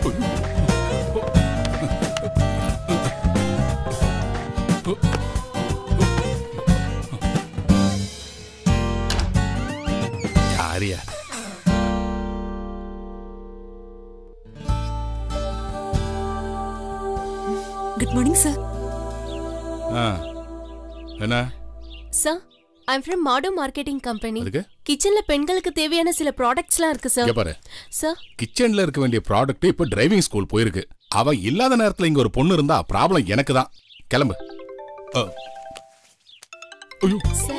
யாரியா good morning sir ஆ என்ன சார் ஐம் ஃப்ரம் மாடோ மார்க்கெட்டிங் கம்பெனி அதுக்கு கிச்சன்ல பெண்களுக்கு தேவையான சில ப்ராடக்ட்ஸ்லாம் இருக்கு இங்க சார் பாரு சார் கிச்சன்ல இருக்க வேண்டிய ப்ராடக்ட் இப்ப டிரைவிங் ஸ்கூல் போயிருக்கு அவ இல்லாத நேரத்துல இங்க ஒரு பொண்ணு இருந்தா ப்ராப்ளம் எனக்கு தான் கிளம்பு அ. ஐயோ, சார்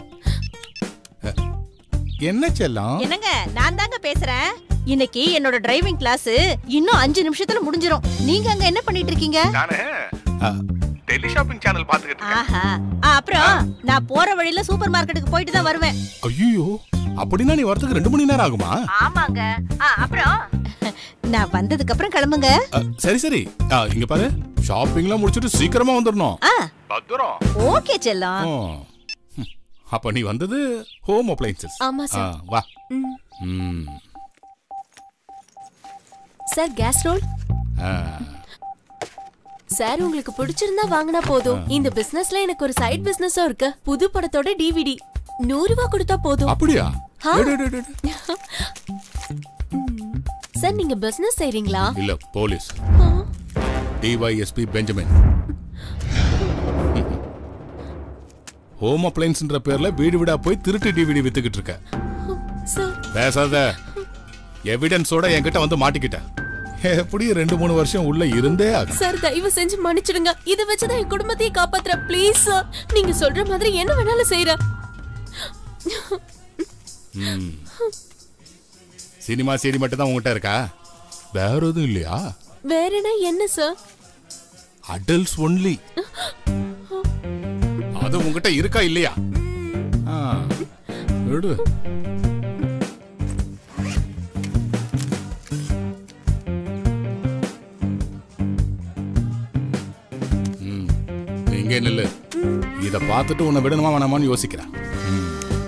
என்ன செல்லம் என்னங்க நான் தாங்க பேசுறேன் இன்னைக்கு என்னோட டிரைவிங் கிளாஸ் இன்னும் அஞ்சு நிமிஷத்துல முடிஞ்சிரும் நீங்க அங்க என்ன பண்ணிட்டு இருக்கீங்க நானு டெல்லி ஷாப்பிங் சேனல் பாத்துக்கிட்டு ஆஹா ஆ, அப்புறம் நான் போற வழியில சூப்பர் மார்க்கெட்டுக்கு போயிட்டு தான் வருவேன் ஐயோ அப்படின்னா நீ வரதுக்கு ரெண்டு மணி நேரம் ஆகுமா ஆமாங்க அப்புறம் நான் வந்ததுக்கு அப்புறம் கிளம்புங்க அ, சரி சரி ஆ, இங்க பாரு ஷாப்பிங்லாம் முடிச்சிட்டு சீக்கிரமா வந்துடணும் ஆ பத்திரம் ஓகே செல்லம் ஓ. ம். அப்ப நீ வந்தது ஹோம் அப்ளைன்சஸ் ஆமா சார் வா ம். ம். சார் கேஸ் ரோல் ஆ. சார் உங்களுக்கு பிடிச்சிருந்தா வாங்கினா போதும் இந்த பிசினஸ்ல எனக்கு ஒரு சைடு பிசினஸும் இருக்கு புது படத்தோட டிவிடி நூறு ரூபாய் கொடுத்தா போதும் அப்படியா ஆ. டே, டே, டே, டே. சார் நீங்க பிசினஸ் செய்றீங்களா இல்ல போலீஸ் ஆ. டிஒய்எஸ்பி பெஞ்சமின் ஹோம் அப்ளைன்ஸ்ன்ற பேர்ல வீடு வீடா போய் திருட்டு டிவிடி வித்துக்கிட்டு இருக்க சார் பேசாத எவிடன்ஸோட என்கிட்ட வந்து மாட்டிக்கிட்ட எப்படி ரெண்டு மூணு வருஷம் உள்ள இருந்தே ஆகும் சார் தயவு செஞ்சு மன்னிச்சிடுங்க இத வச்சுதான் என் குடும்பத்தையே காப்பாத்துறேன் ப்ளீஸ் சார் நீங்க சொல்ற மாதிரி என்ன வேணாலும் செய்யறேன் ம். சினிமா சீடி மட்டும் தான் உங்ககிட்ட இருக்கா வேற எதுவும் இல்லையா வேறனா என்ன சார் அடல்ட்ஸ் ஒன்லி அது உங்ககிட்ட இருக்கா இல்லையா ஆ, விடு ம், நீ இங்கே நில்லு இத பார்த்துட்டு உன்னை விடணுமா வேணாமான்னு யோசிக்கிறேன் ம்.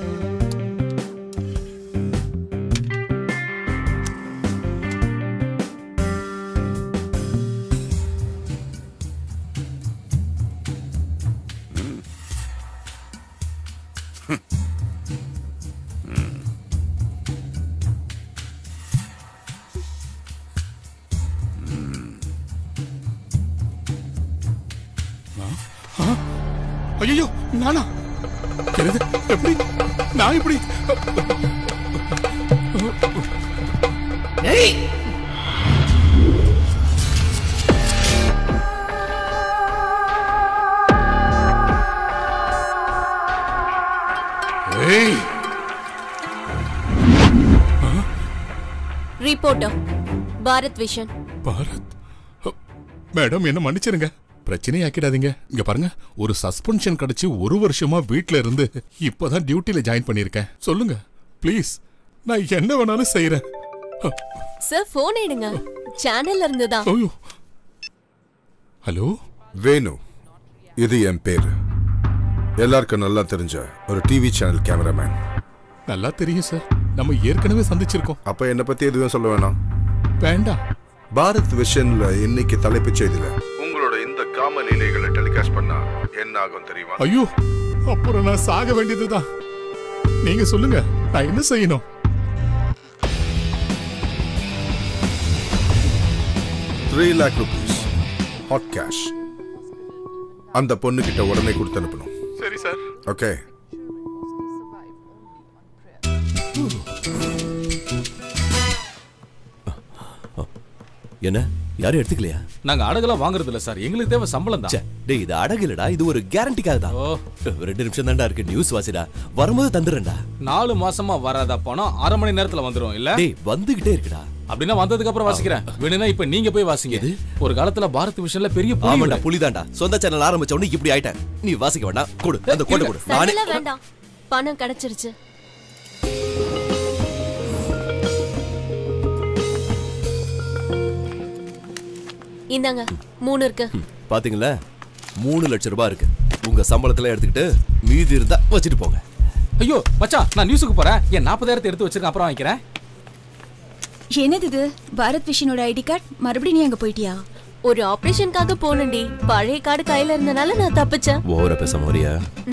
ஐயோ நானா என்னது எப்படி நான் எப்படி ஏய் ரிப்போர்ட்டர் பாரத் விஷன் பாரத் அ, மேடம் என்ன மன்னிச்சிருங்க பிரச்சனையை ஆக்கிடாதீங்க இங்க பாருங்க ஒரு சஸ்பென்ஷன் கிடைச்சு ஒரு வருஷமா வீட்ல இருந்து இப்பதான் டியூட்டில ஜாயின் பண்ணிருக்கேன் சொல்லுங்க ப்ளீஸ் நான் என்ன வேணாலும் செய்யறேன் அ, சார் போன் எடுங்க சேனல்ல இருந்து தான் ஐயோ ஹலோ வேணு இது என் பேரு எல்லாருக்கும் நல்லா தெரிஞ்ச ஒரு டிவி சேனல் கேமராமேன் நல்லா தெரியும் சார் நம்ம ஏற்கனவே சந்திச்சிருக்கோம் அப்ப என்னை பத்தி எதுவும் சொல்ல வேணாம் வேண்டாம் பாரத் விஷன்ல இன்னைக்கு தலைப்புச் செய்தியில உங்களோட இந்த காம லீலைகளை டெலிகாஸ்ட் பண்ணா என்ன ஆகும் தெரியுமா ஐயோ அப்புறம் நான் சாக வேண்டியதுதான் நீங்க சொல்லுங்க நான் என்ன செய்யணும் three lakh rupees hot cash அந்த பொண்ணு கிட்ட உடனே கொடுத்து அனுப்பணும் சரி சார் ஓகே என்ன யாரும் எடுத்துக்கலையா நாங்க அடகெல்லாம் வாங்குறது இல்ல சார் எங்களுக்கு தேவை சம்பளம் தான் ச்சே, டேய் இது அடகு இல்லடா இது ஒரு கேரண்டிக்காக தான் ஓ ரெண்டு நிமிஷம் தான்டா இருக்கு நியூஸ் வாசிடா வரும்போது தந்துடுறேன்டா நாலு மாசமா வராத பணம் அரை மணி நேரத்துல வந்துரும் இல்ல டேய் வந்துகிட்டே இருக்குடா அப்படின்னா வந்ததுக்கு அப்புறம் வாசிக்கிறேன் வேணும்னா இப்ப நீங்க போய் வாசிங்க ஒரு காலத்துல பாரத் விஷன்ல பெரிய புலி ஆமாடா விட. புலிதான்டா சொந்த சேனல் ஆரம்பிச்ச உடனே இப்படி ஆயிட்டேன் நீ வாசிக்க வேண்டாம் கொடு அந்த கோட்டை கொடு நானே சண்டெல்லாம் வேண்டாம் பணம் கிடைச்சிருச்சு இந்தாங்க மூணு இருக்கு பாத்தீங்களா மூணு லட்சம் ரூபாய் இருக்கு உங்க சம்பளத்துல எடுத்துக்கிட்டு மீதி இருந்தா வச்சுட்டு போங்க ஐயோ மச்சான் நான் நியூஸுக்கு போறேன் என் நாற்பதாயிரத்தை எடுத்து வச்சிருக்கேன் அப்புறம் வாங்கிக்கிறேன் என்னது இது பாரத் விஷனோட ஐடி கார்டு மறுபடியும் நீ அங்க போயிட்டியா ஒரு ஆபரேஷனுக்காக போனேன்டி பழைய கார்டு கையில இருந்தனால நான் தப்பிச்சேன் ஓவரா பேச மாதிரியா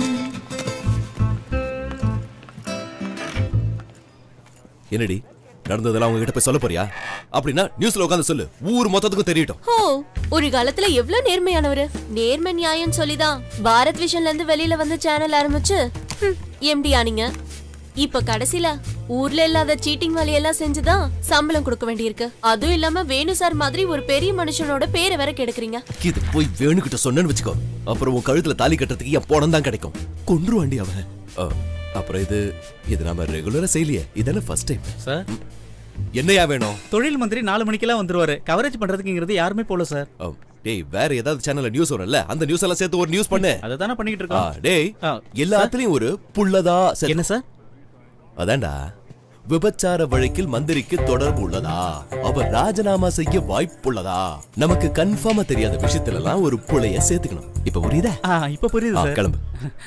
என்னடி நடந்ததெல்லாம் அவங்க கிட்ட போய் சொல்ல போறியா அப்படின்னா நியூஸ்ல உட்காந்து சொல்லு ஊர் மொத்தத்துக்கும் தெரியட்டும் ஓ ஒரு காலத்துல எவ்வளவு நேர்மையானவரு நேர்மை நியாயம் சொல்லிதான் பாரத் விஷன்ல இருந்து வெளியில வந்து சேனல் ஆரம்பிச்சு எம்டி ஆனீங்க இப்ப கடைசில ஊர்ல இல்லாத சீட்டிங் வேலையெல்லாம் செஞ்சுதான் சம்பளம் கொடுக்க வேண்டியிருக்கு அதுவும் இல்லாம வேணு சார் மாதிரி ஒரு பெரிய மனுஷனோட பேரை வேற கெடுக்குறீங்க இது போய் வேணுகிட்ட சொன்னேன்னு வச்சுக்கோ அப்புறம் உன் கழுத்துல தாலி கட்டுறதுக்கு என் பணம் தான் கிடைக்கும் கொன்றுவாண்டி அவன் ஆ, அப்புறம் இது இது நாம ரெகுலரா செய்யலையே இதானே ஃபர்ஸ்ட் டைம் சார் என்னையா வேணும் தொழில் மந்திரி நாலு மணிக்கெல்லாம் வந்துருவாரு கவரேஜ் பண்றதுக்குங்கிறது யாருமே போல சார் ஆ, டேய் வேற ஏதாவது சேனல்ல நியூஸ் வரும்ல அந்த நியூஸ் எல்லாம் சேர்த்து ஒரு நியூஸ் பண்ணு அதை தானே பண்ணிட்டு ஆ, இருக்கோம் டேய் ஆ, எல்லாத்துலயும் ஒரு புள்ளதா சேர்த்து- என்ன சார் அதான்டா விபச்சார வழக்கில் மந்திரிக்கு தொடர்பு உள்ளதா அவர் ராஜினாமா செய்ய வாய்ப்புள்ளதா நமக்கு கன்ஃபார்மா தெரியாத விஷயத்துல எல்லாம் ஒரு புள்ளைய சேர்த்துக்கணும் இப்ப புரியுதா ஆ இப்ப புரியுது ஆ, சார் கிளம்பு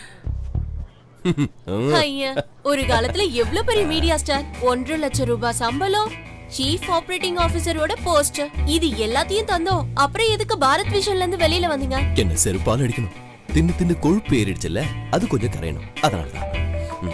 ஐயா ஒரு காலத்துல எவ்வளவு பெரிய மீடியா ஸ்டார் ஒன்றரை லட்சம் ரூபாய் சம்பளம் சீஃப் ஆபரேட்டிங் ஆபீசரோட போஸ்ட் இது எல்லாத்தையும் தந்தோம் அப்புறம் எதுக்கு பாரத் விஷன்ல இருந்து வெளியில வந்தீங்க என்ன செருப்பால் அடிக்கணும் தின்னு தின்னு கொழுப்பு ஏறிடுச்சுல்ல அது கொஞ்சம் கரையணும் அதனாலதான் ம்.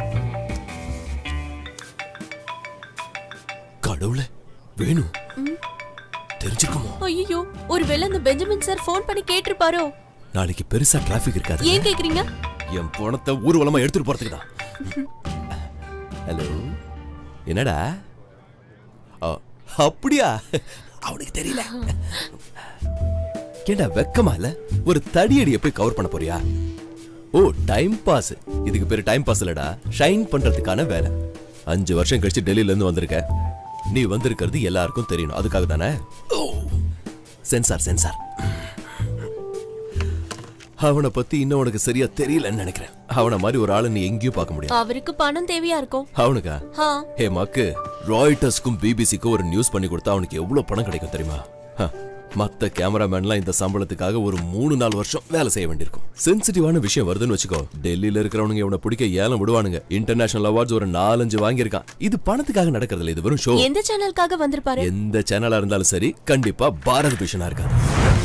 கடவுளே வேணும் தெரிஞ்சுக்குமோ ஐயோ ஒருவேளை அந்த பெஞ்சமின் சார் ஃபோன் பண்ணி கேட்டிருப்பாரோ நாளைக்கு பெருசா டிராபிக் இருக்காது ஏன் கேக்குறீங்க என் பணத்தை ஊர்வலமா எடுத்துட்டு போறதுக்கு தான் ஹலோ என்னடா ஆ, அப்படியா அவனுக்கு தெரியல ஏண்டா வெக்கமா இல்ல ஒரு தடியடியை போய் கவர் பண்ண போறியா ஓ டைம் பாஸ் இதுக்கு பேரு டைம் பாஸ் இல்லடா ஷைன் பண்றதுக்கான வேலை அஞ்சு வருஷம் கழிச்சு டெல்லியில இருந்து வந்திருக்க நீ வந்திருக்கிறது எல்லாருக்கும் தெரியணும் அதுக்காக தானே ஓ சென்சார் சென்சார் அவனை பத்தி இன்னும் உனக்கு சரியா தெரியலன்னு நினைக்கிறேன் அவன மாதிரி ஒரு ஆளை நீ எங்கேயும் பார்க்க முடியாது அவருக்கு பணம் தேவையா இருக்கும் அவனுக்கா ஹா ஹே மக்கு ராய்டர்ஸ்க்கும் பிபிசிக்கும் ஒரு நியூஸ் பண்ணி கொடுத்தா அவனுக்கு எவ்வளவு பணம் கிடைக்கும் தெரியுமா ஹ, மத்த கேமராமேன்லாம் இந்த சம்பளத்துக்காக ஒரு மூணு நாலு வருஷம் வேலை செய்ய வேண்டியிருக்கும் சென்சிட்டிவான விஷயம் வருதுன்னு வச்சுக்கோ டெல்லியில இருக்கிறவனுங்க இவனை பிடிக்க ஏலம் விடுவானுங்க இன்டர்நேஷனல் அவார்ட்ஸ் ஒரு நாலஞ்சு வாங்கியிருக்கான் இது பணத்துக்காக நடக்கிறது இல்ல இது வெறும் ஷோ எந்த சேனலுக்காக வந்திருப்பாரு எந்த சேனலா இருந்தாலும் சரி கண்டிப்பா பாரத் விஷனா இருக்காது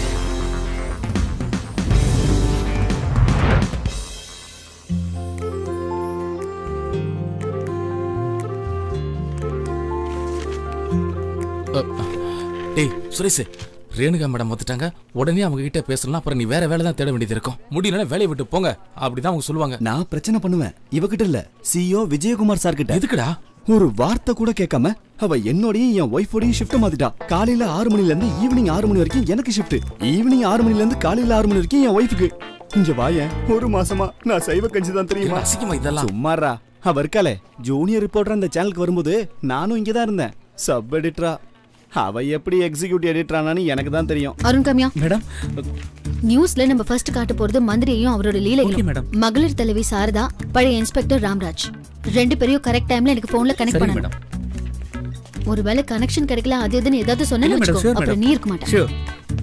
டேய் சுரேஷ் ரேணுகா மேடம் வந்துட்டாங்க உடனே அவங்க கிட்ட பேசலாம் அப்புறம் நீ வேற வேலை தான் தேட வேண்டியது இருக்கும் முடியலன்னா வேலையை விட்டு போங்க அப்படிதான் அவங்க சொல்லுவாங்க நான் பிரச்சனை பண்ணுவேன் இவகிட்ட இல்ல சிஓ விஜயகுமார் சார் கிட்ட எதுக்குடா ஒரு வார்த்தை கூட கேட்காம அவ என்னோடயும் என் ஒய்ஃபோடையும் ஷிஃப்ட் மாத்திட்டா காலையில ஆறு மணில இருந்து ஈவினிங் ஆறு மணி வரைக்கும் எனக்கு ஷிஃப்ட் ஈவினிங் ஆறு மணில இருந்து காலையில ஆறு மணி வரைக்கும் என் ஒய்ஃபுக்கு இங்க வாயேன் ஒரு மாசமா நான் சைவ கஞ்சி தான் தெரியுமா என்ன அசிங்கமா இதெல்லாம் சும்மாரா அவ இருக்காளே ஜூனியர் ரிப்போர்ட்டர் அந்த சேனலுக்கு வரும்போது நானும் இங்க தான் இருந்தேன் சப் எடிட்டரா அவ எப்படி எக்ஸிக்யூட்டிவ் எடிட்டரானான்னு எனக்கு தான் தெரியும் அருண் கம்யா மேடம் நியூஸ்ல நம்ம ஃபர்ஸ்ட் காட்ட போறது மந்திரியையும் அவரோட Okay, லீலைகளும் madam. மகளிர் தலைவி சாரதா பழைய இன்ஸ்பெக்டர் ராம்ராஜ் ரெண்டு பேரையும் கரெக்ட் டைம்ல எனக்கு போன்ல கனெக்ட் சரி பண்ணணும் மேடம் ஒருவேளை கனெக்ஷன் கிடைக்கல அது இதுன்னு ஏதாவது இல்ல சொன்னேன்னு மேடம் வச்சுக்கோ ஷூர் அப்புறம் மேடம் நீ இருக்க மாட்டேன் ஷூர்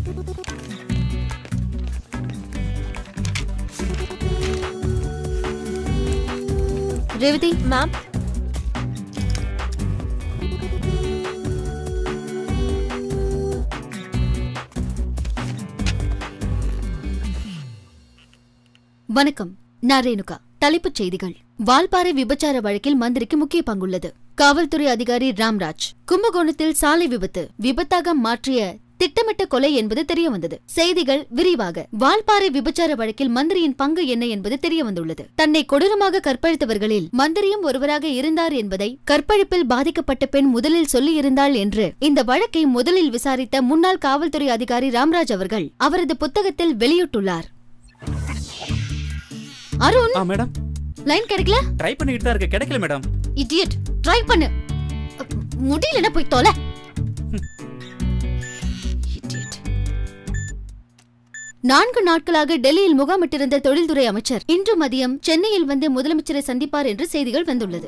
ரேவதி மேம் வணக்கம் நான் ரேணுகா தலைப்புச் செய்திகள் வால்பாறை விபச்சார வழக்கில் மந்திரிக்கு முக்கிய பங்குள்ளது காவல்துறை அதிகாரி ராம்ராஜ் கும்பகோணத்தில் சாலை விபத்து விபத்தாக மாற்றிய திட்டமிட்ட கொலை என்பது தெரிய வந்தது செய்திகள் விரிவாக வால்பாறை விபச்சார வழக்கில் மந்திரியின் பங்கு என்ன என்பது தெரிய வந்துள்ளது தன்னை கொடூரமாக கற்பழித்தவர்களில் மந்திரியும் ஒருவராக இருந்தார் என்பதை கற்பழிப்பில் பாதிக்கப்பட்ட பெண் முதலில் சொல்லியிருந்தாள் என்று இந்த வழக்கை முதலில் விசாரித்த முன்னாள் காவல்துறை அதிகாரி ராம்ராஜ் அவர்கள் அவரது புத்தகத்தில் வெளியிட்டுள்ளார் அருண் ஆ மேடம் லைன் கிடைக்கல ட்ரை பண்ணிக்கிட்டு தான் இருக்கு கிடைக்கல மேடம் இடியட் ட்ரை பண்ணு அ, முடியலன்னா போய் தொலை Idiot. நான்கு நாட்களாக டெல்லியில் முகாமிட்டிருந்த தொழில்துறை அமைச்சர் இன்று மதியம் சென்னையில் வந்து முதலமைச்சரை சந்திப்பார் என்று செய்திகள் வந்துள்ளது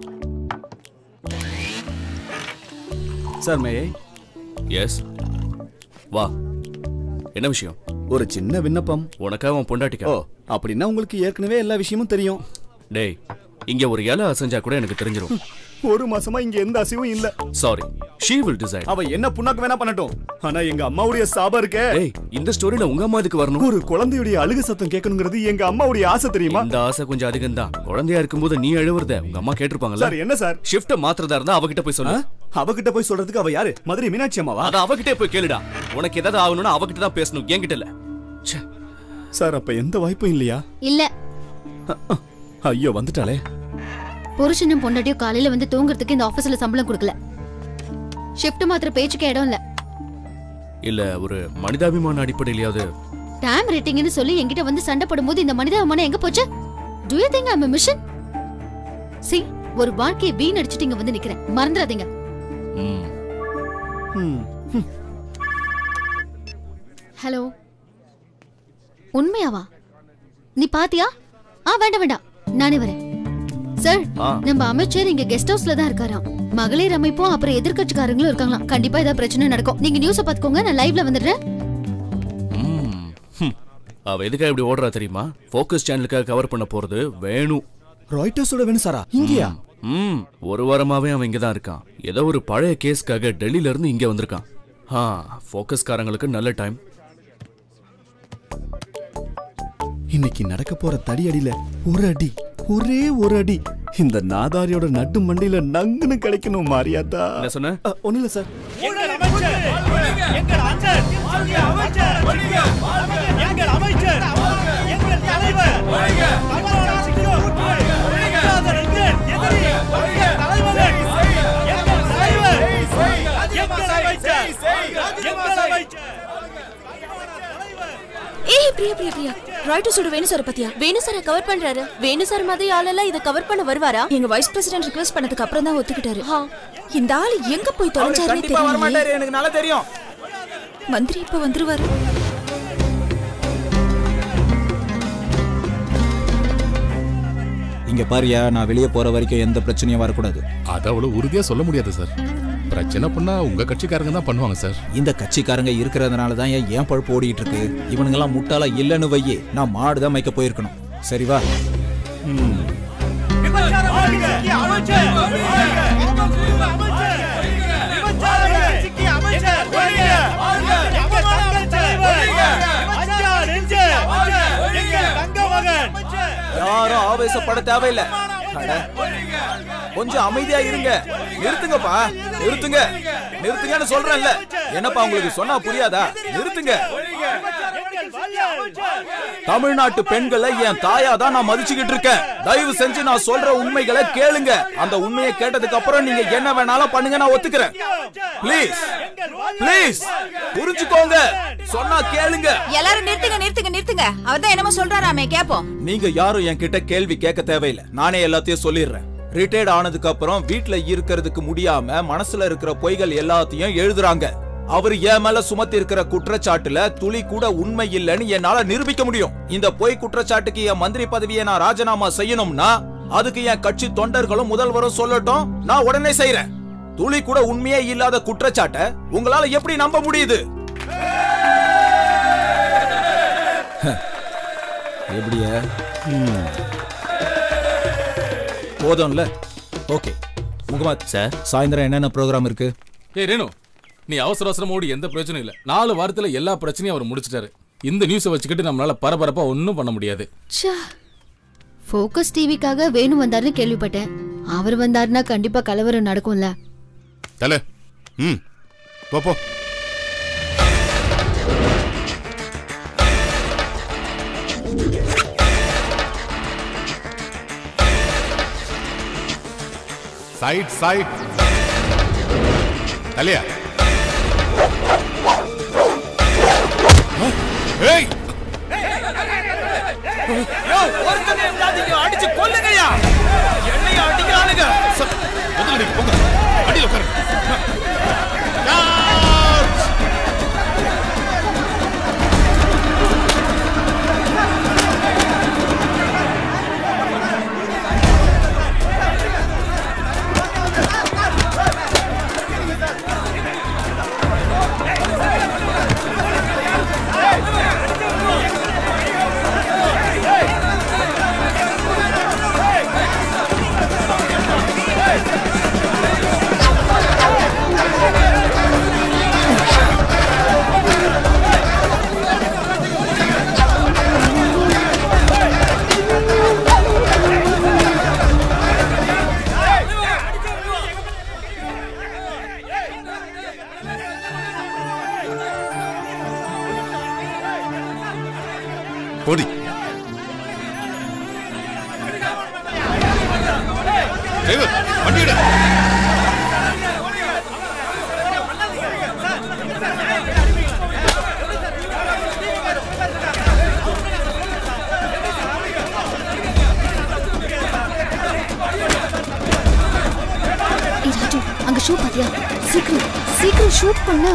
சார் மே எஸ் வா என்ன விஷயம் ஒரு சின்ன விண்ணப்பம் உனக்காக உன் பொண்டாட்டிக்கா ஓ அப்படின்னா உங்களுக்கு ஏற்கனவே எல்லா விஷயமும் தெரியும் டேய் இங்க ஒரு இலை அசைஞ்சா கூட எனக்கு தெரிஞ்சிரும் ஒரு மாசமா இங்க எந்த அசைவும் இல்ல சாரி ஷீ வில் டிசைட் அவ என்ன புண்ணாக்கு வேணா பண்ணட்டும் ஆனா எங்க அம்மாவுடைய சாபம் இருக்கே ஏய் இந்த ஸ்டோரியில உங்க அம்மா இதுக்கு வரணும் ஒரு குழந்தையுடைய அழுகு சத்தம் கேட்கணுங்கிறது எங்க அம்மாவுடைய ஆசை தெரியுமா இந்த ஆசை கொஞ்சம் அதிகம் தான் குழந்தையா இருக்கும்போது நீ அழுவுறத உங்க அம்மா கேட்டிருப்பாங்கல்ல சார் என்ன சார் ஷிஃப்ட மாத்திரதா இருந்தா அவகிட்ட போய் சொல்லு அவகிட்ட போய் சொல்றதுக்கு அவ யாரு மதுரை மீனாட்சி அம்மாவா அத அவகிட்டே போய் கேளுடா உனக்கு ஏதாவது ஆகணும்னா அவகிட்ட தான் பேசணும் என்கிட்ட இல்ல சார் அப்ப எந்த வாய்ப்பும் இல்லையா இல்ல ஐயோ வந்துட்டாளே புருஷனும் பொண்டாட்டியும் காலையில வந்து தூங்குறதுக்கு இந்த ஆபீஸ்ல சம்பளம் கொடுக்கல ஷிஃப்ட் மாத்திர பேச்சுக்கு இடம் இல்ல இல்ல ஒரு மனிதாபிமான அடிப்படையிலயாவது டைம் ரேட்டிங்னு சொல்லி என்கிட்ட வந்து சண்டை போடும்போது இந்த மனிதாபிமானம் எங்க போச்சு do you think I'm mission C ஒரு வாழ்க்கையை வீணடிச்சிட்டு இங்க வந்து நிக்கிறேன் மறந்துடாதீங்க ஹலோ உண்மையாவா நீ பாத்தியா ஆ வேண்டாம் வேண்டாம் நானே வரேன் சார் ஆ. நம்ம அமைச்சர் இங்க கெஸ்ட் ஹவுஸ்ல தான் இருக்காராம் மகளிர் அமைப்பும் அப்புறம் எதிர்க்கட்சிக்காரங்களும் இருக்காங்களாம் கண்டிப்பா ஏதாவது பிரச்சனை நடக்கும் நீங்க நியூஸ பாத்துக்கோங்க நான் லைவ்ல வந்துடுறேன் ம், ஹம். அவ எதுக்காக இப்படி ஓடுறா தெரியுமா ஃபோக்கஸ் சேனலுக்காக கவர் பண்ண போறது வேணும் ராய்டர்ஸோட வேணும் சாரா இங்கயா ம் ஒரு வாரமாவே அவன் இங்க தான் இருக்கான் ஏதோ ஒரு பழைய கேஸ்க்காக டெல்லில இருந்து இங்க வந்திருக்கான் ஆ ஃபோக்கஸ்காரங்களுக்கு நல்ல டைம் இன்னைக்கு நடக்க போற தடி அடியில ஒரு அடி ஒரே ஒரு அடி இந்த நாதாரியோட நட்டு மண்டையில நங்குன்னு கிடைக்கணும் மாரியாத்தா என்ன சொன்ன ஒண்ணு இல்ல சார் எங்கள் அமைச்சர் எங்கள் அமைச்சர் எங்கள் அமைச்சர் எங்கள் தலைவர் தமிழ்நாடு சிங்கம். இல்லாத ரஞ்சன், எதிரி, எங்கள் தலைவர்கள், எங்கள் தலைவர், எங்கள் அமைச்சர், எங்கள் அமைச்சர். ஏய் பிரியா பிரியா பிரியா ராய்டர்ஸோட வேணு சார் பத்தியா வேணு சார கவர் பண்றாரு வேணு சார் மாதிரி ஆளெல்லாம் இத கவர் பண்ண வருவாரா எங்க வைஸ் பிரசிடென்ட் ரிக்வெஸ்ட் பண்ணதுக்கு அப்புறம் தான் ஒத்துக்கிட்டாரு இந்த ஆள் எங்க போய் தொலைஞ்சாருன்னு கண்டிப்பா வர மாட்டாரு தெரியல எனக்கு நல்லா தெரியும் மந்திரி இப்ப வந்துருவாரு இங்க பாரியா நான் வெளியே போற வரைக்கும் எந்த பிரச்சனையும் வரக்கூடாது அது அவ்வளவு உறுதியா சொல்ல முடியாது சார் பிரச்சனை பண்ணா உங்க கட்சிக்காரங்க தான் பண்ணுவாங்க சார் இந்த கட்சிக்காரங்க இருக்கிறதுனால தான் ஏன் ஏன் பழுப்பு ஓடிட்டு இருக்கு இவனுங்கெல்லாம் முட்டாளா இல்லைன்னு வையே நான் மாடு தான் மேய்க்க போயிருக்கணும் சரி வா ம். விபச்சார சிக்கிய அமைச்சர் அமைச்சர் விபச்சார சிக்கிய அமைச்சர் எங்கள் தங்கள் தலைவர் அஞ்சா நெஞ்சு எங்கள் தங்க மகன் யாரும் ஆவேசப்பட தேவையில்லை அட, கொஞ்சம் அமைதியா இருங்க நிறுத்துங்கப்பா நிறுத்துங்க நிறுத்துங்கன்னு சொல்றேன்ல என்னப்பா உங்களுக்கு சொன்னா புரியாதா நிறுத்துங்க தமிழ்நாட்டு பெண்களை என் தாயா தான் நான் மதிச்சுக்கிட்டு இருக்கேன் தயவு செஞ்சு நான் சொல்ற உண்மைகளை கேளுங்க அந்த உண்மையை கேட்டதுக்கு அப்புறம் நீங்க என்ன வேணாலும் பண்ணுங்க நான் ஒத்துக்கிறேன் ப்ளீஸ் ப்ளீஸ் புரிஞ்சுக்கோங்க சொன்னா கேளுங்க எல்லாரும் நிறுத்துங்க நிறுத்துங்க நிறுத்துங்க அவர் தான் என்னமோ சொல்றாராமே கேப்போம் நீங்க யாரும் என்கிட்ட கேள்வி கேட்க தேவையில்லை நானே எல்லாத்தையும் சொல்லிடுறேன் ரிட்டையர்ட் ஆனதுக்கு அப்புறம் வீட்ல இருக்கிறதுக்கு முடியாம மனசுல இருக்கிற பொய்கள் எல்லாத்தையும் எழுதுறாங்க அவர் என் மேல சுமத்தி இருக்கிற குற்றச்சாட்டுல துளி கூட உண்மை இல்லைன்னு என்னால நிரூபிக்க முடியும் இந்த பொய் குற்றச்சாட்டுக்கு என் மந்திரி பதவியை நான் ராஜினாமா செய்யணும்னா அதுக்கு என் கட்சி தொண்டர்களும் முதல்வரும் சொல்லட்டும் நான் உடனே செய்யறேன் துளி கூட உண்மையே இல்லாத குற்றச்சாட்டை உங்களால எப்படி நம்ப முடியுது எப்படியா போதும்ல ஓகே முகமது சார் சாயந்தரம் என்னென்ன ப்ரோக்ராம் இருக்கு ஏய் ரேணு நீ அவசர அவசரமா ஓடி எந்த பிரச்சனையும் இல்ல நாலு வாரத்துல எல்லா பிரச்சனையும் அவர் முடிச்சிட்டாரு இந்த நியூஸை வச்சுக்கிட்டு நம்மளால பரபரப்பா ஒன்றும் பண்ண முடியாது ச்சே ஃபோக்கஸ் டிவிக்காக வேணு வந்தாருன்னு கேள்விப்பட்டேன் அவர் வந்தாருன்னா கண்டிப்பா கலவரம் நடக்கும்ல தல ம் போ போ சைட் சைட் தலையா ஏய் அடிச்சு கொல்லுங்கய்யா என்னைய அடிக்கிறானுங்க முதல்ல நீங்க போங்க அடியில் உட்காரு Hey! போடி டிரைவர் வண்டி எடு ஏய் ராஜு அங்க ஷூ பாத்தியா சீக்கிரம் சீக்கிரம் ஷூட் பண்ணு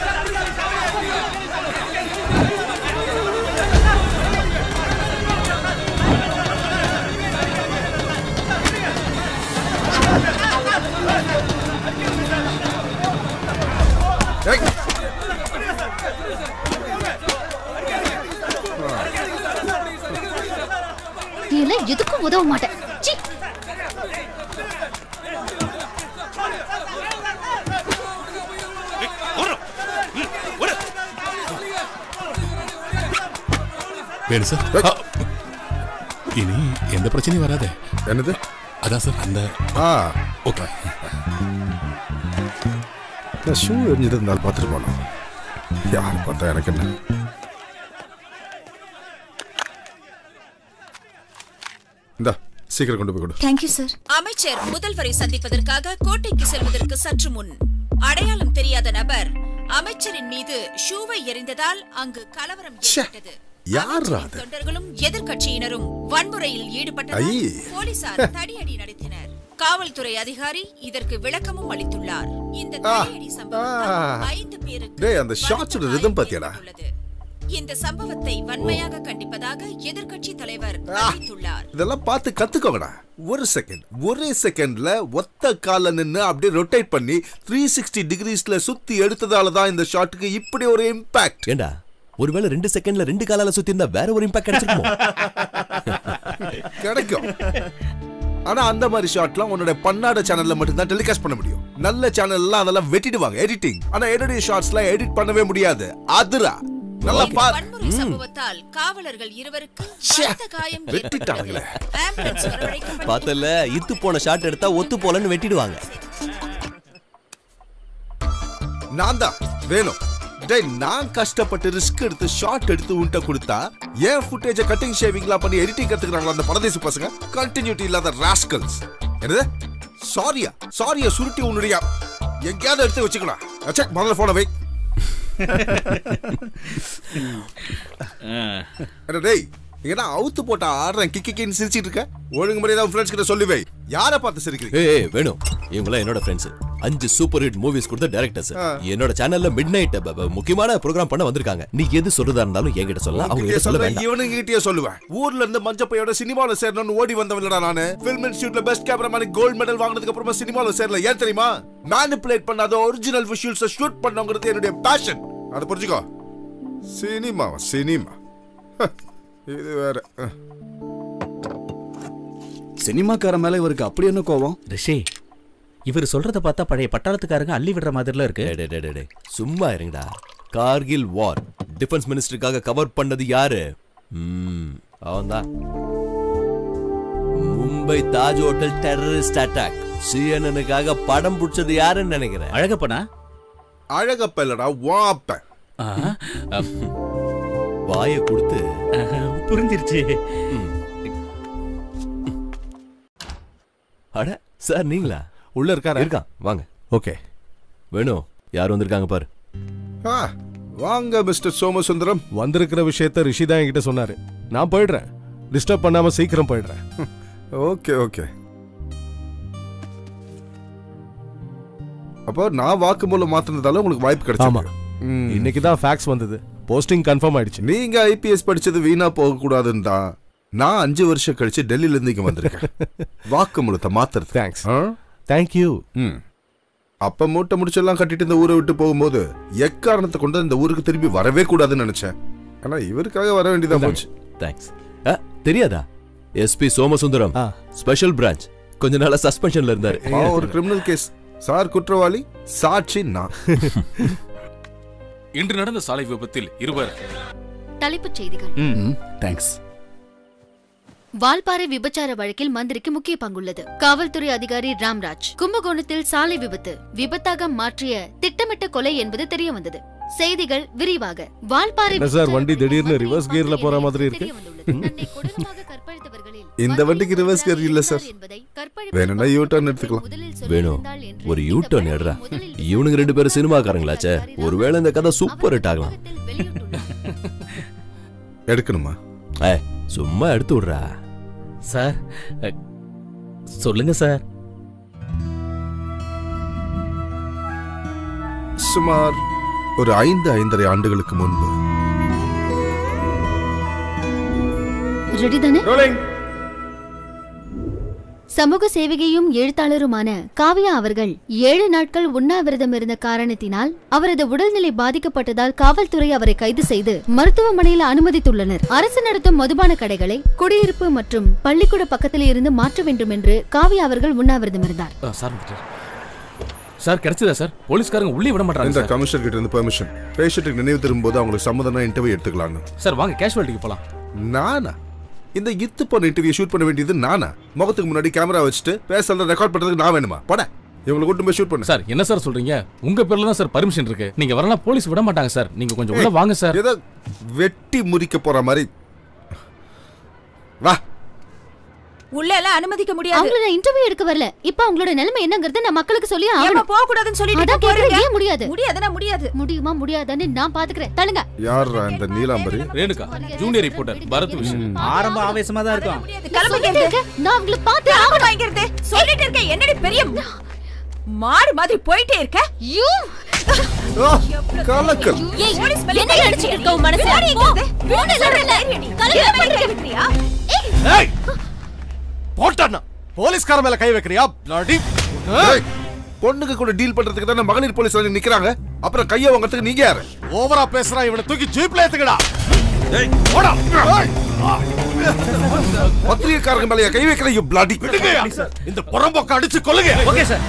ஏய், நீ எல்லாம் எதுக்கும் உதவ மாட்டேன் சீ வேணு சார் ஆ, இனி எந்த பிரச்சனையும் வராதே என்னது அதான் சார் அந்த ஆ ஓகே நான் ஷூ எரிஞ்சது இருந்தாலும் பார்த்துட்டு போனோம் யார் பார்த்தா எனக்கு என்ன இந்தா சீக்கிரம் கொண்டு போய் கொடு தேங்க்யூ சார் அமைச்சர் முதல்வரை சந்திப்பதற்காக கோட்டைக்கு செல்வதற்கு சற்று முன் அடையாளம் தெரியாத நபர் அமைச்சரின் மீது ஷூவை எறிந்ததால் அங்கு கலவரம் ஏற்பட்டது யாரா அது தொண்டர்களும் எதிர்க்கட்சியினரும் வன்முறையில் ஈடுபட்டதால் ஐயே. போலீசார் தடியடி நடத்தினர் காவல்துறை அதிகாரி இதற்கு விளக்கமும் அளித்துள்ளார் இந்த ஆ, தடியடி சம்பவத்தால் ஆ. ஐந்து பேருக்கு டேய் அந்த ஷார்ட்ஸோட ரிதம் பாத்தியாடா இந்த சம்பவத்தை வன்மையாக கண்டிப்பதாக எதிர்க்கட்சி தலைவர் அறிவித்துள்ளார் இதெல்லாம் பார்த்து கத்துக்கோங்கடா ஒரு செகண்ட் ஒரே செகண்ட்ல ஒத்த கால நின்னு அப்படியே ரொட்டேட் பண்ணி த்ரீ சிக்ஸ்டி டிகிரிஸ்ல சுத்தி எடுத்ததால தான் இந்த ஷாட்டுக்கு இப்படி ஒரு இம்பாக்ட் ஏண்டா ஒருவேளை ரெண்டு செகண்ட்ல ரெண்டு காலால சுத்தி இருந்தா வேற ஒரு இம்பாக்ட் கிடைச்சிருக்கும் கிடைக்கும் ஆனா அந்த மாதிரி ஷாட்லாம் உன்னோட பன்னாட சேனல்ல மட்டும் தான் டெலிகாஸ்ட் பண்ண முடியும் நல்ல சேனல்லாம் அதெல்லாம் வெட்டிடுவாங்க எடிட்டிங் ஆனா என்னுடைய ஷார்ட்ஸ்லாம் எடிட் பண்ணவே முடியாது அதுரா நல்லா பார் வன்முறை சம்பவத்தால் காவலர்கள் இருவருக்கு பலத்த காயம் வெட்டிட்டானுங்களே ஆம்புலன்ஸ் வரவழைக்கப்பட்டு பார்த்தல இத்து போன ஷாட் எடுத்தா ஒத்து போலன்னு வெட்டிடுவாங்க நான் தான் வேணும் டேய் நான் கஷ்டப்பட்டு ரிஸ்க் எடுத்து ஷார்ட் எடுத்து உன்ட்ட கொடுத்தா ஏன் ஃபுட்டேஜ கட்டிங் ஷேவிங்லாம் பண்ணி எடிட்டிங் கத்துக்கறாங்களா அந்த பரதேசி பசங்க கண்டினியூட்டி இல்லாத ராஸ்கல்ஸ் என்னது சாரியா சாரியா சுருட்டி உன்னுடைய எங்கேயாவது எடுத்து வச்சுக்கலாம் அச்சே முதல்ல போன வை அட டேய் ஏன்னா அவுத்து போட்டா ஆடுறேன் கிக்கி கிக்கின்னு சிரிச்சிட்டு இருக்க ஒழுங்கு முறையா ஃப்ரெண்ட்ஸ் கிட்ட சொல்லி வை யாரை பார்த்து சிரிக்கிறீங்க ஏய் ஏய், வேணும் இவங்களாம் என்னோட ஃப்ரெண்ட்ஸ் அஞ்சு சூப்பர் ஹிட் மூவிஸ் கொடுத்த டைரக்டர்ஸ் ஆ. என்னோட சேனல்ல மிட் நைட் முக்கியமான ப்ரோக்ராம் பண்ண வந்திருக்காங்க நீ எது சொல்றதா இருந்தாலும் என்கிட்ட சொல்லலாம் அவங்க கிட்ட சொல்ல வேண்டாம் இவனுங்க கிட்டயே சொல்லுவேன் ஊர்ல இருந்து மஞ்சப்பையோட சினிமால சேரணும்னு ஓடி வந்தவன்டா நானு ஃபில்ம் இன்ஸ்டியூட்ல பெஸ்ட் கேமராமேன் கோல்ட் மெடல் வாங்கினதுக்கு அப்புறமா சினிமால சேரல ஏன் தெரியுமா மேனிபுலேட் பண்ணாத ஒரிஜினல் விஷுவல்ஸ் ஷூட் பண்ணவங்கிறது என்னுடைய பேஷன் அதை புரிஞ்சுக்கோ சினிமா சினிமா ஹ, இது வேற அஹ். சினிமாக்கார மேல இவருக்கு அப்படி என்ன கோவம் ரிஷி இவர் சொல்றத பார்த்தா பழைய பட்டாளத்துக்காரங்க அள்ளி விடுற மாதிரில இருக்கு டேய், டேய், டேய், டேய். சும்மா இருங்கடா கார்கில் வார் டிஃபென்ஸ் மினிஸ்டருக்காக கவர் பண்ணது யாரு ம், அவன்தான் Mumbai Taj hotel terrorist attack சிஎன்எனுக்காக படம் பிடிச்சது யாருன்னு நினைக்கிறேன் அழகப்பனா அழகப்ப இல்லடா வாப்ப வாயை கொடுத்து புரிஞ்சிருச்சு அட சார் நீங்களா உள்ள இருக்காரா இருக்கான் வாங்க ஓகே வேணும் யார் வந்திருக்காங்க பாரு ஆ, வாங்க மிஸ்டர் சோமசுந்தரம் வந்திருக்கிற விஷயத்த ரிஷி தான் என்கிட்ட சொன்னாரு நான் போயிடுறேன் டிஸ்டர்ப் பண்ணாம சீக்கிரம் போயிடுறேன் ஓகே ஓகே அப்போ நான் வாக்குமூலம் மாத்தினதால உங்களுக்கு வாய்ப்பு ஆமா கிடைச்சிருக்கு ம். இன்னைக்கு தான் ஃபேக்ஸ் வந்தது போஸ்டிங் கன்ஃபார்ம் ஆயிடுச்சு நீங்க ஐபிஎஸ் படிச்சது வீணா போக கூடாதுன்னு தான் நான் அஞ்சு வருஷம் கழிச்சு டெல்லியில இருந்து இங்க வந்திருக்கேன் வாக்குமூலத்தை மாத்துறது தேங்க்ஸ் தேங்க்யூ ம் அப்ப மூட்டை முடிச்செல்லாம் கட்டிட்டு இந்த ஊரை விட்டு போகும்போது எக்காரணத்தை கொண்டு இந்த ஊருக்கு திரும்பி வரவே கூடாதுன்னு நினைச்சேன் ஆனா இவருக்காக வர வேண்டியதா போச்சு தேங்க்ஸ் தெரியாதா எஸ்பி சோமசுந்தரம் ஸ்பெஷல் பிரான்ச் கொஞ்ச நாளா சஸ்பென்ஷன்ல இருந்தாரு ஆ, ஒரு கிரிமினல் கேஸ் சார் குற்றவாளி சாட்சி நான் இன்று நடந்த சாலை விபத்தில் இருவர் தலைப்புச் செய்திகள் தேங்க்ஸ் வால்பாறை விபச்சார வழக்கில் மந்திரிக்கு முக்கிய பங்குள்ளது காவல்துறை அதிகாரி ராம்ராஜ் கும்பகோணத்தில் சாலை விபத்து விபத்தாக மாற்றிய திட்டமிட்ட கொலை என்பது தெரிய வந்தது செய்திகள் விரிவாக வால்பாறை என்ன சார் வண்டி திடீர்னு ரிவர்ஸ் கியர்ல போற மாதிரி இருக்கு இந்த வண்டிக்கு ரிவர்ஸ் கியர் இல்ல சார் வேணும்னா யூ டர்ன் எடுத்துக்கலாம் வேணும் ஒரு யூ டர்ன் எடுறா இவனுங்க ரெண்டு பேரும் சினிமாக்காரங்களாச்சே ஒருவேளை இந்த கதை சூப்பர் ஹிட் ஆகலாம் எடுக்கணுமா ஏ சும்மா எடுத்து விடுறா சார் அ, சொல்லுங்க சார் சுமார் ஒரு ஐந்து ஐந்தரை ஆண்டுகளுக்கு முன்பு ரெடி தானே சமூக சேவகியும் எழுத்தாளருமான காவியா அவர்கள் ஏழு நாட்கள் உண்ணாவிரதம் இருந்த காரணத்தினால் அவரது உடல்நிலை பாதிக்கப்பட்டதால் காவல்துறை அவரை கைது செய்து மருத்துவமனையில் அனுமதித்துள்ளனர் அரசு நடத்தும் மதுபான கடைகளை குடியிருப்பு மற்றும் பள்ளிக்கூட பக்கத்தில் இருந்து மாற்ற வேண்டும் என்று காவியா அவர்கள் உண்ணாவிரதம் இருந்தார் அ, சார் வந்துட்டார். சார் கிடைச்சதா சார் போலீஸ்காரங்க உள்ளே விட மாட்டாங்க இந்த சார். கமிஷனர் கிட்ட இருந்து பெர்மிஷன் பேஷண்ட்டுக்கு நினைவு திரும்பும்போது அவங்களுக்கு சம்மதம்னா இன்டர்வியூ எடுத்துக்கலாம்னு சார் வாங்க கேஷுவாலிட்டிக்கு போலாம் நானா இந்த இத்து பண்ண இன்டர்வியூ ஷூட் பண்ண வேண்டியது நானா முகத்துக்கு முன்னாடி கேமரா வச்சுட்டு பேசுறத ரெக்கார்ட் பண்றதுக்கு நான் வேணுமா பட இவங்களை கூட்டு போய் ஷூட் பண்ணு சார் என்ன சார் சொல்றீங்க உங்க பேர்ல தான் சார் பர்மிஷன் இருக்கு நீங்க வரலாம் போலீஸ் விட மாட்டாங்க சார் நீங்க கொஞ்சம் உள்ள வாங்க சார் ஏதோ வெட்டி முறிக்க போற மாதிரி வா உள்ள எல்லாம் அனுமதிக்க முடியாது அவங்கள நான் இன்டர்வியூ எடுக்க வரல இப்ப அவங்களோட நிலைமை என்னங்கறத நான் மக்களுக்கு சொல்லி ஏம்மா ஆகணும் போக கூடாதுன்னு சொல்லிட்டு அதான் இப்ப கேக்குறேன், போறீங்க? ஏன் முடியாது முடியாதுன்னா முடியாது முடியுமா முடியாதான்னு நான் பாத்துக்கிறேன் தள்ளுங்க யாரா இந்த Neelambari Renuka junior reporter Bharat vision ஆரம்ப ஆவேசமா தான் இருக்கும் கிளம்புங்க இங்க. நான் அவங்கள பார்த்து கிளம்பு வாங்கிருது சொல்லிட்டு இருக்க என்னடி பெரிய மாடு மாதிரி போயிட்டே இருக்க யூ கலக்கல் ஏய் என்ன நினைச்சிட்டு இருக்க உன் மனசுல போ போன சொல்றல கலங்க ஏய் போட்டானா போலீஸ்கார மேல கை வைக்கிறியா bloody ஏய், பொண்ணுங்க கூட டீல் பண்றதுக்கு தானே மகளிர் போலீஸ் வந்து நிக்கிறாங்க அப்புறம் கைய வாங்கறதுக்கு நீங்க யாரு ஓவரா பேசுறான் இவனை தூக்கி ஜீப்ல ஏத்துக்கடா ஏய் போடா ஏய். பத்திரிகைக்காரங்க மேல கை வைக்கிற யூ பிளாடி விடுங்கய்யா. இந்த புறம்போக்க அடிச்சு கொல்லுங்க ஓகே சார்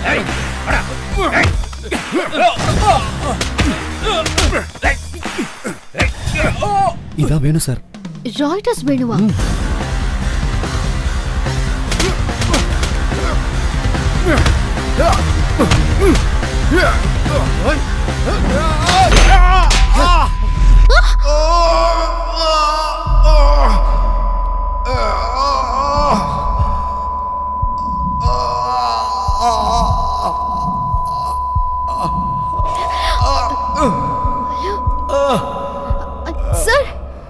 இதான் வேணும் சார் ராய்டர்ஸ் வேணுமா சார்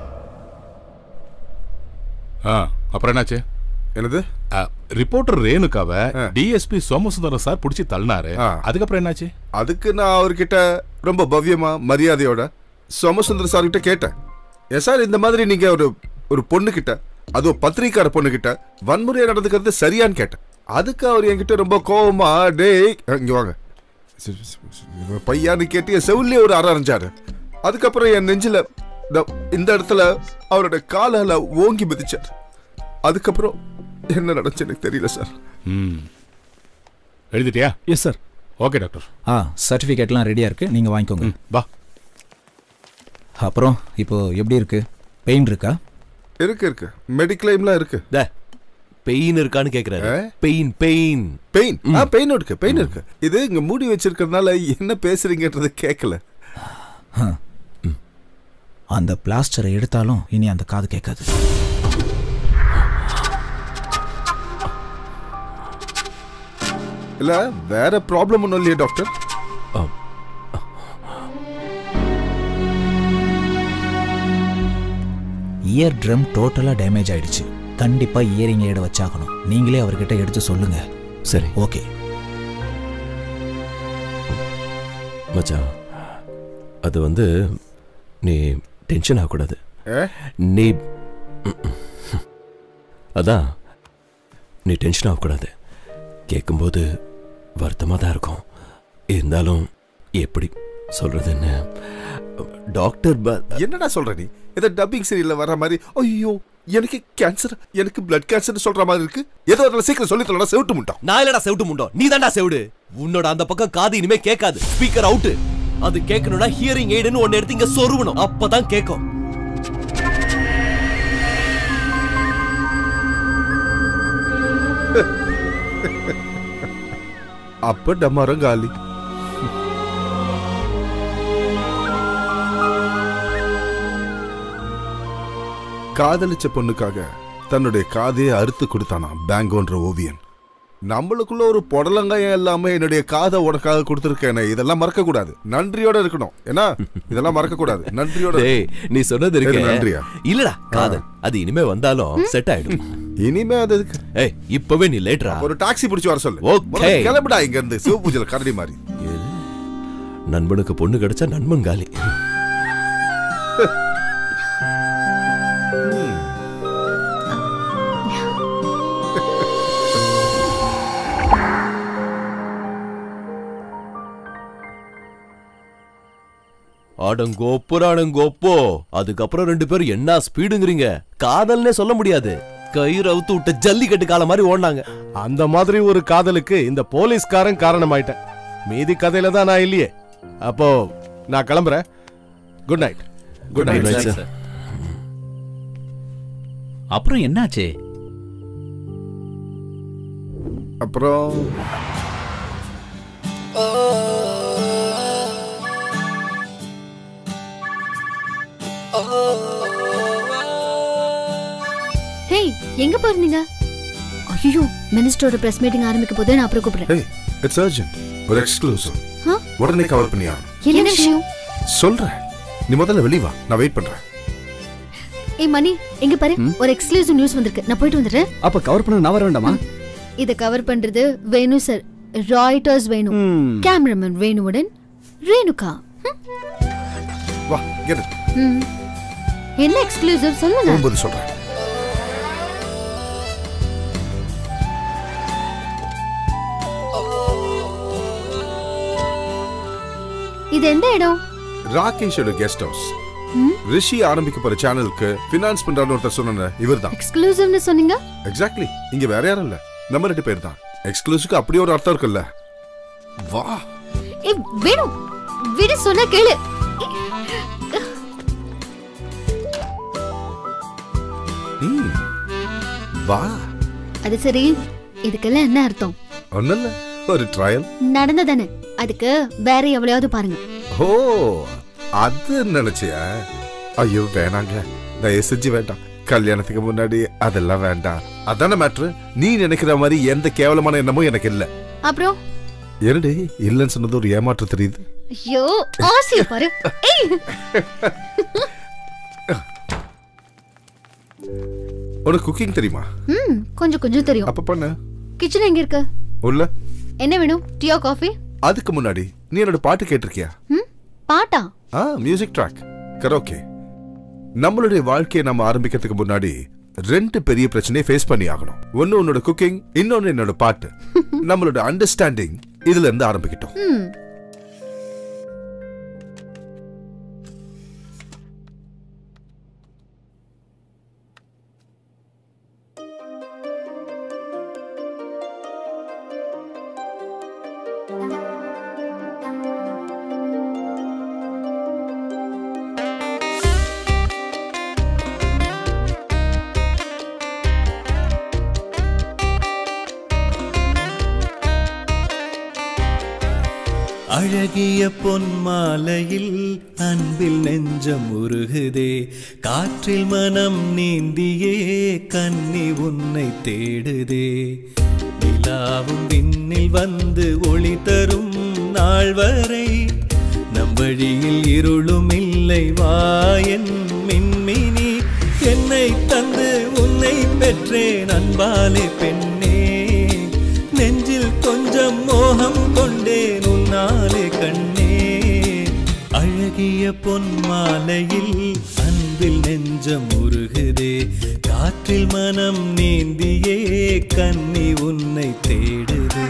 ஆ அப்புறம் என்னாச்சு என்னது ரிப்போர்ட்டர் ரேணுகாவை டிஎஸ்பி சோமசுந்தரம் சார் பிடிச்சி தள்ளினாரு அதுக்கப்புறம் என்னாச்சு அதுக்கு நான் அவர்கிட்ட ரொம்ப பவ்யமா மரியாதையோட சோமசுந்தர சார் கிட்ட கேட்டேன் ஏன் சார் இந்த மாதிரி நீங்க ஒரு ஒரு பொண்ணு கிட்ட அதுவும் பத்திரிக்கார பொண்ணு கிட்ட வன்முறையா நடந்துக்கிறது சரியான்னு கேட்டேன் அதுக்கு அவர் என்கிட்ட ரொம்ப கோவமா டேய் இங்க வாங்க சி- சி- சி- இவன் பையான்னு கேட்டு என் செவிலே ஒரு அற அரைஞ்சாரு அதுக்கப்புறம் என் நெஞ்சில இந்த- இந்த இடத்துல அவரோட காலால ஓங்கி மிதிச்சார் அதுக்கப்புறம் என்ன நடந்துச்சு எனக்கு தெரியல சார் ம் எழுதிட்டியா எஸ் சார் ஓகே டாக்டர் ஆ சர்டிஃபிகேட்லாம் ரெடியாக இருக்கு நீங்கள் வாங்கிக்கோங்க வா அப்புறம் இப்போ எப்படி இருக்கு பெயின் இருக்கா இருக்கு இருக்கு மெடிக்ளைம்லாம் இருக்கு பெயின் இருக்கான்னு கேக்குறாரு பெயின் பெயின் பெயின் ஆ பெயின் இருக்கு பெயின் இருக்கு இது இங்க மூடி வச்சிருக்கிறதுனால என்ன பேசுறீங்கன்றது கேட்கல அந்த பிளாஸ்டரை எடுத்தாலும் இனி அந்த காது கேட்காது இல்ல வேற ப்ராப்ளம் ஒன்றும் இல்லையா டாக்டர் இயர் ட்ரம் டோட்டலாக டேமேஜ் ஆயிடுச்சு கண்டிப்பா இயரிங் ஏட வச்சாகணும் நீங்களே அவர்கிட்ட எடுத்து சொல்லுங்க சரி ஓகே மச்சான் அது வந்து நீ டென்ஷன் ஆகக்கூடாது ஏ? நீ அதான் நீ டென்ஷன் ஆகக்கூடாது கேட்கும்போது வருத்தமாக தான் இருக்கும் இருந்தாலும் எப்படி சொல்றதுன்னு டாக்டர் என்னடா சொல்ற நீ ஏதோ டப்பிங் சீரியல்ல வர மாதிரி ஐயோ எனக்கு கேன்சர் எனக்கு பிளட் கேன்சர் சொல்ற மாதிரி இருக்கு ஏதோ அதனால சீக்கிரம் சொல்லி சொல்லலாம் செவிட்டு முட்டோம் நான் இல்லடா செவிட்டு முண்டோ நீ தான்டா செவிடு உன்னோட அந்த பக்கம் காது இனிமே கேட்காது ஸ்பீக்கர் அவுட் அது கேட்கணும்னா ஹியரிங் எய்டுன்னு ஒன்னு எடுத்து இங்க சொருவணும் அப்பதான் கேட்கும் அப்ப டம்மாரம் காலி காதலிச்ச பொண்ணுக்காக தன்னுடைய காதையை அறுத்து கொடுத்தானா பேங்கோன்ற ஓவியன் நம்மளுக்குள்ள ஒரு புடலங்காயம் இல்லாம என்னுடைய காதை உனக்காக கொடுத்துருக்கேனே இதெல்லாம் மறக்க கூடாது நன்றியோட இருக்கணும் ஏன்னா இதெல்லாம் மறக்க கூடாது நன்றியோட டேய் நீ சொன்னது எது இருக்கு நன்றியா இல்லடா காதல் அது இனிமே வந்தாலும் செட் ஆயிடும் இனிமே அது எதுக்கு ஏய் இப்பவே நீ லேட்ரா ஒரு டாக்ஸி பிடிச்சு வர சொல்லு ஓகே முதல்ல கிளம்புடா இங்க இருந்து சிவபூஜையில கரடி மாதிரி நண்பனுக்கு பொண்ணு கிடைச்சா நண்பன் காலி அடங்கோப்புறானுங்கோப்போ அதுக்கப்புறம் ரெண்டு பேரும் என்ன ஸ்பீடுங்கிறீங்க காதல்னே சொல்ல முடியாது கயிறு அவுத்து விட்ட ஜல்லிக்கட்டு காலம் மாதிரி ஓடினாங்க அந்த மாதிரி ஒரு காதலுக்கு இந்த போலீஸ்காரன் காரணமாயிட்டேன் மீதி கதையில தான் நான் இல்லையே அப்போ நான் கிளம்புறேன் good night good Good night, night sir. அப்புறம் என்னாச்சு அப்புறம் ஹேய் எங்க போயிருந்தீங்க ஐயோ மினிஸ்டரோட பிரஸ் மீட்டிங் ஆரம்பிக்க போதே நான் அப்புறம் கூப்பிடுறேன் ஏய் இட்ஸ் அர்ஜென்ட் ஒரு எக்ஸ்க்ளூசிவ் ஆ? உடனே கவர் பண்ணி ஆகணும் என்ன விஷயம் சொல்றேன் நீ முதல்ல வெளிய வா நான் வெயிட் பண்றேன் ஏய் மணி எங்க பாரு ஒரு எக்ஸ்க்ளூசிவ் நியூஸ் வந்திருக்கு நான் போயிட்டு வந்துடுறேன் அப்ப கவர் பண்ண நான் வர வேண்டாமா இத கவர் பண்றது வேணு சார் ராய்டர்ஸ் வேணு ம். கேமராமேன் வேணுவுடன் ரேணுகா வா கெட் ம். என்ன எக்ஸ்க்ளூசிவ் சொல்லுங்க போகும்போது சொல்றேன் இது எந்த இடம் ராகேஷோட கெஸ்ட் ஹவுஸ் ம்? ரிஷி ஆரம்பிக்க போற சேனலுக்கு ஃபினான்ஸ் பண்றான்னு ஒருத்தர் சொன்ன இவர்தான் எக்ஸ்க்ளூசிவ்னு சொன்னீங்க எக்ஸாக்ட்லி இங்க வேற யாரும் இல்ல நம்ம ரெண்டு பேர் தான் எக்ஸ்க்ளூசிவ்க்கு அப்படியே ஒரு அர்த்தம் இருக்குல்ல வா ஏய் வேணு விடு சொன்னா கேளு ம். வா அது சரி இதுக்கெல்லாம் என்ன அர்த்தம் ஒண்ணும் இல்ல ஒரு ட்ரையல் நடந்ததானே அதுக்கு வேற எவ்வளையாவது பாருங்க ஓ அது நினைச்சியா ஐயோ வேணாங்க தயவு செஞ்சு வேண்டாம் கல்யாணத்துக்கு முன்னாடி அதெல்லாம் வேண்டாம் அதான மேட்ரு நீ நினைக்கிற மாதிரி எந்த கேவலமான எண்ணமும் எனக்கு இல்ல அப்புறம் என்னடி இல்லைன்னு சொன்னது ஒரு ஏமாற்றம் தெரியுது ஐயோ ஆசைய பாரு ஏய் உனக்கு குக்கிங் தெரியுமா ம் கொஞ்சம் கொஞ்சம் தெரியும் அப்ப பண்ணு கிச்சன் எங்க இருக்கு உள்ள என்ன வேணும் டீயா காஃபி அதுக்கு முன்னாடி நீ என்னோட பாட்டு கேட்டிருக்கியா ம் பாட்டா ஆ மியூசிக் ட்ராக் கரோக்கே நம்மளுடைய வாழ்க்கையை நம்ம ஆரம்பிக்கிறதுக்கு முன்னாடி ரெண்டு பெரிய பிரச்சனையை ஃபேஸ் பண்ணி ஆகணும் ஒன்னு உன்னோட குக்கிங் இன்னொன்னு என்னோட பாட்டு நம்மளோட அண்டர்ஸ்டாண்டிங் இதுல இருந்து ஆரம்பிக்கட்டும் ம் அழகிய பொன்மாலையில் அன்பில் நெஞ்சம் உருகுதே காற்றில் மனம் நீந்தியே கன்னி உன்னை தேடுதே நிலாவும் விண்ணில் வந்து ஒளி தரும் நாள் வரை நம் வழியில் இருளும் இல்லை வாயன் மின்மினி என்னை தந்து உன்னை பெற்றேன் அன்பாலே பெண்ணே நெஞ்சில் கொஞ்சம் மோகம் கொண்டேன் உன்னாலே கண்ணே அழகிய பொன்மாலையில் அன்பில் நெஞ்சம் உருகுதே காற்றில் மனம் நீந்தியே கன்னி உன்னை தேடுதே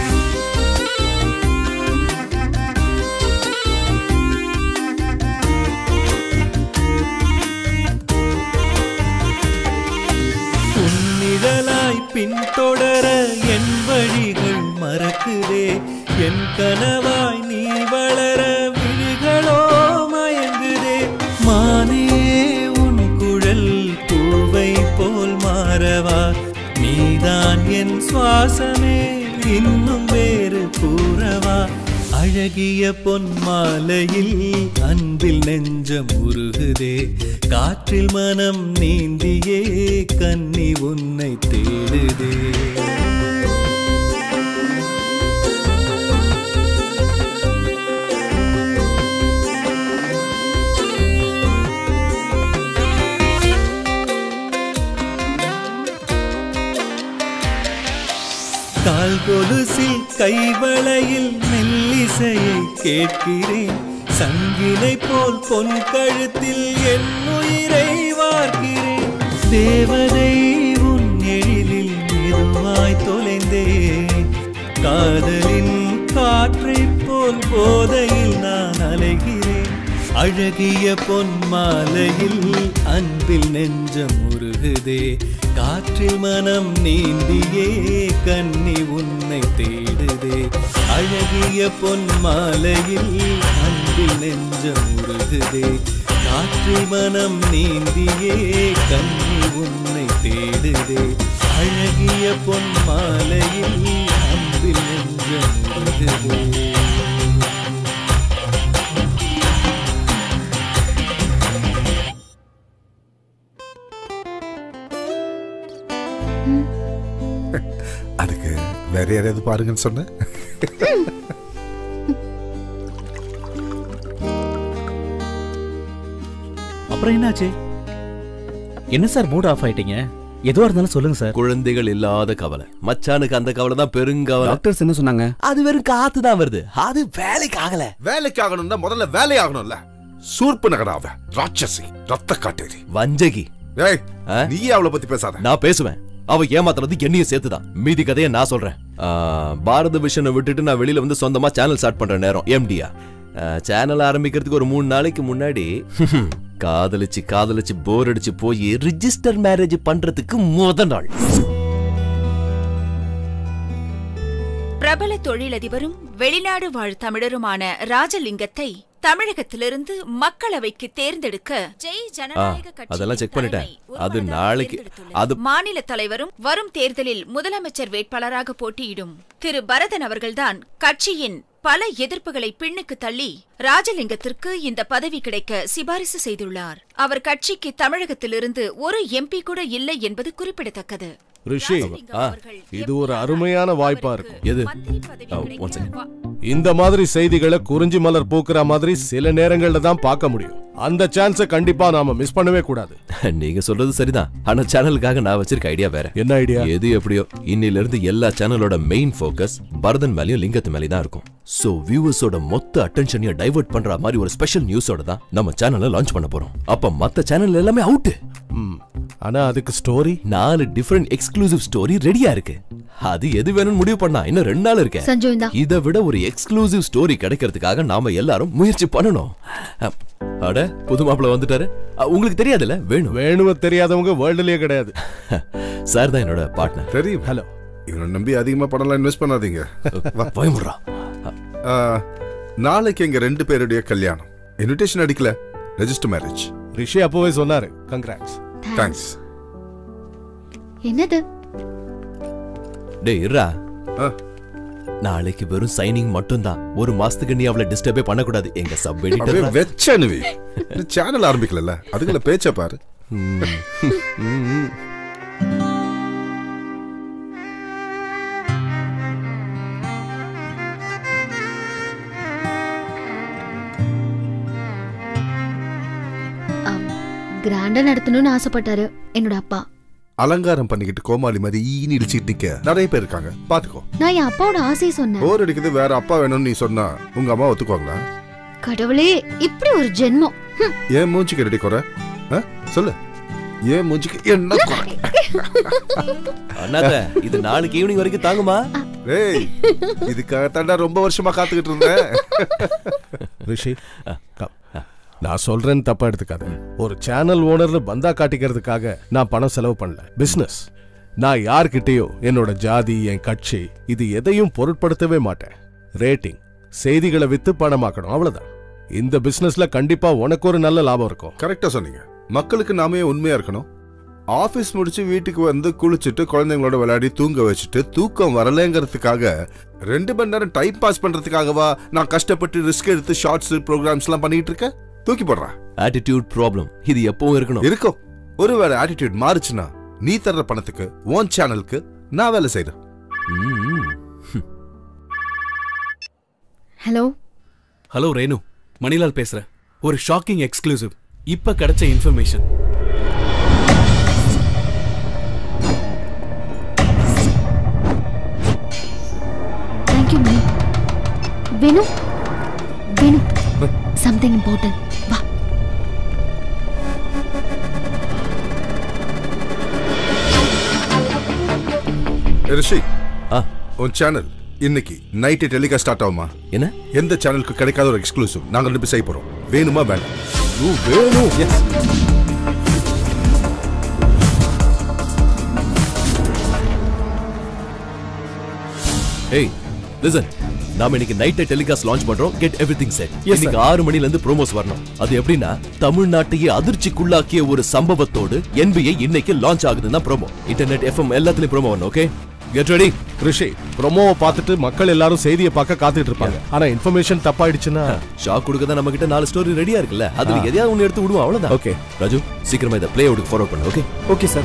உன்னிழலாய் பின்தொடர என் வழிகள் மறக்குதே என் கனவாய் நீ வளர விழிகளோ மயங்குதே மானே உன் குழல் பூவை போல் மாறவா நீதான் என் சுவாசமே இன்னும் வேறு கூறவா அழகிய பொன் மாலையில் அன்பில் நெஞ்சம் உருகுதே காற்றில் மனம் நீந்தியே கன்னி உன்னை தேடுதே கால் கொலுசில் கைவளையில் மெல்லிசையை கேட்கிறேன் சங்கினை போல் பொன் கழுத்தில் என் உயிரை வார்க்கிறேன் தேவதை உன் எழிலில் மெதுவாய் தொலைந்தேன் காதலின் காற்றைப் போல் போதையில் நான் அலைகிறேன் அழகிய பொன் மாலையில் அன்பில் நெஞ்சம் உருகுதே காற்றில் மனம் நீந்தியே கன்னி உன்னை தேடுதே அழகிய பொன் மாலையில் அன்பில் நெஞ்சம் உருகுதே காற்றில் மனம் நீந்தியே கன்னி உன்னை தேடுதே அழகிய பொன் மாலையில் அன்பில் நெஞ்சம் உருகுதே அதுக்கு வேற யாரையாவது பாருங்கன்னு சொன்ன அப்புறம் என்னாச்சு என்ன சார் மூட் ஆஃப் ஆயிட்டீங்க எதுவா இருந்தாலும் சொல்லுங்க சார் குழந்தைகள் இல்லாத கவலை மச்சானுக்கு அந்த கவலை தான் பெருங்கவலை டாக்டர்ஸ் என்ன சொன்னாங்க அது வெறும் காத்து தான் வருது அது வேலைக்கு ஆகல வேலைக்கு ஆகணும்னா முதல்ல வேலை ஆகணும்ல சூர்ப்பு நகராவ ராட்சசி ரத்த காட்டேரி வஞ்சகி ஏய் நீயே அவளை பத்தி பேசாத நான் பேசுவேன் அவ ஏமாத்துறது என்னையும் சேர்த்துதான் மீதி கதையை நான் சொல்றேன் ஆ, பாரத விஷனை விட்டுட்டு நான் வெளியில வந்து சொந்தமா சேனல் ஸ்டார்ட் பண்ற நேரம் எம்டியா சேனல் ஆரம்பிக்கிறதுக்கு ஒரு மூணு நாளைக்கு முன்னாடி காதலிச்சு காதலிச்சு போர் அடிச்சு போய் ரிஜிஸ்டர் மேரேஜ் பண்றதுக்கு முத நாள் பிரபல தொழிலதிபரும் வெளிநாடு வாழ் தமிழருமான ராஜலிங்கத்தை தமிழகத்திலிருந்து மக்களவைக்கு தேர்ந்தெடுக்க ஜெய் ஆ, ஜனநாயக கட்சி அதெல்லாம் செக் பண்ணிட்டேன் அது நாளைக்கு அது மாநில தலைவரும் வரும் தேர்தலில் முதலமைச்சர் வேட்பாளராக போட்டியிடும் திரு பரதன் அவர்கள்தான் கட்சியின் பல எதிர்ப்புகளை பின்னுக்கு தள்ளி ராஜலிங்கத்திற்கு இந்த பதவி கிடைக்க சிபாரிசு செய்துள்ளார் அவர் கட்சிக்கு தமிழகத்திலிருந்து ஒரு எம்பி கூட இல்லை என்பது குறிப்பிடத்தக்கது ரிஷி ஆ, இது ஒரு அருமையான வாய்ப்பா இருக்கும் எது ஆ, one second. இந்த மாதிரி செய்திகளை குறிஞ்சி மலர் பூக்குற மாதிரி சில நேரங்கள்ல தான் பார்க்க முடியும் அந்த சான்ஸை கண்டிப்பா நாம மிஸ் பண்ணவே கூடாது நீங்க சொல்றது சரிதான் ஆனா சேனலுக்காக நான் வச்சிருக்க ஐடியா வேற என்ன ஐடியா எது எப்படியோ இன்னில இருந்து எல்லா சேனலோட மெயின் ஃபோக்கஸ் பரதன் மேலயும் லிங்கத்து மேலயும் தான் இருக்கும் சோ வியூவர்ஸோட மொத்த அட்டென்ஷனையும் டைவர்ட் பண்ற மாதிரி ஒரு ஸ்பெஷல் நியூஸோட தான் நம்ம சேனலை லான்ச் பண்ண போறோம் அப்ப மத்த சேனல் எல்லாமே அவுட் ஆனா அதுக்கு ஸ்டோரி நாலு டிஃபரெண்ட் எக்ஸ்க்ளூசிவ் ஸ்டோரி ரெடியா இருக்கு அது எது வேணும்னு முடிவு பண்ணா இன்னும் ரெண்டு நாள் இருக்கு சஞ்சு இந்தா. இதை விட ஒரு எக்ஸ்க்ளூசிவ் ஸ்டோரி கிடைக்கிறதுக்காக நாம எல்லாரும் முயற்சி பண்ணணும் அ, அட புது மாப்பிள்ள வந்துட்டாரு அ, உங்களுக்கு தெரியாதுல்ல வேணும் வேணும தெரியாதவங்க வேர்ல்டுலயே கிடையாது சார் தான் என்னோட பார்ட்னர் தெரியும் ஹலோ இவனை நம்பி அதிகமா பணம்லாம் இன்வெஸ்ட் பண்ணாதீங்க வா. பயமுறா ஆ, நாளைக்கு எங்க ரெண்டு பேருடைய கல்யாணம் இன்விடேஷன் அடிக்கல ரெஜிஸ்டர் மேரேஜ் ரிஷி அப்பவே சொன்னாரு கங்க்ராட்ஸ் தேங்க்ஸ் என்னது டேய் இருடா நாளைக்கு வெறும் சைனிங் மட்டும்தான் ஒரு மாசத்துக்கு நீ அவளை டிஸ்டர்பே பண்ணக்கூடாது எங்க சப் அப்படியே எடிட்டர் வெச்ச அனுவி சேனல் ஆரம்பிக்கல அதுக்குள்ள பேச்ச பாரு கிராண்டா நடத்தணும்னு ஆசைப்பட்டாரு என்னோட அப்பா அலங்காரம் பண்ணிக்கிட்டு கோமாளி மாதிரி ஈனி இடிச்சிட்டு நிக்க நிறைய பேர் இருக்காங்க பாத்துக்கோ நான் என் அப்பாவோட ஆசையை சொன்னேன் போர் அடிக்குது வேற அப்பா வேணும்னு நீ சொன்னா உங்க அம்மா ஒத்துக்குவாங்களா கடவுளே இப்படி ஒரு ஜென்மம் ஹம். ஏன் மூஞ்சிக்கு ரெடி குறை ஆ? சொல்லு ஏன் மூஞ்சிக்கு என்ன குறை அண்ணாத்த இது நாளைக்கு ஈவினிங் வரைக்கும் தாங்குமா ஏய் இதுக்காகத்தாண்டா ரொம்ப வருஷமா காத்துக்கிட்டு இருந்தேன் ரிஷி கம். நான் சொல்றேன்னு தப்பா எடுத்துக்காத ஒரு சேனல் ஓனர்னு பந்தா காட்டிக்கிறதுக்காக நான் பணம் செலவு பண்ணல பிசினஸ் நான் யார்கிட்டயோ என்னோட ஜாதி என் கட்சி இது எதையும் பொருட்படுத்தவே மாட்டேன் ரேட்டிங் செய்திகளை வித்து பணமாக்கணும் அவ்வளவுதான் இந்த பிசினஸ்ல கண்டிப்பா உனக்கு ஒரு நல்ல லாபம் இருக்கும் கரெக்டா சொன்னீங்க மக்களுக்கு நாமே உண்மையா இருக்கணும் ஆபீஸ் முடிச்சு வீட்டுக்கு வந்து குளிச்சுட்டு குழந்தைங்களோட விளையாடி தூங்க வச்சுட்டு தூக்கம் வரலைங்கிறதுக்காக ரெண்டு மணி நேரம் டைம் பாஸ் பண்றதுக்காகவா நான் கஷ்டப்பட்டு ரிஸ்க் எடுத்து ஷார்ட்ஸ் ப்ரோக்ராம்ஸ் எல்லாம் பண்ணிட்டு இருக்கேன் தூக்கி போடுறா ஆட்டிடியூட் ப்ராப்ளம் இது எப்பவும் இருக்கணும் இருக்கும் ஒருவேளை ஆட்டிடியூட் மாறுச்சுன்னா நீ தர்ற பணத்துக்கு ஓன் சேனலுக்கு நான் வேலை செய்றேன் ஹலோ ஹலோ ரேணு மணிலால் பேசுறேன் ஒரு ஷாக்கிங் எக்ஸ்க்ளூசிவ் இப்ப கிடைச்ச information thank you Mani Venu Venu something important வா ரிஷி உன் சேனல் இன்னைக்கு நைட்டு டெலிகாஸ்ட் ஸ்டார்ட் ஆகுமா என்ன எந்த சேனலுக்கு கிடைக்காத ஒரு எக்ஸ்க்ளூசிவ் நாங்க ரெண்டு பேர் செய்ய போறோம் வேணுமா வேண்டாம் ஓ, வேணும் எஸ் ஏய் லிசன் நாம இன்னைக்கு நைட் டெலிகாஸ்ட் லான்ச் பண்றோம் கெட் எவ்ரிதிங் செட் இன்னைக்கு ஆறு மணில இருந்து ப்ரோமோஸ் வரணும் அது எப்படின்னா தமிழ்நாட்டையே அதிர்ச்சிக்குள்ளாக்கிய ஒரு சம்பவத்தோடு NBA இன்னைக்கு லான்ச் ஆகுதுன்னா ப்ரோமோ இன்டர்நெட் எஃப்எம் எல்லாத்துலயும் ப்ரோமோ வரணும் ஓகே கெட் ரெடி ரிஷி ப்ரோமோவை பார்த்துட்டு மக்கள் எல்லாரும் செய்தியை பார்க்க காத்துட்டு இருப்பாங்க ஆனா இன்ஃபர்மேஷன் தப்பாயிடுச்சுன்னா ஷாக் கொடுக்க தான் நம்ம கிட்ட நாலு ஸ்டோரி ரெடியா இருக்குல்ல அதுல ஆ. எதையாவது ஒன்னு எடுத்து விடுவோம் அவ்வளவுதான் ஓகே ராஜு சீக்கிரமா இதை பிளே அவுட்டுக்கு ஃபார்வர்ட் பண்ணு ஓகே ஓகே சார்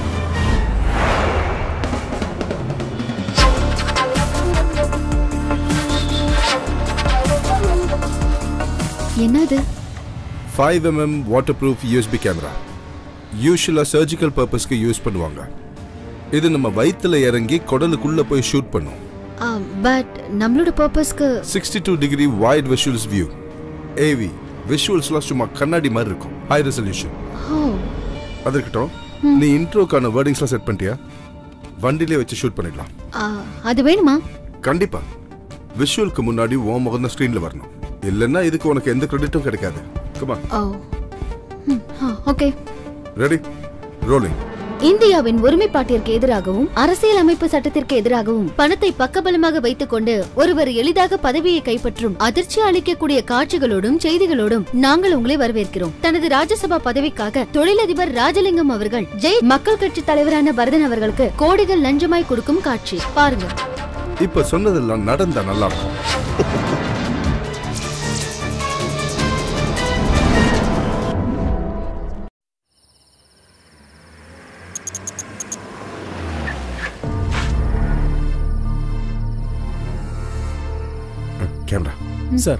என்னது five MM water proof USB camera யூஸ்வலாக சர்ஜிக்கல் பர்பஸ்க்கு யூஸ் பண்ணுவாங்க இது நம்ம வயித்துல இறங்கி குடலுக்குள்ள போய் ஷூட் பண்ணும் பட் நம்மளோட பர்பஸ்க்கு sixty two degree wide visuals view AV விஷுவல்ஸ்லாம் சும்மா கண்ணாடி மாதிரி இருக்கும் ஹை ரெசல்யூஷன் ஓ அது இருக்கட்டும் நீ இன்ட்ரோக்கான வேர்டிங்ஸ்லாம் செட் பண்ணிட்டியா வண்டிலே வச்சு ஷூட் பண்ணிடலாம் ஆ, அது வேணுமா கண்டிப்பா விஷுவலுக்கு முன்னாடி உன் முகம் தான் ஸ்க்ரீன்ல வரணும் இல்லைன்னா இதுக்கு உனக்கு எந்த கிரெடிட்டும் கிடைக்காது கமா ஓ ம், ஆ, ஓகே ரெடி ரோலிங் இந்தியாவின் ஒருமைப்பாட்டிற்கு எதிராகவும் அரசியல் அமைப்பு சட்டத்திற்கு எதிராகவும் பணத்தை பக்கபலமாக வைத்துக் கொண்டு ஒருவர் எளிதாக பதவியை கைப்பற்றும் அதிர்ச்சி அளிக்கக்கூடிய காட்சிகளோடும் செய்திகளோடும் நாங்கள் உங்களை வரவேற்கிறோம் தனது ராஜ்யசபா பதவிக்காக தொழிலதிபர் ராஜலிங்கம் அவர்கள் ஜெய் மக்கள் கட்சி தலைவரான பரதன் அவர்களுக்கு கோடிகள் லஞ்சமாய் கொடுக்கும் காட்சி பாருங்க இப்ப சொன்னதெல்லாம் நடந்தா நல்லா இருக்கும் கேமரா சார்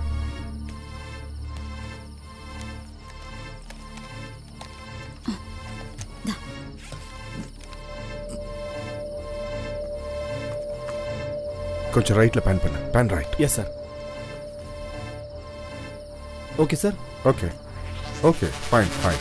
கொஞ்சம் ரைட்ல பேன் பண்ணு pan right yes sir okay sir okay okay fine fine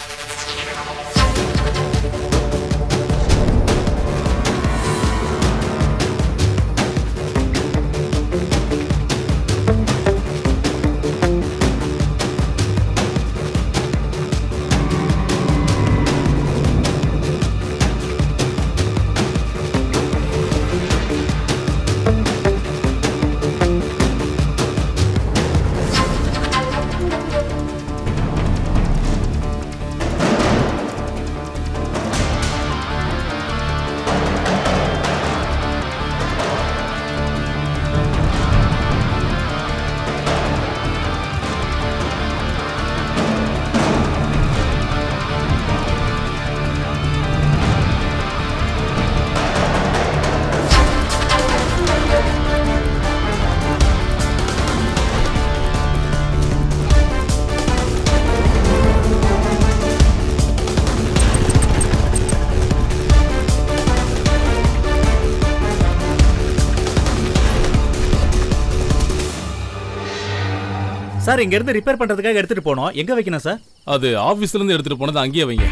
sir இங்க இருந்து ரிப்பேர் பண்றதுக்காக எடுத்துட்டு போனோம் எங்க வைக்கணும் சார் அது ஆபீஸ்ல இருந்து எடுத்துட்டு போனது அங்கேயே வைங்க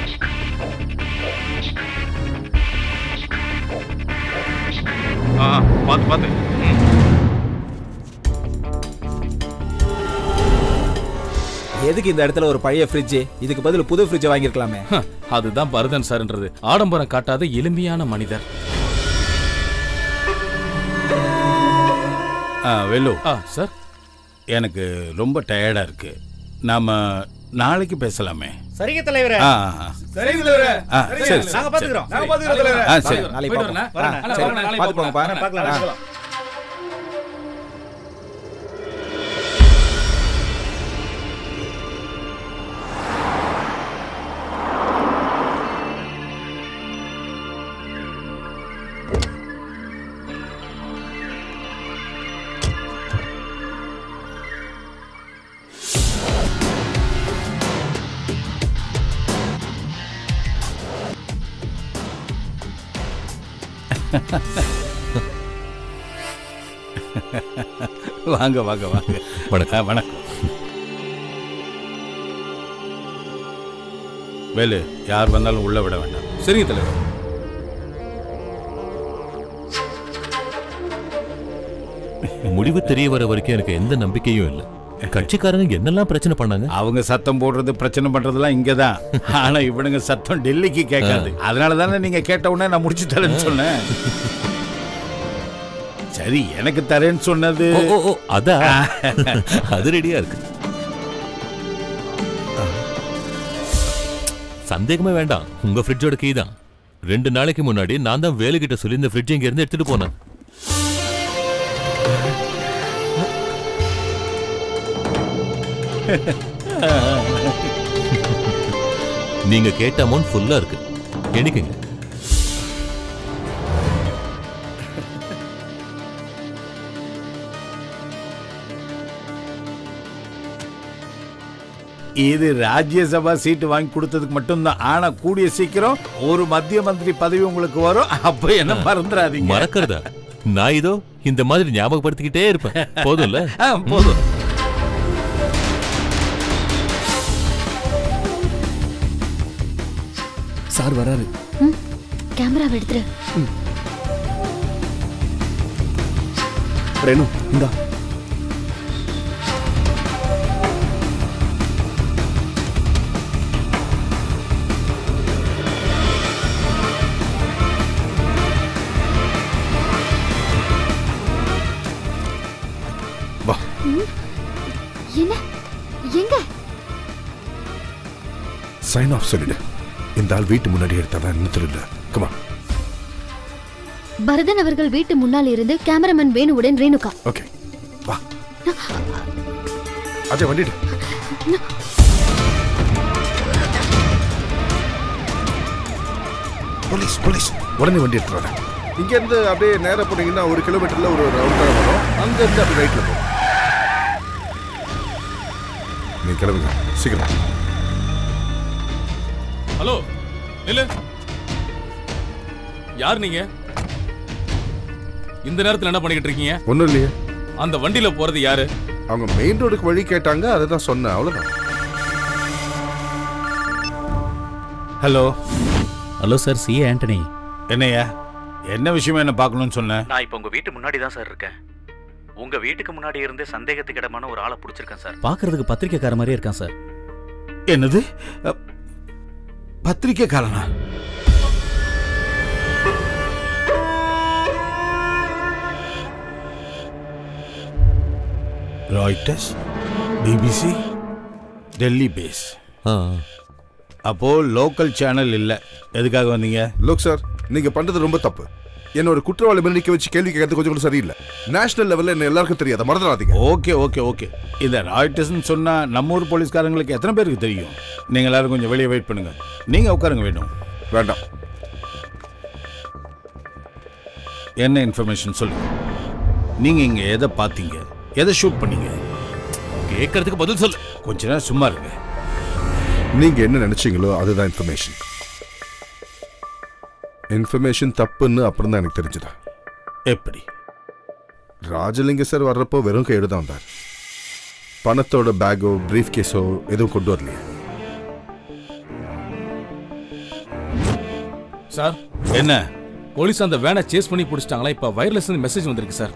ஆ பார்த்து பார்த்து எதுக்கு இந்த இடத்துல ஒரு பழைய ஃப்ரிட்ஜ் இதுக்கு பதில் புது ஃப்ரிட்ஜ் வாங்கியிருக்கலாமே ஹ, அதுதான் பரதன் சார்ன்றது ஆடம்பரம் காட்டாத எளிமையான மனிதர் ஆ வெல்லு ஆ சார் எனக்கு ரொம்ப டயர்டாக இருக்கு நாம நாளைக்கு பேசலாமே சரிங்க தலைவரே ஆ, ஆ. சரிங்க தலைவரே ஆ, சரிங்க சரி, தலைவரே. நாங்க சரி. பாத்துக்கிறோம் நாங்க சரி. பாத்துக்கிறோம் தலைவரே. ஆ, சரி, நாளைக்கு நாளைக்கு பார்ப்போம். பார்ப்போம். வரேன். ஆ, சரி. சரி. நாளைக்கு பார்த்து போங்க, பார்க்கலாம். பார்க்கலாம். பார்க்கலாம். ஆ. பார்க்கலாம். வாங்க வாங்க வாங்க வணக்கம் வணக்கம் வேலு யார் வந்தாலும் உள்ள விட வேண்டாம் சரிங்க தலைவர் முடிவு தெரிய வர வரைக்கும் எனக்கு எந்த நம்பிக்கையும் இல்ல கட்சிக்காரங்க என்னெல்லாம் பிரச்சனை பண்ணாங்க அவங்க சத்தம் போடுறது பிரச்சனை பண்றதெல்லாம் இங்கதான் ஆனா இவனுங்க சத்தம் டெல்லிக்கு கேட்காது அதனால தானே நீங்க கேட்ட உடனே நான் முடிச்சு தரேன்னு சொன்னேன் சரி எனக்கு தரேன்னு சொன்னது ஓ, ஓ, ஓ, அதான். அது ரெடியா இருக்கு சந்தேகமே வேண்டாம் உங்க ஃப்ரிட்ஜோட கீ தான் ரெண்டு நாளைக்கு முன்னாடி நான் தான் வேலுகிட்ட சொல்லி இந்த ஃப்ரிட்ஜ் இங்க இருந்து எடுத்துட்டு போனேன் நீங்க கேட்ட அமௌண்ட் ஃபுல்லா இருக்கு எண்ணிக்கங்க இது ராஜ்யசபா சீட்டு வாங்கி கொடுத்ததுக்கு மட்டும்தான் ஆனா கூடிய சீக்கிரம் ஒரு மத்திய மந்திரி பதவி உங்களுக்கு வரும் அப்ப என்ன மறந்துடாதீங்க மறக்கிறதா நான் இதோ இந்த மாதிரி ஞாபகப்படுத்திக்கிட்டே இருப்பேன் போதும்ல ஆ, போதும் சார் வராரு கேமராவை எடுத்துரு ரேணு இந்தா வா ம்? என்ன எங்க சைன் ஆஃப் சொல்லிடு இந்த ஆள் வீட்டு முன்னாடி எடுத்தவன் என்ன தெரியல கமா பரதன் அவர்கள் வீட்டு முன்னால் இருந்து கேமராமேன் வேணுவுடன் ரேணுகா ஓகே வா அஜய் வண்டிடு போலீஸ் போலீஸ் உடனே வண்டி எடுத்துட்டு வரேன் இங்க இருந்து அப்படியே நேரா போனீங்கன்னா ஒரு கிலோமீட்டர்ல ஒரு ரவுண்ட் வரும் அங்க இருந்து அப்படியே ரைட்ல போகும் நீ கிளம்புங்க சீக்கிரம் ஹலோ நில்லு யார் நீங்க இந்த நேரத்துல என்ன பண்ணிக்கிட்டு இருக்கீங்க ஒண்ணும் இல்லையே அந்த வண்டியில போறது யாரு அவங்க மெயின் ரோடுக்கு வழி கேட்டாங்க அதை தான் சொன்னேன் அவ்வளவுதான் hello hello sir C Antony என்னையா என்ன விஷயம் என்ன பார்க்கணும்னு சொன்னேன் நான் இப்போ உங்க வீட்டு முன்னாடி தான் சார் இருக்கேன் உங்க வீட்டுக்கு முன்னாடி இருந்து சந்தேகத்துக்கு இடமான ஒரு ஆளை பிடிச்சிருக்கேன் சார் பார்க்கிறதுக்கு பத்திரிக்கைக்கார மாதிரியே இருக்கான் சார் என்னது அ, பத்திரிக்கைக்காரனா ராய்டர்ஸ் பிபிசி டெல்லி பேஸ் அப்போ லோக்கல் சேனல் இல்ல எதுக்காக வந்தீங்க லோக் சார் நீங்க பண்றது ரொம்ப தப்பு என்ன ஒரு குற்றவாளி மேல நிக்க வச்சு கேள்வி கேட்கறது கொஞ்சம் கூட சரியில்லை நேஷனல் லெவல்ல என்ன எல்லாருக்கும் தெரியாத மறந்துடாதீங்க ஓகே ஓகே ஓகே இந்த ராய்டர்ஸ்னு சொன்னா நம்ம ஊர் போலீஸ்காரங்களுக்கு எத்தனை பேருக்கு தெரியும் நீங்க எல்லாரும் கொஞ்சம் வெளியே வெயிட் பண்ணுங்க நீங்க உட்காருங்க வேணும் வேண்டாம் என்ன இன்ஃபர்மேஷன் சொல்லுங்க நீங்க இங்க எதை பார்த்தீங்க எதை ஷூட் பண்ணீங்க கேட்கறதுக்கு பதில் சொல்லு கொஞ்ச நேரம் சும்மா இருங்க நீங்க என்ன நினைச்சீங்களோ அதுதான் இன்ஃபர்மேஷன் இன்ஃபர்மேஷன் தப்புன்னு அப்புறம் தான் எனக்கு தெரிஞ்சது எப்படி ராஜலிங்க சார் வர்றப்போ வெறும் கையோடு தான் வந்தார் பணத்தோட பேக்கோ பிரீஃப் கேஸோ எதுவும் கொண்டு வரலையே சார் என்ன போலீஸ் அந்த வேனை சேஸ் பண்ணி பிடிச்சிட்டாங்களா இப்ப வயர்லெஸ் மெசேஜ் வந்திருக்கு சார்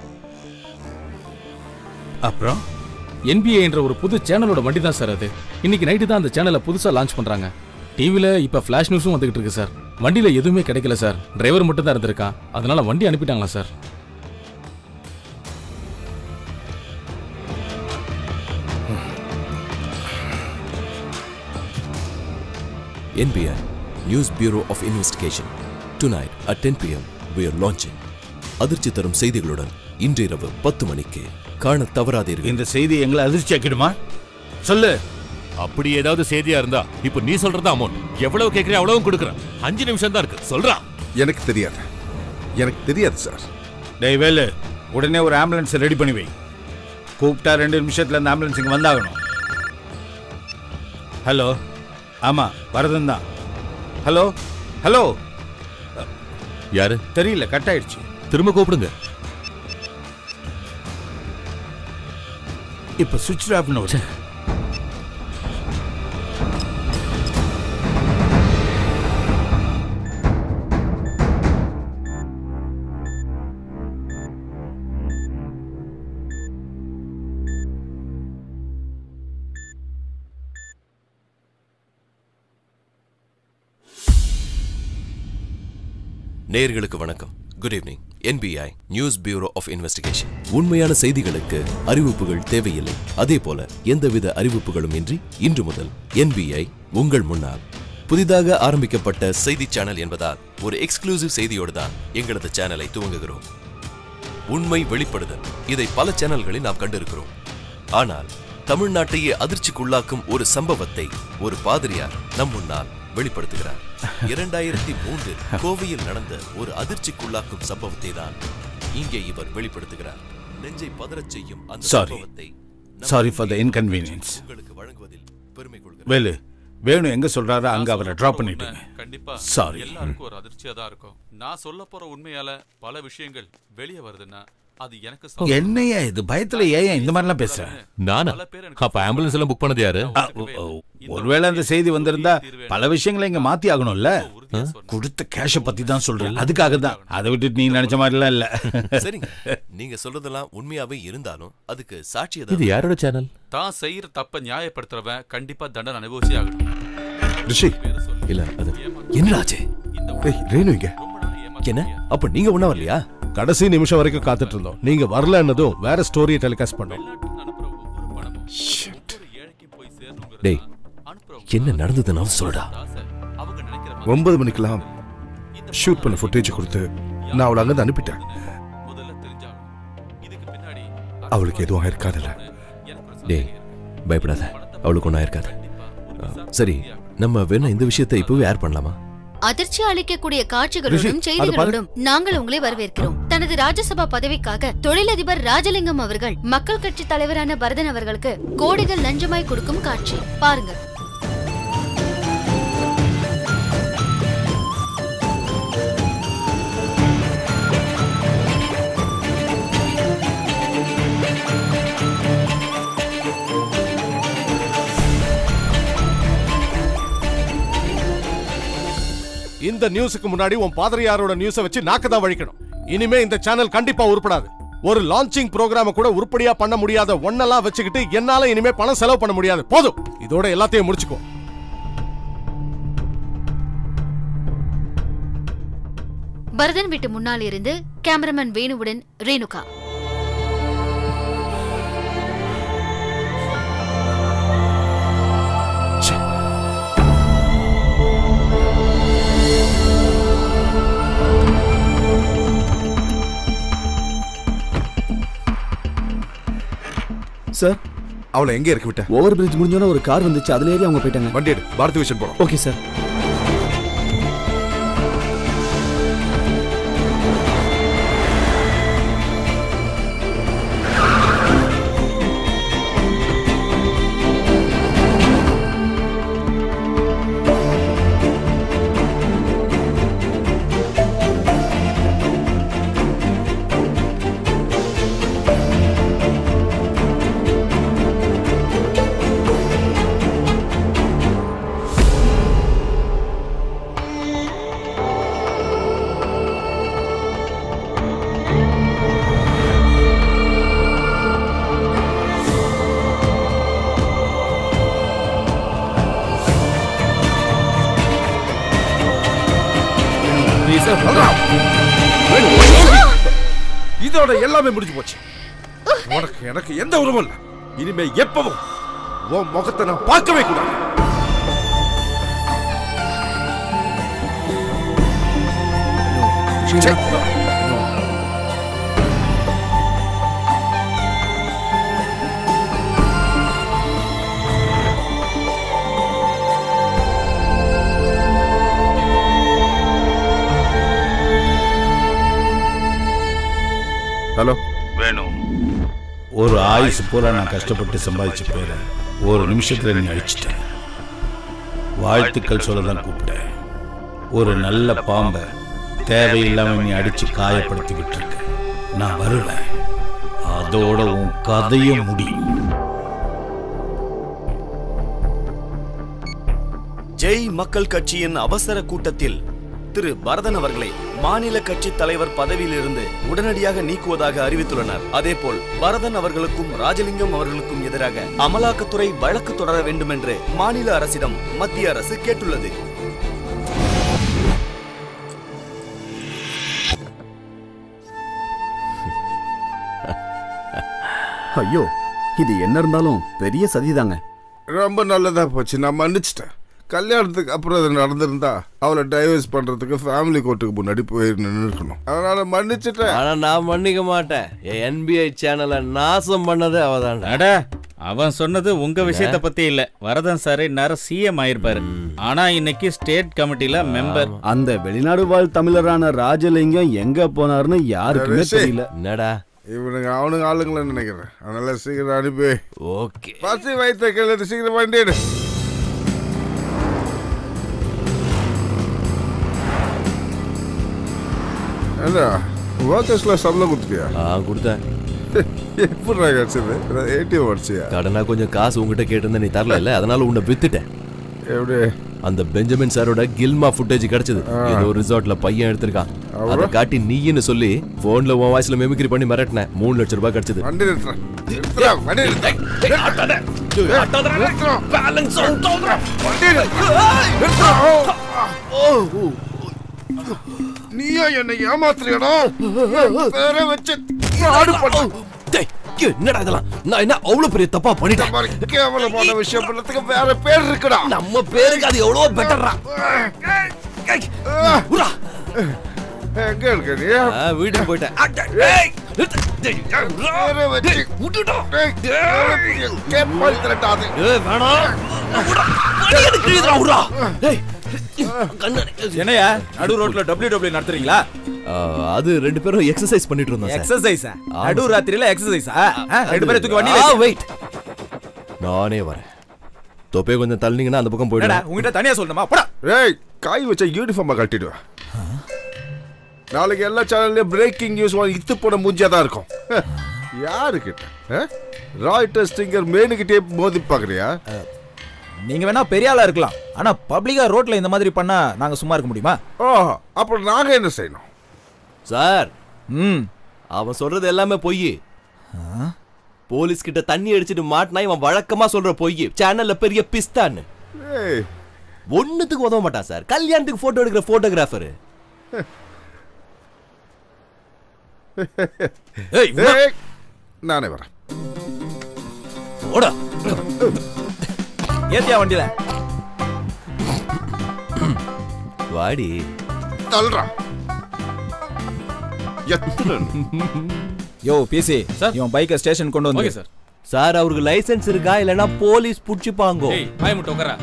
அப்புறம் என்பிஏ என்ற ஒரு புது சேனலோட வண்டி தான் சார் அது இன்னைக்கு நைட்டு தான் அந்த சேனலை புதுசா லான்ச் பண்றாங்க டிவில இப்ப ஃபிளாஷ் நியூஸும் வந்துகிட்டு இருக்கு சார் வண்டியில எதுவுமே கிடைக்கல சார் டிரைவர் மட்டும் தான் இருந்திருக்கான் அதனால வண்டி அனுப்பிட்டாங்களா sir NBI, News Bureau of Investigation. Tonight at 10 p.m. we are launching. அதிர்ச்சி தரும் செய்திகளுடன் இன்றிரவு பத்து மணிக்கு காண தவறாதீர்கள் இந்த செய்தி எங்களை அதிர்ச்சி ஆக்கிடுமா சொல்லு அப்படி ஏதாவது செய்தியா இருந்தா இப்போ நீ சொல்றதா அமௌண்ட் எவ்வளவு கேக்குறியா அவ்வளவு கொடுக்குறேன் அஞ்சு நிமிஷம் தான் இருக்கு சொல்றா எனக்கு தெரியாது எனக்கு தெரியாது சார் டேய் வேலு உடனே ஒரு ஆம்புலன்ஸ் ரெடி பண்ணி வை கூப்பிட்டா ரெண்டு நிமிஷத்துல அந்த ஆம்புலன்ஸ் இங்க வந்தாகணும் ஹலோ ஆமா வரதன் தான் ஹலோ ஹலோ யாரு தெரியல கட் ஆயிடுச்சு திரும்ப கூப்பிடுங்க இப்ப சுவிட்ச் ஆஃப்னு வருது நேயர்களுக்கு வணக்கம் good evening NBI news bureau of investigation உண்மையான செய்திகளுக்கு அறிவிப்புகள் தேவையில்லை அதே போல எந்தவித அறிவிப்புகளும் இன்றி இன்று முதல் என்பிஐ உங்கள் முன்னால் புதிதாக ஆரம்பிக்கப்பட்ட செய்தி சேனல் என்பதால் ஒரு எக்ஸ்க்ளூசிவ் செய்தியோடு தான் எங்களது சேனலை துவங்குகிறோம் உண்மை வெளிப்படுதல் இதை பல சேனல்களில் நாம் கண்டிருக்கிறோம் ஆனால் தமிழ்நாட்டையே அதிர்ச்சிக்குள்ளாக்கும் ஒரு சம்பவத்தை ஒரு பாதிரியார் நம் முன்னால் வெளிப்படுத்துகிறார் இரண்டாயிரத்தி மூன்றில் கோவையில் நடந்த ஒரு அதிர்ச்சிக்குள்ளாக்கும் சம்பவத்தை தான் இங்கே இவர் வெளிப்படுத்துகிறார் நெஞ்சை பதறச் செய்யும் அந்த சாரி சம்பவத்தை சாரி ஃபார் த இன்கன்வீனியன்ஸ் உங்களுக்கு வழங்குவதில் பெருமை கொள்கிறேன் வேலு வேணு எங்க சொல்றாரோ அங்க அவரை டிராப் பண்ணிட்டுங்க கண்டிப்பா சாரி எல்லாருக்கும் ஒரு அதிர்ச்சியா தான் இருக்கும் நான் சொல்ல போற உண்மையால பல விஷயங்கள் வெளியே வருதுன்னா அது எனக்கு சந்தோஷம். என்னையா இது பயத்துல ஏன் இந்த மாதிரிலாம் பேசுற நானா அப்ப ஆம்புலன்ஸ் எல்லாம் புக் பண்ணது யாரு ஒருவேளை அந்த செய்தி வந்திருந்தா பல விஷயங்களை இங்க மாத்தி ஆகணும்ல கொடுத்த கேஷ பத்தி தான் சொல்றேன் அதுக்காக தான் அதை விட்டுட்டு நீ நினைச்ச மாதிரிலாம் இல்ல சரிங்க நீங்க சொல்றதெல்லாம் உண்மையாவே இருந்தாலும் அதுக்கு சாட்சி இது யாரோட சேனல் தான் செய்யற தப்ப நியாயப்படுத்துறவன் கண்டிப்பா தண்டனை அனுபவிச்சே ஆகணும் ரிஷி இல்ல அது என்னடாச்சே ஏய் ரேணு இங்க என்ன அப்ப நீங்க ஒண்ணா வரலையா கடைசி நிமிஷம் வரைக்கும் காத்துட்டு இருந்தோம் நீங்க வரலன்னதும் வேற ஸ்டோரியை டெலிகாஸ்ட் பண்ணோம் டேய் என்ன நடந்ததுன்னு சொல்றா ஒன்பது மணிக்கெல்லாம் ஷூட் பண்ண ஃபுட்டேஜ் கொடுத்து நான் அவளை அங்கிருந்து அனுப்பிட்டேன் அவளுக்கு எதுவும் ஆயிருக்காதுல்ல டேய் பயப்படாத அவளுக்கு ஒன்றும் ஆயிருக்காது அஹ், சரி நம்ம வேணா இந்த விஷயத்தை இப்பவே ஏர் பண்ணலாமா அதிர்ச்சி அளிக்கக்கூடிய காட்சிகளோடும் ரிஷி, அது செய்திகளோடும் நாங்கள் உங்களை வரவேற்கிறோம் தனது ராஜ்யசபா பதவிக்காக தொழிலதிபர் ராஜலிங்கம் அவர்கள் மக்கள் கட்சி தலைவரான பரதன் அவர்களுக்கு கோடிகள் லஞ்சமாய் கொடுக்கும் காட்சி பாருங்க இந்த நியூஸுக்கு முன்னாடி உன் பாதிரியாரோட நியூஸை வச்சு நாக்கு தான் வழிக்கணும் இனிமே இந்த சேனல் கண்டிப்பா உருப்படாது ஒரு லான்ச்சிங் ப்ரோக்ராம கூட உருப்படியா பண்ண முடியாத ஒன்னெல்லாம் வச்சுக்கிட்டு என்னால இனிமே பணம் செலவு பண்ண முடியாது போதும் இதோட எல்லாத்தையும் முடிச்சுக்கோ பரதன் வீட்டு முன்னால் இருந்து கேமராமேன் வேணுவுடன் ரேணுகா சார் அவளை எங்க இறக்கி விட்ட ஓவர் பிரிட்ஜ் முடிஞ்சோன்னா ஒரு கார் வந்துச்சு அதுல ஏறி அவங்க போயிட்டாங்க வண்டி எடு பாரதி விஷன் போறோம் ஓகே சார் இதோட எல்லாமே முடிஞ்சு போச்சு உனக்கு எனக்கு எந்த உறவும் இல்லை இனிமே எப்பவும் உன் முகத்தை நான் பார்க்கவே கூடாது ஹலோ வேணும் ஒரு ஆயுசு பூரா நான் கஷ்டப்பட்டு சம்பாதிச்ச பேரை ஒரு நிமிஷத்துல நீ அழிச்சிட்ட வாழ்த்துக்கள் சொல்ல தான் கூப்பிட்டேன் ஒரு நல்ல பாம்பை தேவையில்லாம நீ அடிச்சு காயப்படுத்திக்கிட்டு இருக்க நான் வருவேன் அதோட உன் கதையும் முடியும் ஜெய் மக்கள் கட்சியின் அவசர கூட்டத்தில் திரு பரதன் அவர்களை மாநில கட்சி தலைவர் பதவியிலிருந்து உடனடியாக நீக்குவதாக அறிவித்துள்ளனர் அதேபோல் பரதன் அவர்களுக்கும் ராஜலிங்கம் அவர்களுக்கும் எதிராக அமலாக்கத்துறை வழக்கு தொடர வேண்டும் என்று மாநில அரசிடம் மத்திய அரசு கேட்டுள்ளது ஐயோ இது என்ன இருந்தாலும் பெரிய சதிதாங்க ரொம்ப நல்லதா போச்சு நான் மன்னிச்சிட்டேன் கல்யாணத்துக்கு அப்புறம் அது நடந்திருந்தா அவளை டைவர்ஸ் பண்றதுக்கு ஃபேமிலி கோர்ட்டுக்கு முன்னாடி போய் நின்று இருக்கணும் அதனால மன்னிச்சிட்டேன் ஆனா நான் மன்னிக்க மாட்டேன் என் என்பிஐ சேனலை நாசம் பண்ணது அவதான் அட அவன் சொன்னது உங்க விஷயத்தை பத்தி இல்ல வரதன் சார் இந்நேரம் சிஎம் ஆயிருப்பாரு ஆனா இன்னைக்கு ஸ்டேட் கமிட்டில மெம்பர் அந்த வெளிநாடு வாழ் தமிழரான ராஜலிங்கம் எங்க போனாருன்னு யாருக்குமே ரிஷி. தெரியல என்னடா இவனுங்க அவனுங்க ஆளுங்களை நினைக்கிறேன் அதனால சீக்கிரம் அனுப்பி ஓகே பசி வைத்த கேள்வி சீக்கிரம் வண்டி எடு. என்ன ஒர்க்கர்ஸ்ல சம்பளம் கொடுத்துட்டியா ஆ கொடுத்தேன் எப்படி கிடைச்சது ஏடிஎம் அடிச்சியா கடனா கொஞ்சம் காசு உங்ககிட்ட கேட்டிருந்தா நீ தரல இல்ல அதனால உன்னை வித்துட்டேன் எப்படி அந்த பெஞ்சமின் சாரோட கில்மா ஃபுட்டேஜ் கிடைச்சது ஏதோ ரிசார்ட்ல பையன் எடுத்திருக்கான் அதை காட்டி நீன்னு சொல்லி போன்ல உன் வாய்ஸ்ல மெமிக்ரி பண்ணி மிரட்டினேன் மூணு லட்சம் ரூபாய் கிடைச்சது வண்டி நிறுத்துறேன் நிறுத்துறேன் வண்டி நிறுத்துறேன் பேலன்ஸ் நீயா என்னை ஏமாத்துறியடா பேரை வச்சு ஆடு பண்ண என்னடா இதெல்லாம் நான் என்ன அவ்வளவு பெரிய தப்பா பண்ணிட்டேன் கேவலமான விஷயம் பண்ணதுக்கு வேற பேர் இருக்குடா நம்ம பேருக்கு அது எவ்வளவு பெட்டர்ரா எங்க இருக்க நீ வீட்டுக்கு போயிட்டேன் பேரை வச்சு டேய், எவ்வளவு பெரிய கேப்பாளி திரட்டாது என்னையா நடு ரோட்ல டபிள்யூ டபிள்யூ நடத்துறீங்களா அது ரெண்டு பேரும் எக்ஸசைஸ் பண்ணிட்டு இருந்தோம் சார். எக்ஸசைஸா ஆமா நடு சார். ராத்திரியில எக்ஸசைஸா ரெண்டு பேரும் தூக்கி ஆ, வண்டி wait. நானே வரேன் தொப்பே கொஞ்சம் தள்ளினீங்கன்னா அந்த பக்கம் என்னடா போயிடுறேன் உங்ககிட்ட தனியா சொல்லணுமா போடா ஏய் காய் வச்ச யூனிஃபார்மை கட்டிடுவேன் நாளைக்கு எல்லா சேனல்லையும் பிரேக்கிங் நியூஸ் இத்து போன மூஞ்சியா தான் இருக்கும் யாரு கிட்ட ராய்டர் ஸ்டிங்கர் மேனுக்கிட்டே மோதி பாக்குறியா நீங்க வேணா பெரிய ஆளா இருக்கலாம் ஆனா பப்ளிக்கா ரோட்ல இந்த மாதிரி பண்ணா நாங்க சும்மா இருக்க முடியுமா ஓ அப்புறம் நாங்க என்ன செய்யணும் சார் ம் அவன் சொல்றது எல்லாமே பொய் போலீஸ் கிட்ட தண்ணி அடிச்சிட்டு மாட்டினா இவன் வழக்கமா சொல்ற பொய் சேனல்ல பெரிய பிஸ்தான்னு ஏய் ஒண்ணுத்துக்கு உதவ மாட்டான் சார் கல்யாணத்துக்கு போட்டோ எடுக்கிற போட்டோகிராஃபர் ஏய் ஏய், நானே வரேன் ஓடா ஏத்தியா வண்டியில வாடி தள்ளுறா எத்தனை யோ பிசி இவன் பைக்கை ஸ்டேஷன் கொண்டு வந்து ஓகே சார் சார் அவருக்கு லைசென்ஸ் இருக்கா இல்லனா போலீஸ் புடிச்சுப்பாங்க ஏய் பாய் முட்டை உட்காரா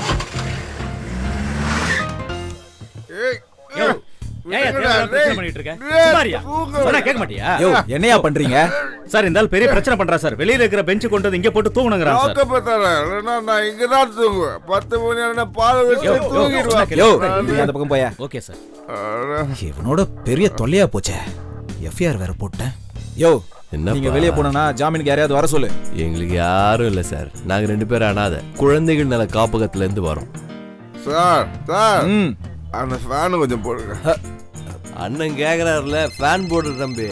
ஏய் யோ, ஏன் தேவையில்லாம பிரச்சனை பண்ணிட்டு இருக்க? சுமாரியா? சொன்னா கேட்க மாட்டியா? யோ என்னையா பண்றீங்க சார் இந்த ஆள் பெரிய பிரச்சனை பண்றா சார் வெளியில இருக்கிற பெஞ்சு கொண்டு வந்து இங்க போட்டு தூங்கணுங்கிறான் சார் லாக்கப் தரேன் இல்லைன்னா நான் இங்க தான் தூங்குவேன் பத்து மணி ஆனா பால் வச்சு யோ, தூங்கிடுவேன் யோ நீ அந்த பக்கம் போயா ஓகே சார் அட. இவனோட பெரிய தொல்லையா போச்சே எஃப்ஐஆர் வேற போட்டேன் யோ என்னப்பா? நீங்க வெளிய போனா ஜாமீனுக்கு யாரையாவது வர சொல்லு எங்களுக்கு யாரும் இல்ல சார் நாங்க ரெண்டு பேரும் அனாதை குழந்தைகள் நல காப்பகத்துல இருந்து வரோம் சார் சார் அந்த ஃபேனு கொஞ்சம் போடுங்க அண்ணன் கேக்குறாருல ஃபேன் போடு தம்பி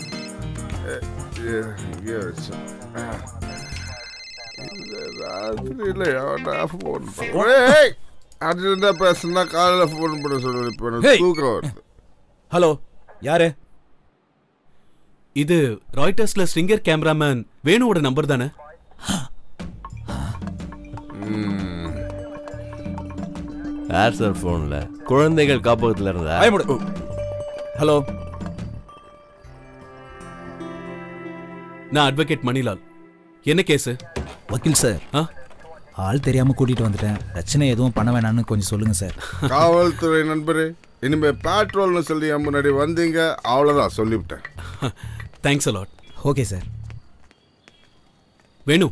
ஏ, இங்கே வச்சேன் இந்த ராத்திரியில எவன்டா ஃபோன் ஏய் அர்ஜென்ட் தான் பேசுனா காலையில ஃபோன் பண்ண சொல்லுவேன் இப்போ எனக்கு ஏய். தூக்கம் வருது ஹலோ யாரு இது ராய்டர்ஸ்ல ஸ்ட்ரிங்கர் கேமராமேன் வேணுவோட நம்பர் தானே யார் சார் போன்ல குழந்தைகள் காப்பகத்துல இருந்தா பயமுடு ஹலோ நான் அட்வொகேட் மணிலால் என்ன கேஸ் வக்கீல் சார் ஆள் தெரியாம கூட்டிட்டு வந்துட்டேன் பிரச்சனை எதுவும் பண்ண வேணாம்னு கொஞ்சம் சொல்லுங்க சார் காவல்துறை நண்பரே இனிமே பேட்ரோல்னு சொல்லி என் முன்னாடி வந்தீங்க அவ்வளவுதான் சொல்லிவிட்டேன் thanks a lot okay sir Venu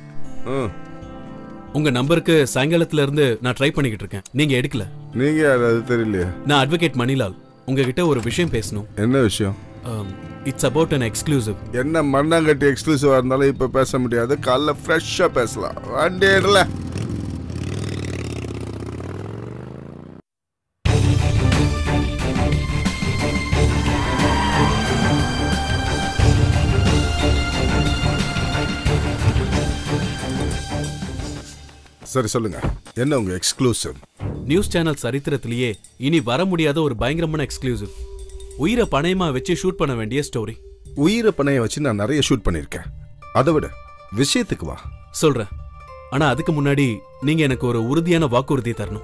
உங்க நம்பருக்கு சாயங்காலத்துல இருந்து நான் ட்ரை பண்ணிக்கிட்டு இருக்கேன் நீங்க எடுக்கல நீங்க யார் அது தெரியலையே நான் அட்வொகேட் மணிலால் உங்ககிட்ட ஒரு விஷயம் பேசணும் என்ன விஷயம் இட்ஸ் அபவுட் அன் எக்ஸ்க்ளூசிவ் என்ன மண்ணாங்கட்டி எக்ஸ்க்ளூசிவா இருந்தாலும் இப்ப பேச முடியாது காலைல ஃப்ரெஷ்ஷா பேசலாம் வண்டியிடல சரி சொல்லுங்க என்ன உங்க எக்ஸ்க்ளூசிவ் நியூஸ் சேனல் சரித்திரத்திலேயே இனி வர முடியாத ஒரு பயங்கரமான எக்ஸ்க்ளூசிவ் உயிரை பணயமா வச்சு ஷூட் பண்ண வேண்டிய ஸ்டோரி உயிரை பணைய வச்சு நான் நிறைய ஷூட் பண்ணியிருக்கேன் அதை விட விஷயத்துக்கு வா சொல்றேன் ஆனா அதுக்கு முன்னாடி நீங்க எனக்கு ஒரு உறுதியான வாக்குறுதி தரணும்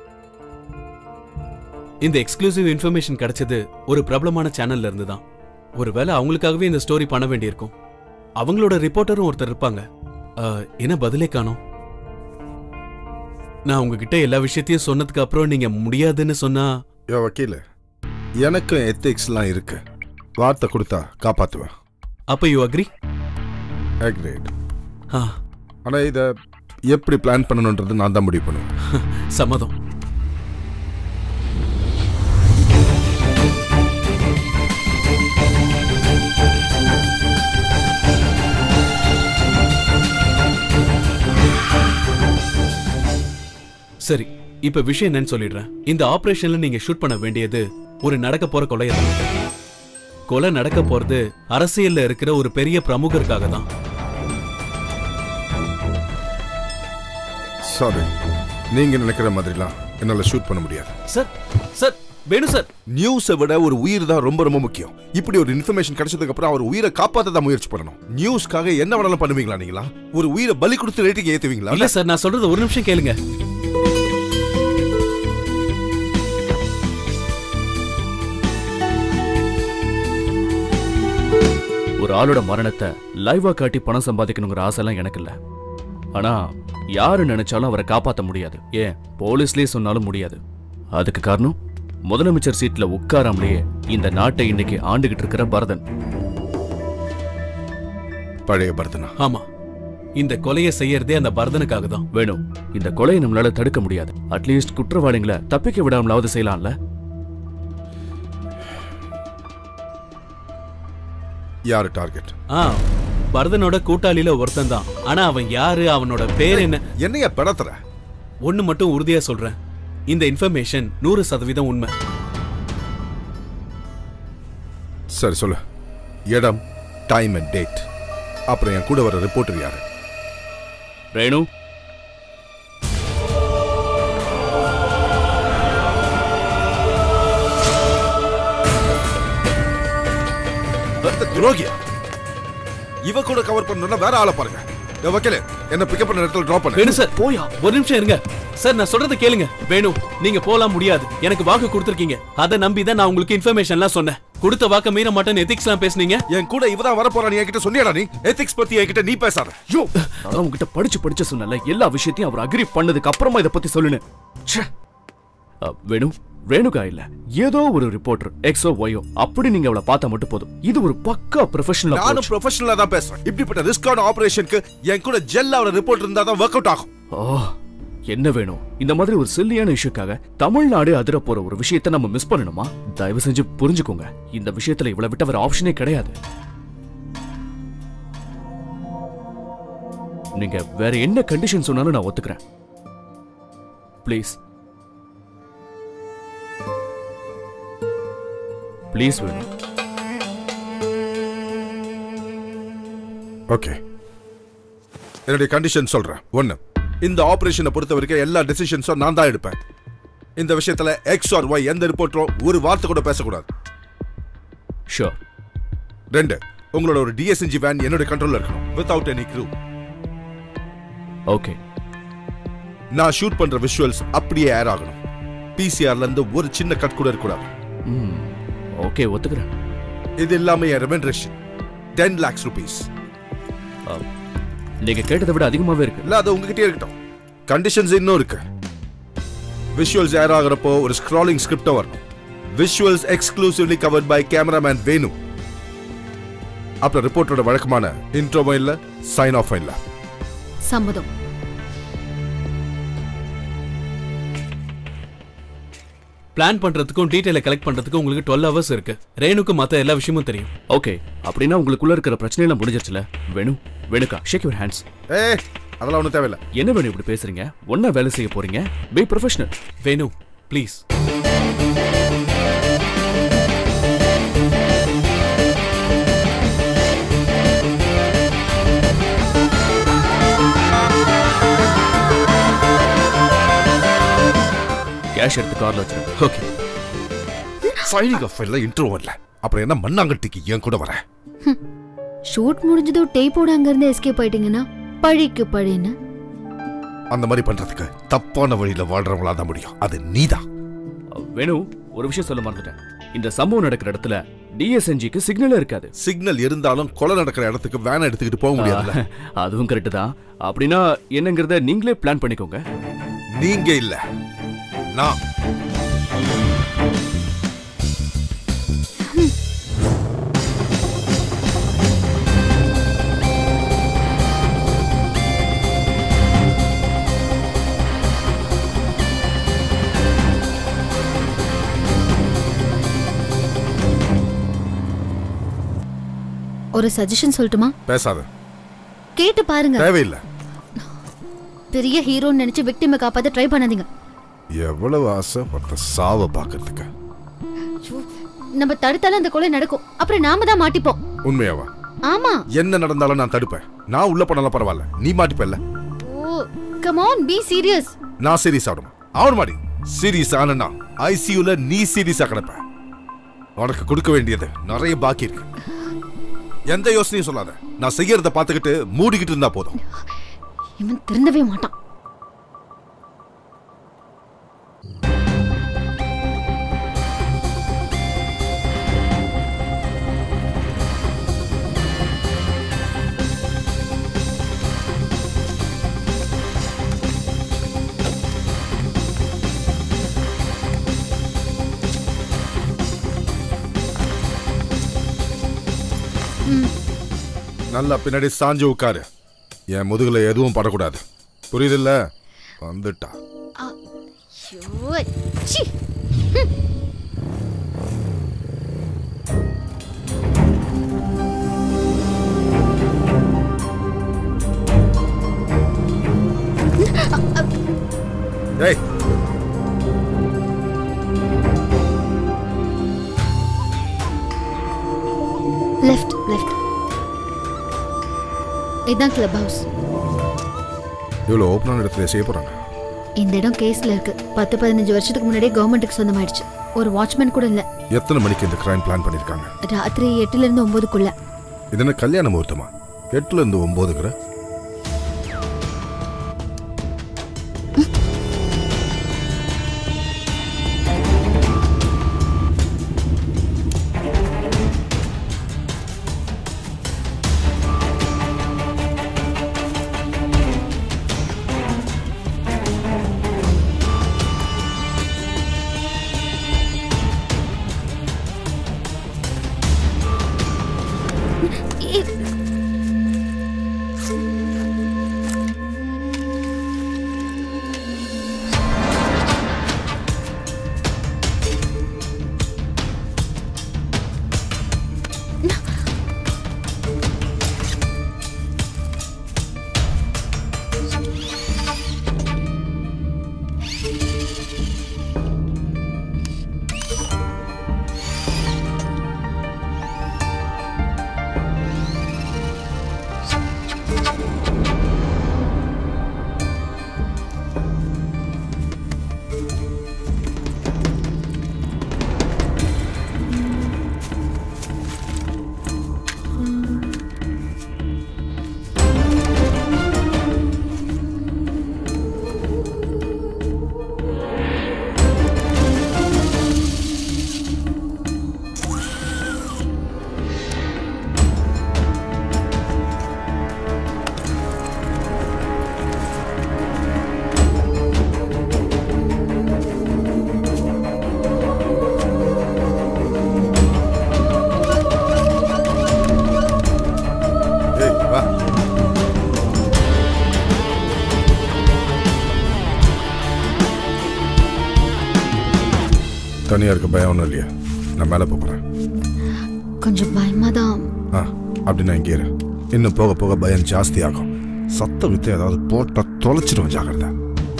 இந்த எக்ஸ்க்ளூசிவ் இன்ஃபர்மேஷன் கிடைச்சது ஒரு பிரபலமான சேனல்ல இருந்து தான் ஒருவேளை அவங்களுக்காகவே இந்த ஸ்டோரி பண்ண வேண்டியிருக்கும் அவங்களோட ரிப்போர்ட்டரும் ஒருத்தர் இருப்பாங்க அஹ், என்ன பதிலே காணோம் நான் உங்ககிட்ட எல்லா விஷயத்தையும் சொன்னதுக்கு அப்புறம் நீங்க முடியாதுன்னு சொன்னா யோ வக்கீல எனக்கும் எத்திக்ஸ்லாம் இருக்கு வார்த்தை கொடுத்தா காப்பாத்துவேன் அப்ப யூ அக்ரி அக்ரேட் ஆனா இத எப்படி பிளான் பண்ணணுன்றது நான் தான் முடிவு பண்ணுவேன் சம்மதம் சரி இப்ப விஷயம் என்னன்னு சொல்லிடுறேன் இந்த ஆபரேஷன்ல நீங்க ஷூட் பண்ண வேண்டியது ஒரு நடக்க போற கொலையை தான் கொலை நடக்க போறது அரசியல்ல இருக்கிற ஒரு பெரிய பிரமுகருக்காக தான் சாரி நீங்க நினைக்கிற மாதிரிலாம் என்னால ஷூட் பண்ண முடியாது சார் சார் வேணும் சார் நியூஸை விட ஒரு உயிர் தான் ரொம்ப ரொம்ப முக்கியம் இப்படி ஒரு இன்ஃபர்மேஷன் கிடைச்சதுக்கு அப்புறம் அவர் உயிரை காப்பாத்த தான் முயற்சி பண்ணணும் நியூஸ்க்காக என்ன வேணாலும் பண்ணுவீங்களா நீங்களா ஒரு உயிரை பலி கொடுத்து ரேட்டிங் ஏத்துவீங்களா இல்ல சார் நான் சொல்றது ஒரு நிமிஷம் கேளுங்க ஒரு ஆளோட மரணத்தை லைவா காட்டி பணம் சம்பாதிக்கணுங்கிற ஆசைலாம் எனக்கு இல்ல ஆனா யாரு நினைச்சாலும் அவரை காப்பாத்த முடியாது ஏன் போலீஸ்லயே சொன்னாலும் முடியாது அதுக்கு காரணம் முதலமைச்சர் சீட்ல உட்காராமலேயே இந்த நாட்டை இன்னைக்கு ஆண்டுகிட்டு இருக்கிற பரதன் பழைய பரதனா ஆமா இந்த கொலையை செய்யறதே அந்த பரதனுக்காக தான் வேணும் இந்த கொலையை நம்மளால தடுக்க முடியாது அட்லீஸ்ட் குற்றவாளிகளை தப்பிக்க விடாமலாவது செய்யலாம்ல யாரு டார்கெட் ஆ பரதனோட கூட்டாளியில ஒருத்தன் தான் ஆனா அவன் யாரு அவனோட பேர் என்ன என்னைய பெறத்துற ஒண்ணு மட்டும் உறுதியா சொல்றேன் இந்த இன்ஃபர்மேஷன் நூறு சதவீதம் உண்மை சரி சொல்லு இடம் டைம் அண்ட் டேட் அப்புறம் என் கூட வர ரிப்போர்ட்டர் யாரு ரேணு துரோகியா இவ கூட கவர் பண்ணணும்னா வேற ஆளை பாருங்க என் வக்கீலே என்ன பிக்கப் பண்ண இடத்துல டிராப் பண்ணு வேணு சார் போயா ஒரு நிமிஷம் இருங்க சார் நான் சொல்றத கேளுங்க வேணு நீங்க போலாம் முடியாது எனக்கு வாக்கு கொடுத்திருக்கீங்க அதை நம்பி தான் நான் உங்களுக்கு இன்ஃபர்மேஷன்லாம் சொன்னேன் கொடுத்த வாக்க மீற மாட்டேன்னு எத்திக்ஸ்லாம் பேசுனீங்க என் கூட இவதான் வர போறா நீ என்கிட்ட சொன்னியாடா நீ எத்திக்ஸ் பத்தி என்கிட்ட நீ பேசாத யோ நான் உங்ககிட்ட படிச்சு படிச்சு சொன்னல எல்லா விஷயத்தையும் அவர் அக்ரி பண்ணதுக்கு அப்புறமா இத பத்தி சொல்லுன்னு ச்சே. அ, வேணு ரேணுகா இல்ல ஏதோ ஒரு ரிப்போர்ட்டர் எக்ஸோ ஒயோ அப்படி நீங்க அவளை பார்த்தா மட்டும் போதும் இது ஒரு பக்கா ப்ரொஃபஷனல் நானும் ப்ரொஃபஷனலா தான் பேசுறேன் இப்படிப்பட்ட ரிஸ்கான ஆபரேஷனுக்கு என் கூட ஜெல் ஆகிற ரிப்போர்ட் இருந்தா தான் ஒர்க் அவுட் ஆகும் ஓ என்ன வேணும் இந்த மாதிரி ஒரு சில்லியான இஷ்யூக்காக தமிழ்நாடு அதிர போற ஒரு விஷயத்தை நம்ம மிஸ் பண்ணணுமா தயவு செஞ்சு புரிஞ்சுக்கோங்க இந்த விஷயத்துல இவ்வளவு விட்ட வேற ஆப்ஷனே கிடையாது நீங்க வேற என்ன கண்டிஷன் சொன்னாலும் நான் ஒத்துக்கிறேன் ப்ளீஸ் ப்ளீஸ் வேணும் ஓகே என்னுடைய கண்டிஷன் சொல்றேன் ஒன்னு இந்த ஆபரேஷனை பொறுத்த வரைக்கும் எல்லா டெசிஷன்ஸும் நான் தான் எடுப்பேன் இந்த விஷயத்துல எக்ஸ் ஆர் ஒய் எந்த ரிப்போர்ட்டரும் ஒரு வார்த்தை கூட பேசக்கூடாது ஷோர் ரெண்டு உங்களோட ஒரு டிஎஸ்என்ஜி வேன் என்னோட கண்ட்ரோல்ல இருக்கணும் வித்வுட் எனி க்ரூ ஓகே நான் ஷூட் பண்ற விஷுவல்ஸ் அப்படியே ஏர் ஆகணும் பிசிஆர்ல இருந்து ஒரு சின்ன கட் கூட இருக்கக்கூடாது ஓகே ஒத்துக்கிறேன் இது இல்லாம என் ரெமெண்டரேஷன் டென் லேக்ஸ் ருபீஸ் நீங்க கேட்டதை விட அதிகமாவே இருக்கு இல்ல அது உங்ககிட்டயே இருக்கட்டும் கண்டிஷன்ஸ் இன்னும் இருக்கு விஷுவல்ஸ் ஏர் ஆகிறப்போ ஒரு ஸ்க்ராலிங் ஸ்கிரிப்ட் வரணும் visuals exclusively covered by cameraman Venu அப்புறம் ரிப்போர்ட்டரோட வழக்கமான இன்ட்ரோவும் இல்ல சைன் ஆஃப் இல்ல சம்மதம் பிளான் பண்றதுக்கும் டீடைலை கலெக்ட் பண்றதுக்கும் உங்களுக்கு டுவெல் ஹவர்ஸ் இருக்கு ரேணுக்கு மத்த எல்லா விஷயமும் தெரியும் ஓகே அப்படின்னா உங்களுக்குள்ள இருக்கிற பிரச்சனை எல்லாம் முடிஞ்சிருச்சுல வேணு வேணுக்கா ஷேக் யுவர் ஹேண்ட்ஸ் ஏ அதெல்லாம் ஒன்றும் தேவையில்ல என்ன வேணும் இப்படி பேசுறீங்க ஒன்னா வேலை செய்ய போறீங்க be professional Venu please cash எடுத்து கார்ல வச்சிருங்க ஓகே சைனிங் ஆஃப் இல்ல இன்ட்ரோ இல்ல அப்புறம் என்ன மண்ணாங்கட்டிக்கு ஏன் கூட வர ஷூட் முடிஞ்சதும் டேப்போட அங்கிருந்து எஸ்கேப் ஆயிட்டீங்கன்னா பழிக்கு பழின்னு அந்த மாதிரி பண்றதுக்கு தப்பான வழியில வாழ்றவங்களா தான் முடியும் அது நீதான் வேணு ஒரு விஷயம் சொல்ல மறந்துட்டேன் இந்த சம்பவம் நடக்கிற இடத்துல டிஎஸ்என்ஜிக்கு சிக்னல் இருக்காது சிக்னல் இருந்தாலும் கொலை நடக்கிற இடத்துக்கு வேன் எடுத்துக்கிட்டு போக முடியாதுல்ல அதுவும் கரெக்ட் தான் அப்படின்னா என்னங்கறத நீங்களே பிளான் பண்ணிக்கோங்க நீங்க இல்ல நான் ஒரு சஜஷன் சொல்லட்டுமா பேசாத கேட்டு பாருங்க தேவையில்லை பெரிய ஹீரோன்னு நினைச்சு விக்டிமை காப்பாத்த ட்ரை பண்ணாதீங்க எவ்வளவு ஆசை ஒருத்த சாவ பாக்குறதுக்கு நம்ம தடுத்தாலும் அந்த கொலை நடக்கும் அப்புறம் நாம தான் மாட்டிப்போம் உண்மையாவா ஆமா என்ன நடந்தாலும் நான் தடுப்பேன் நான் உள்ள போனாலும் பரவாயில்ல நீ மாட்டிப்பல்ல oh come on be serious நான் சீரியஸ் ஆகணும் அவன் மாடி சீரியஸ் ஆனா ஐசியூல நீ சீரியஸா கிடப்ப உனக்கு கொடுக்க வேண்டியது நிறைய பாக்கி இருக்கு எந்த யோசனையும் சொல்லாத நான் செய்யறத பார்த்துக்கிட்டு மூடிக்கிட்டு இருந்தா போதும் இவன் திருந்தவே மாட்டான் நல்லா பின்னாடி சாஞ்சு உட்காரு என் முதுகுல எதுவும் படக்கூடாது புரியுதுல்ல வந்துட்டா ஐயோ ச்சீ ஏய் லெஃப்ட் லெஃப்ட் இதான் கிளப் ஹவுஸ் இவ்வளோ ஓப்பனான இடத்துல செய்ய போறாங்க இந்த இடம் கேஸ்ல இருக்கு பத்து பதினஞ்சு வருஷத்துக்கு முன்னாடியே கவர்மெண்ட்டுக்கு சொந்தமாயிடுச்சு ஒரு வாட்ச்மேன் கூட இல்ல எத்தனை மணிக்கு இந்த கிரைம் பிளான் பண்ணிருக்காங்க ராத்திரி எட்டுல இருந்து ஒன்பதுக்குள்ள இது என்ன கல்யாண முகூர்த்தமா எட்டுல இருந்து ஒன்பதுங்கிற தனியா இருக்க பயம் ஒன்றும் இல்லையா நான் மேலே போகிறேன் கொஞ்சம் பயமா தான் ஆ அப்படின்னா இங்கே இரு இன்னும் போக போக பயம் ஜாஸ்தி ஆகும் சத்த வித்து ஏதாவது போட்டா தொலைச்சிடும் ஜாகிரதை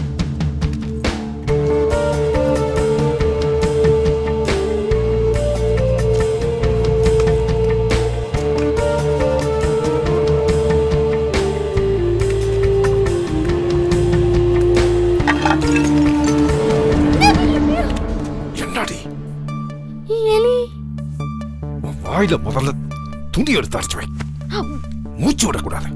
என்னடி எலி உன் வாயில முதல்ல துணி எடுத்து அரைச்சு வை மூச்சு விடக்கூடாது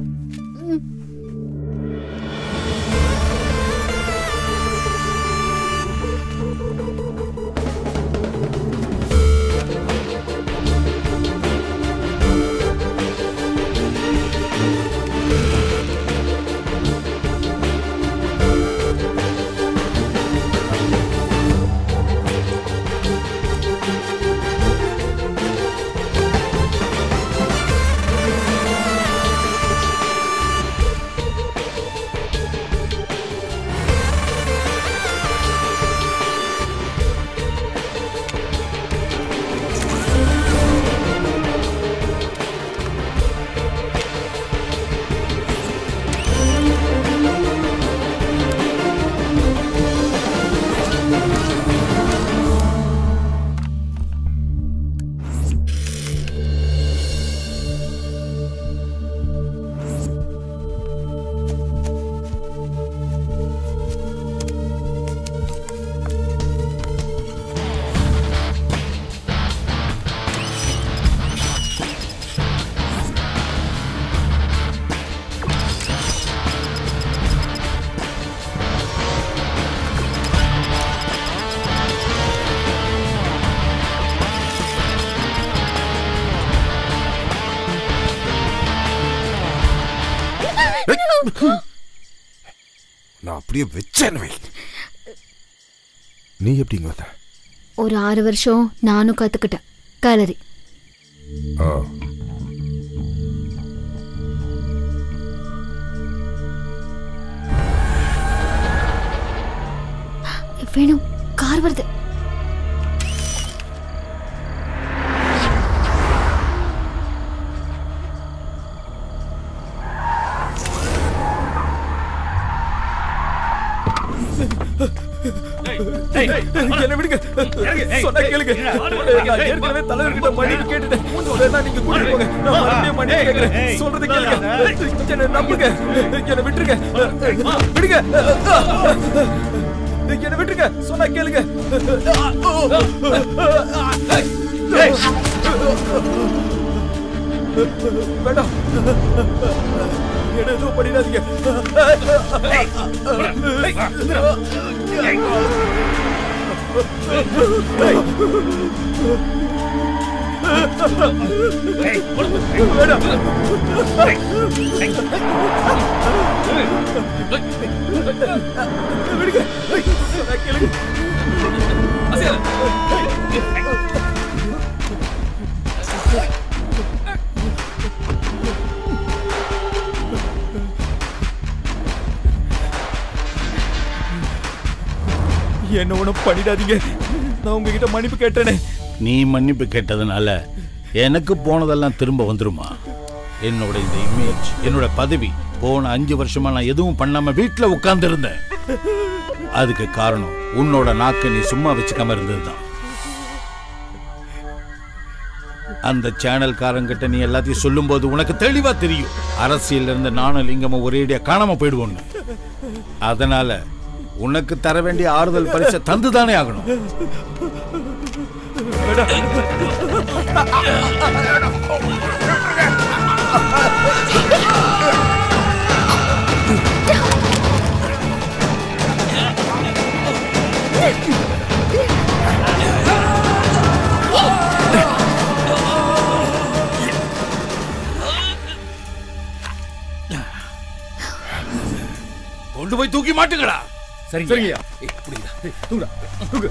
நான் அப்படியே வச்சேன் வை நீ எப்படிங்க வந்த ஒரு ஆறு வருஷம் நானும் கத்துக்கிட்டேன் கலரி ஆ வேணும் கார் வருது என்ன விடுங்க சொன்னா கேளுங்க நான் ஏற்கனவே தலைவர்கிட்ட மன்னிப்பு கேட்டுட்டேன் வேணா நீங்க கூட்டிட்டு போங்க நான் மறுபடியும் மன்னிப்பு கேட்கிறேன் சொல்றது கேளுங்க என்ன நம்புங்க என்ன விட்டுருங்க விடுங்க என்ன விட்டுருங்க சொன்னா கேளுங்க வேண்டாம் என்ன எதுவும் பண்ணிடாதீங்க என்ன ஒண்ணும் பண்ணிடாதீங்க நான் உங்ககிட்ட மன்னிப்பு கேட்டேனே நீ மன்னிப்பு கேட்டதுனால எனக்கு போனதெல்லாம் திரும்ப வந்துருமா என்னோட இந்த இமேஜ் என்னோட பதவி போன அஞ்சு வருஷமா நான் எதுவும் பண்ணாம வீட்டுல உட்கார்ந்து இருந்தேன் அதுக்கு காரணம் உன்னோட நாக்கை நீ சும்மா வச்சுக்காம இருந்ததுதான் அந்த சேனல்காரங்கிட்ட நீ எல்லாத்தையும் சொல்லும்போது உனக்கு தெளிவா தெரியும் அரசியல்ல இருந்த நானும் லிங்கமும் ஒரேடியா காணாம போயிடுவோன்னு அதனால உனக்கு தர வேண்டிய ஆறுதல் பரிசை தந்துதானே ஆகணும் கொண்டு போய் தூக்கி மாட்டுங்கடா சரிங்கய்யா. தூங்குடா தூங்கு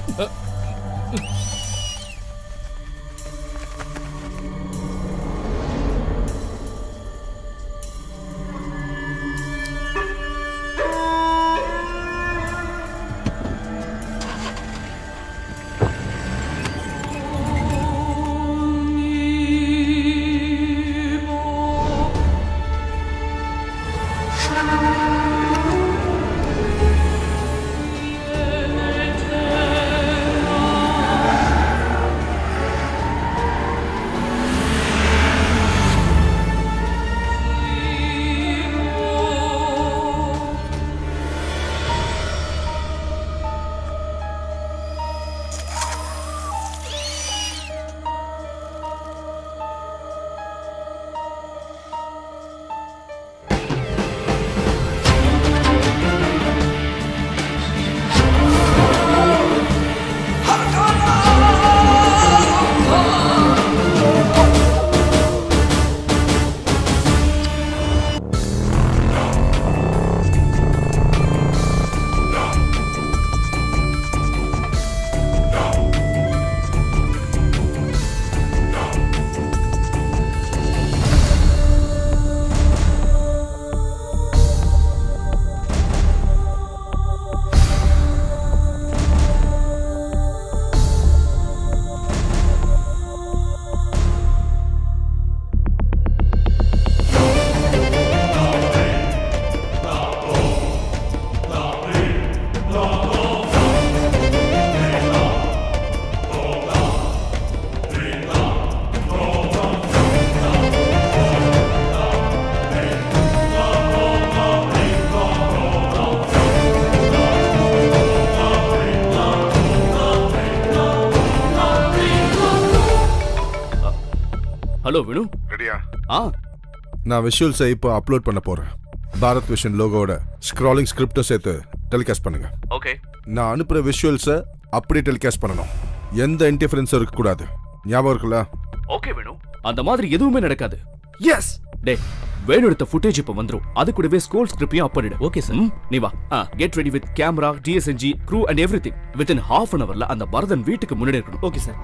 ஹலோ வினு ரெடியா ஆ நான் விஷுவல்ஸை இப்போ அப்லோட் பண்ண போறேன் பாரத் விஷன் லோகோட ஸ்க்ராலிங் ஸ்கிரிப்டும் சேர்த்து டெலிகாஸ்ட் பண்ணுங்க ஓகே நான் அனுப்புற விஷுவல்ஸை அப்படியே டெலிகாஸ்ட் பண்ணணும் எந்த இன்டிஃபரன்ஸும் இருக்கக்கூடாது ஞாபகம் இருக்குல்ல ஓகே வேணு அந்த மாதிரி எதுவுமே நடக்காது எஸ் டே வேணு எடுத்த ஃபுட்டேஜ் இப்ப வந்துரும் அது கூடவே ஸ்கோல் ஸ்கிரிப்டையும் அப் பண்ணிடு ஓகே சார் நீ வா get ready with camera DSNG crew and everything within half an அவர்ல அந்த பரதன் வீட்டுக்கு முன்னாடி இருக்கணும் ஓகே சார்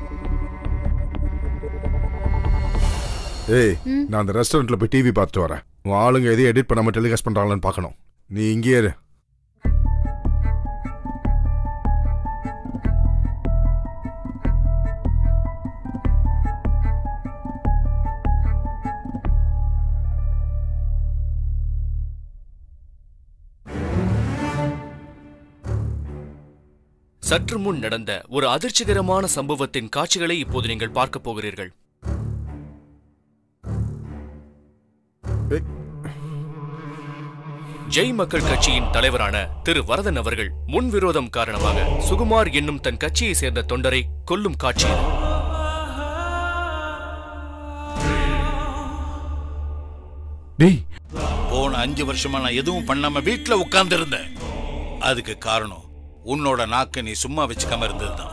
ஏய் நான் அந்த ரெஸ்டாரண்ட்ல போய் டிவி பார்த்துட்டு வரேன் உன் ஆளுங்க எதையும் எடிட் பண்ணாம டெலிகாஸ்ட் பண்றாங்களான்னு பார்க்கணும் நீ இங்கேயே இரு சற்று முன் நடந்த ஒரு அதிர்ச்சிகரமான சம்பவத்தின் காட்சிகளை இப்போது நீங்கள் பார்க்க போகிறீர்கள் ஜெய் மக்கள் கட்சியின் தலைவரான திரு வரதன் அவர்கள் முன்விரோதம் காரணமாக சுகுமார் என்னும் தன் கட்சியை சேர்ந்த தொண்டரை கொல்லும் காட்சி இது. டேய் போன அஞ்சு வருஷமா நான் எதுவும் பண்ணாம வீட்ல உட்கார்ந்து இருந்தேன் அதுக்கு காரணம் உன்னோட நாக்க நீ சும்மா வச்சுக்காம இருந்ததுதான்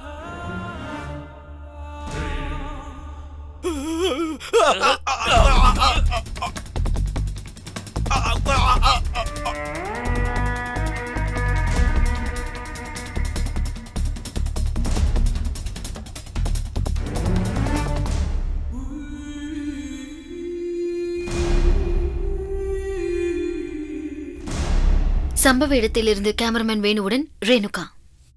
சம்பவ இடத்திலிருந்து கேமராமேன் வேணுவுடன் ரேணுகா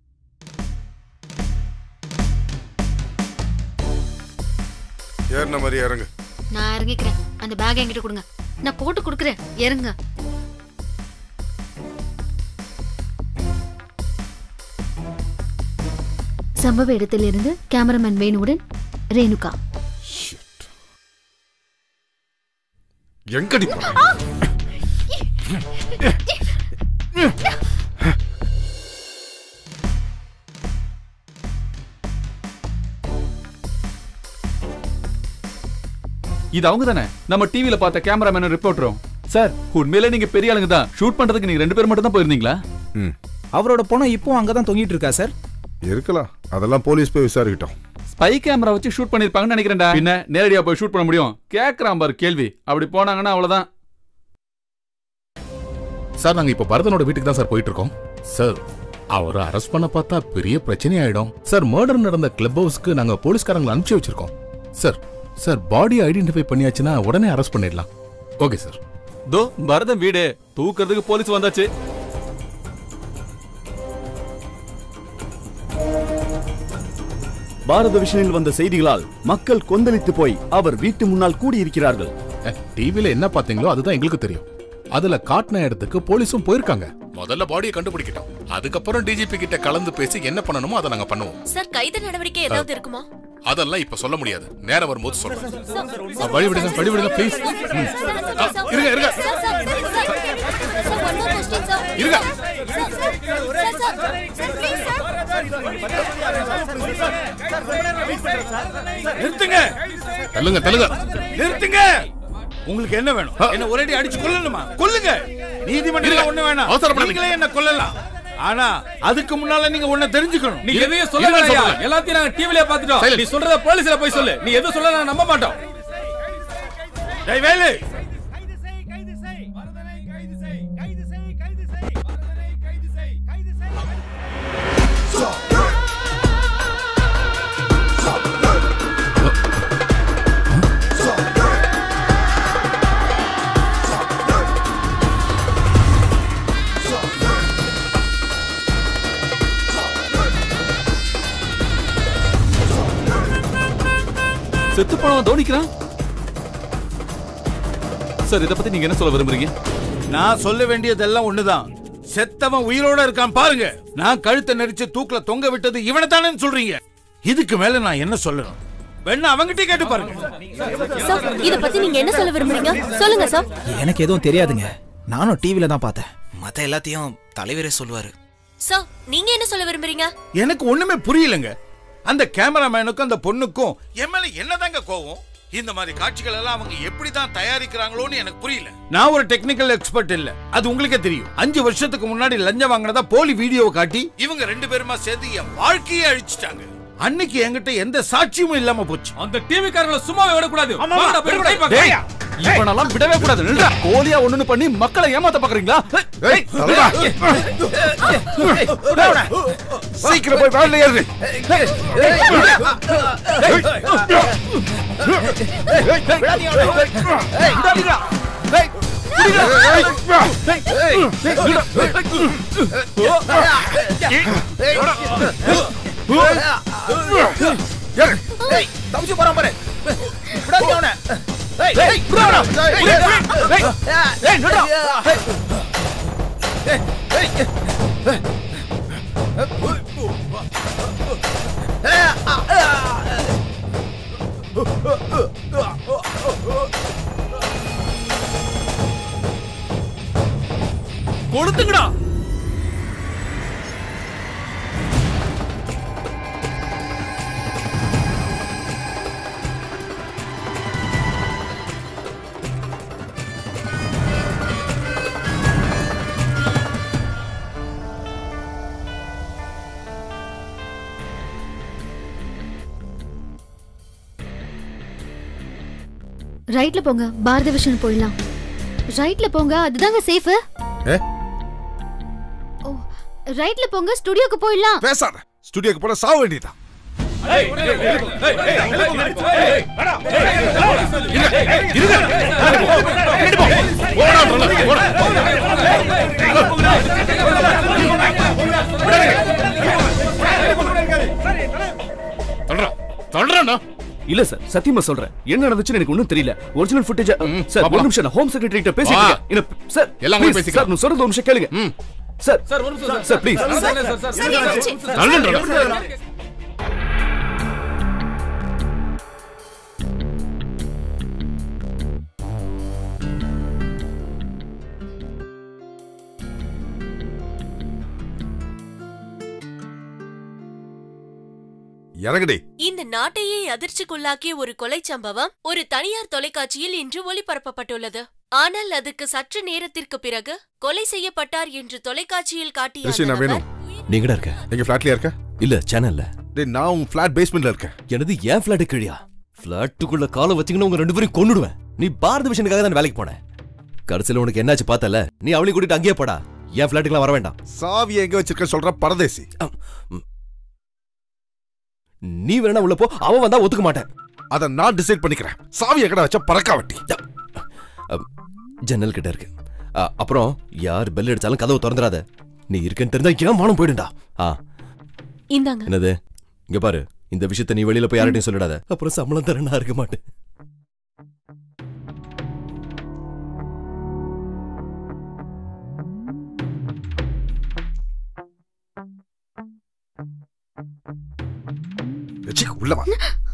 ஏறின மாதிரி இறங்கு நான் இறங்கிக்கிறேன் அந்த பேக் என்கிட்ட கொடுங்க நான் போட்டு கொடுக்குறேன் இறங்க சம்பவ இடத்திலிருந்து கேமராமேன் வேணுவுடன் ரேணுகா எங்கடி போற? இது அவங்க தானே நம்ம டிவில பார்த்த கேமராமேனும் ரிப்போர்ட்டரும் சார் உண்மையிலே நீங்க பெரிய ஆளுங்க தான் ஷூட் பண்றதுக்கு நீங்க ரெண்டு பேர் மட்டும் தான் போயிருந்தீங்களா ம் அவரோட பணம் இப்போ அங்கதான் தொங்கிட்டு இருக்கா சார் இருக்கலாம் அதெல்லாம் போலீஸ் போய் விசாரிக்கட்டும் ஸ்பை கேமரா வச்சு ஷூட் பண்ணிருப்பாங்கன்னு நினைக்கிறேன்டா பின்ன நேரடியா போய் ஷூட் பண்ண முடியும் கேக்குறான் பாரு கேள்வி அப்படி போனாங்கன்னா அவ்வளவுதான் சார் நாங்க இப்ப பரதனோட வீட்டுக்கு தான் சார் போயிட்டு இருக்கோம் சார் அவரை அரெஸ்ட் பண்ண பார்த்தா பெரிய பிரச்சனை ஆயிடும் சார் மர்டர் நடந்த கிளப் ஹவுஸ்க்கு நாங்க போலீஸ்காரங்களை அனுப்பிச்சு வச்சிருக்கோம் சார் சார் பாடி ஐடென்டிஃபை பண்ணியாச்சுன்னா உடனே அரெஸ்ட் பண்ணிடலாம் ஓகே சார் தோ பரதன் வீடு தூக்குறதுக்கு போலீஸ் வந்தாச்சு பாரத விஷனில் வந்த செய்திகளால் மக்கள் கொந்தளித்து போய் அவர் வீட்டு முன்னால் கூடியிருக்கிறார்கள் டிவில என்ன பாத்தீங்களோ அதுதான் எங்களுக்கு தெரியும் அதுல காட்டின இடத்துக்கு போலீஸும் போயிருக்காங்க முதல்ல பாடியை கண்டுபிடிக்கிட்டோம் அதுக்கப்புறம் டிஜிபி கிட்ட கலந்து பேசி என்ன பண்ணணுமோ அதை நாங்க பண்ணுவோம் சார் கைது நடவடிக்கை ஏதாவது இருக்குமா அதெல்லாம் இப்ப சொல்ல முடியாது நேரம் வரும்போது சொல்றேன் ஆ, வழி விடுங்க வழி விடுங்க ப்ளீஸ் இருங்க இருங்க இருங்க நிறுத்துங்க தள்ளுங்க தள்ளுங்க நிறுத்துங்க உங்களுக்கு என்ன வேணும் என்ன ஒரேடி அடிச்சு கொல்லணுமா கொல்லுங்க நீதிமன்றம் ஒண்ணு வேணாம் அவசரப்படாதீங்க. நீங்களே என்ன கொல்லலாம் ஆனா அதுக்கு முன்னால நீங்க ஒண்ணு தெரிஞ்சுக்கணும் நீ எதையும் சொல்லலையா எல்லாத்தையும் நாங்க டிவில பாத்துட்டோம் நீ சொல்றத போலீஸ்ல போய் சொல்லு நீ எதுவும் சொல்ல நான் நம்ப மாட்டோம் டேய் வேலு செத்து போனவன் தோனிக்கிறான் சார் இத பத்தி நீங்க என்ன சொல்ல விரும்புறீங்க நான் சொல்ல வேண்டியதெல்லாம் ஒண்ணுதான் செத்தவன் உயிரோட இருக்கான் பாருங்க நான் கழுத்தை நெரிச்சு தூக்குல தொங்க விட்டது இவனை தானே சொல்றீங்க இதுக்கு மேல நான் என்ன சொல்லணும் வேணா அவங்கிட்டே கேட்டு பாருங்க சார் இத பத்தி நீங்க என்ன சொல்ல விரும்புறீங்க சொல்லுங்க சார் எனக்கு எதுவும் தெரியாதுங்க நானும் டிவில தான் பார்த்தேன் மத்த எல்லாத்தையும் தலைவரே சொல்லுவாரு சார் நீங்க என்ன சொல்ல விரும்புறீங்க எனக்கு ஒண்ணுமே புரியலங்க அந்த கேமராமேனுக்கும் அந்த பொண்ணுக்கும் என் மேல என்னதாங்க கோவம் இந்த மாதிரி காட்சிகள் எல்லாம் அவங்க எப்படி தான் தயாரிக்கிறாங்களோன்னு எனக்கு புரியல நான் ஒரு டெக்னிக்கல் எக்ஸ்பர்ட் இல்ல அது உங்களுக்கே தெரியும் அஞ்சு வருஷத்துக்கு முன்னாடி லஞ்சம் வாங்கினதா போலி வீடியோவை காட்டி இவங்க ரெண்டு பேருமா சேர்ந்து என் வாழ்க்கையே அழிச்சிட்டாங்க அன்னைக்கு என்கிட்ட எந்த சாட்சியமும் இல்லாம போச்சு அந்த டிவி காரங்களை சும்மாவே விடக்கூடாது ஆமா, வாங்கடா, போய் விடக்கூடாது. கை பார்க்க. டேய், இவனெல்லாம் விடவே கூடாது நில்றா. கோலியா ஒண்ணுன்னு பண்ணி மக்களை ஏமாத்த பாக்குறீங்களா ஏய், தலைவா. சீக்கிரம் போய் வேலையில ஏறு தப்பிச்சு போறான் பாரு விடாதீங்க அவனை ஏய், ஏய், விடு அவனை. ஏய், ஏய், ஏய், ஏய், நில்றா. ஏய், ஏய், ஏய், ஏய். கொடுத்துங்கடா ரைட்ல போங்க பாரத விஷன் போயிடலாம் ரைட்ல போங்க அதுதாங்க சேஃப் ஏ? ரைட்ல போங்க ஸ்டுடியோக்கு போயிடலாம் பேசாத ஸ்டுடியோக்கு போன சாக வேண்டியதான் இல்ல சார் சத்தியமா சொல்றேன் என்ன நடந்துச்சுன்னு எனக்கு ஒண்ணும் தெரியல ஒரிஜினல் ஃபுட்டேஜ் சார் ஒரு பாப்போம். நிமிஷம் நான் ஹோம் செக்ரட்டரி கிட்ட பேசிட்டு வா. இருக்கேன். என்ன சார் எல்லாம் please, போய் பேசிக்கலாம். சார் நான் சொல்றது ஒரு நிமிஷம் கேளுங்க சார் சார் ஒரு நிமிஷம் sir please sir, sir, sir, sir, sir, என்னாச்சு? தள்ளுன்றா. இறங்குடி இந்த நாட்டையே அதிர்ச்சிக்குள்ளாக்கிய ஒரு கொலை சம்பவம் ஒரு தனியார் தொலைக்காட்சியில் இன்று ஒளிபரப்பப்பட்டுள்ளது ஆனால் அதுக்கு சற்று நேரத்திற்கு பிறகு கொலை செய்யப்பட்டார் என்று தொலைக்காட்சியில் காட்டிய ரிஷி அந்த நான் வேணும் நீங்கடா இருக்க எங்க ஃபிளாட்லயா இருக்க இல்ல சேனல்ல டேய் நான் உன் ஃபிளாட் பேஸ்மெண்ட்ல இருக்கேன் எனது ஏன் ஃபிளாட் கிழியா ஃபிளாட்டுக்குள்ள காலை வச்சுக்கணும் உங்க ரெண்டு பேரும் கொன்னுடுவேன் நீ பாரத விஷனுக்காக தான் வேலைக்கு போன கடைசியில உனக்கு என்னாச்சு பார்த்தல நீ அவளையும் கூட்டிட்டு அங்கேயே போடா என் ஃபிளாட்டுக்குலாம் வர வேண்டாம் சாவி எங்க வச்சிருக்க சொல்ற பரதேசி நீ வேணா உள்ள போ அவன் வந்தா ஒத்துக்க மாட்டேன் அத நான் டிசைட் பண்ணிக்கிறேன் சாவி எங்கடா வச்ச பறக்க வட்டி ஜன்னல் கிட்ட இருக்கு அ, அப்புறம் யார் பெல் அடிச்சாலும் கதவு திறந்துடாத நீ இருக்கேன்னு தெரிஞ்சா ஏன் மானம் போயிடுண்டா ஆ இந்தாங்க என்னது இங்க பாரு இந்த விஷயத்த நீ வெளியில போய் யார்கிட்டயும் சொல்லிடாத அப்புறம் சம்பளம் தர நான் இருக்க மாட்டேன் ச்சீ, உள்ள வா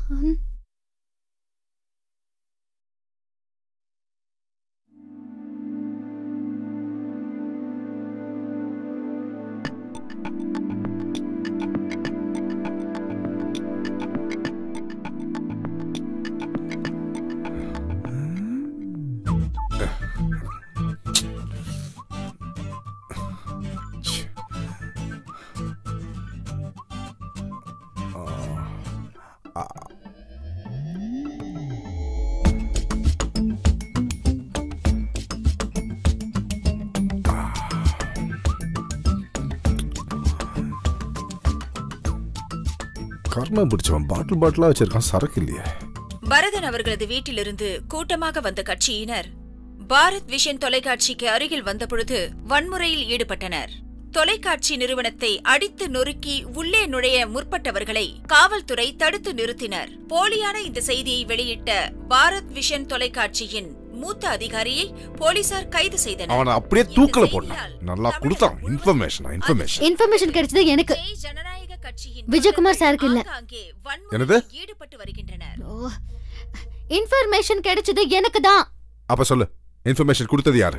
கர்மம் பிடிச்சவன் பாட்டில் பாட்டிலா வச்சிருக்கான் சரக்கு இல்லையே பரதன் அவர்களது வீட்டிலிருந்து கூட்டமாக வந்த கட்சியினர் பாரத் விஷன் தொலைக்காட்சிக்கு அருகில் வந்தபொழுது வன்முறையில் ஈடுபட்டனர் தொலைக்காட்சி நிறுவனத்தை அடித்து நொறுக்கி உள்ளே நுழைய முற்பட்டவர்களை காவல்துறை தடுத்து நிறுத்தினர் போலியான இந்த செய்தியை வெளியிட்ட பாரத் விஷன் தொலைக்காட்சியின் மூத்த அதிகாரியை போலீசார் கைது செய்தனர் அவனை அப்படியே தூக்கல போட்டான் நல்லா கொடுத்தான் இன்ஃபர்மேஷன் இன்ஃபர்மேஷன் இன்ஃபர்மேஷன் கிடைச்சது எனக்கு விஜயகுமார் சாருக்கு இல்ல என்னது ஓ, இன்ஃபர்மேஷன் கிடைச்சது எனக்கு தான் அப்ப சொல்லு இன்ஃபர்மேஷன் கொடுத்தது யாரு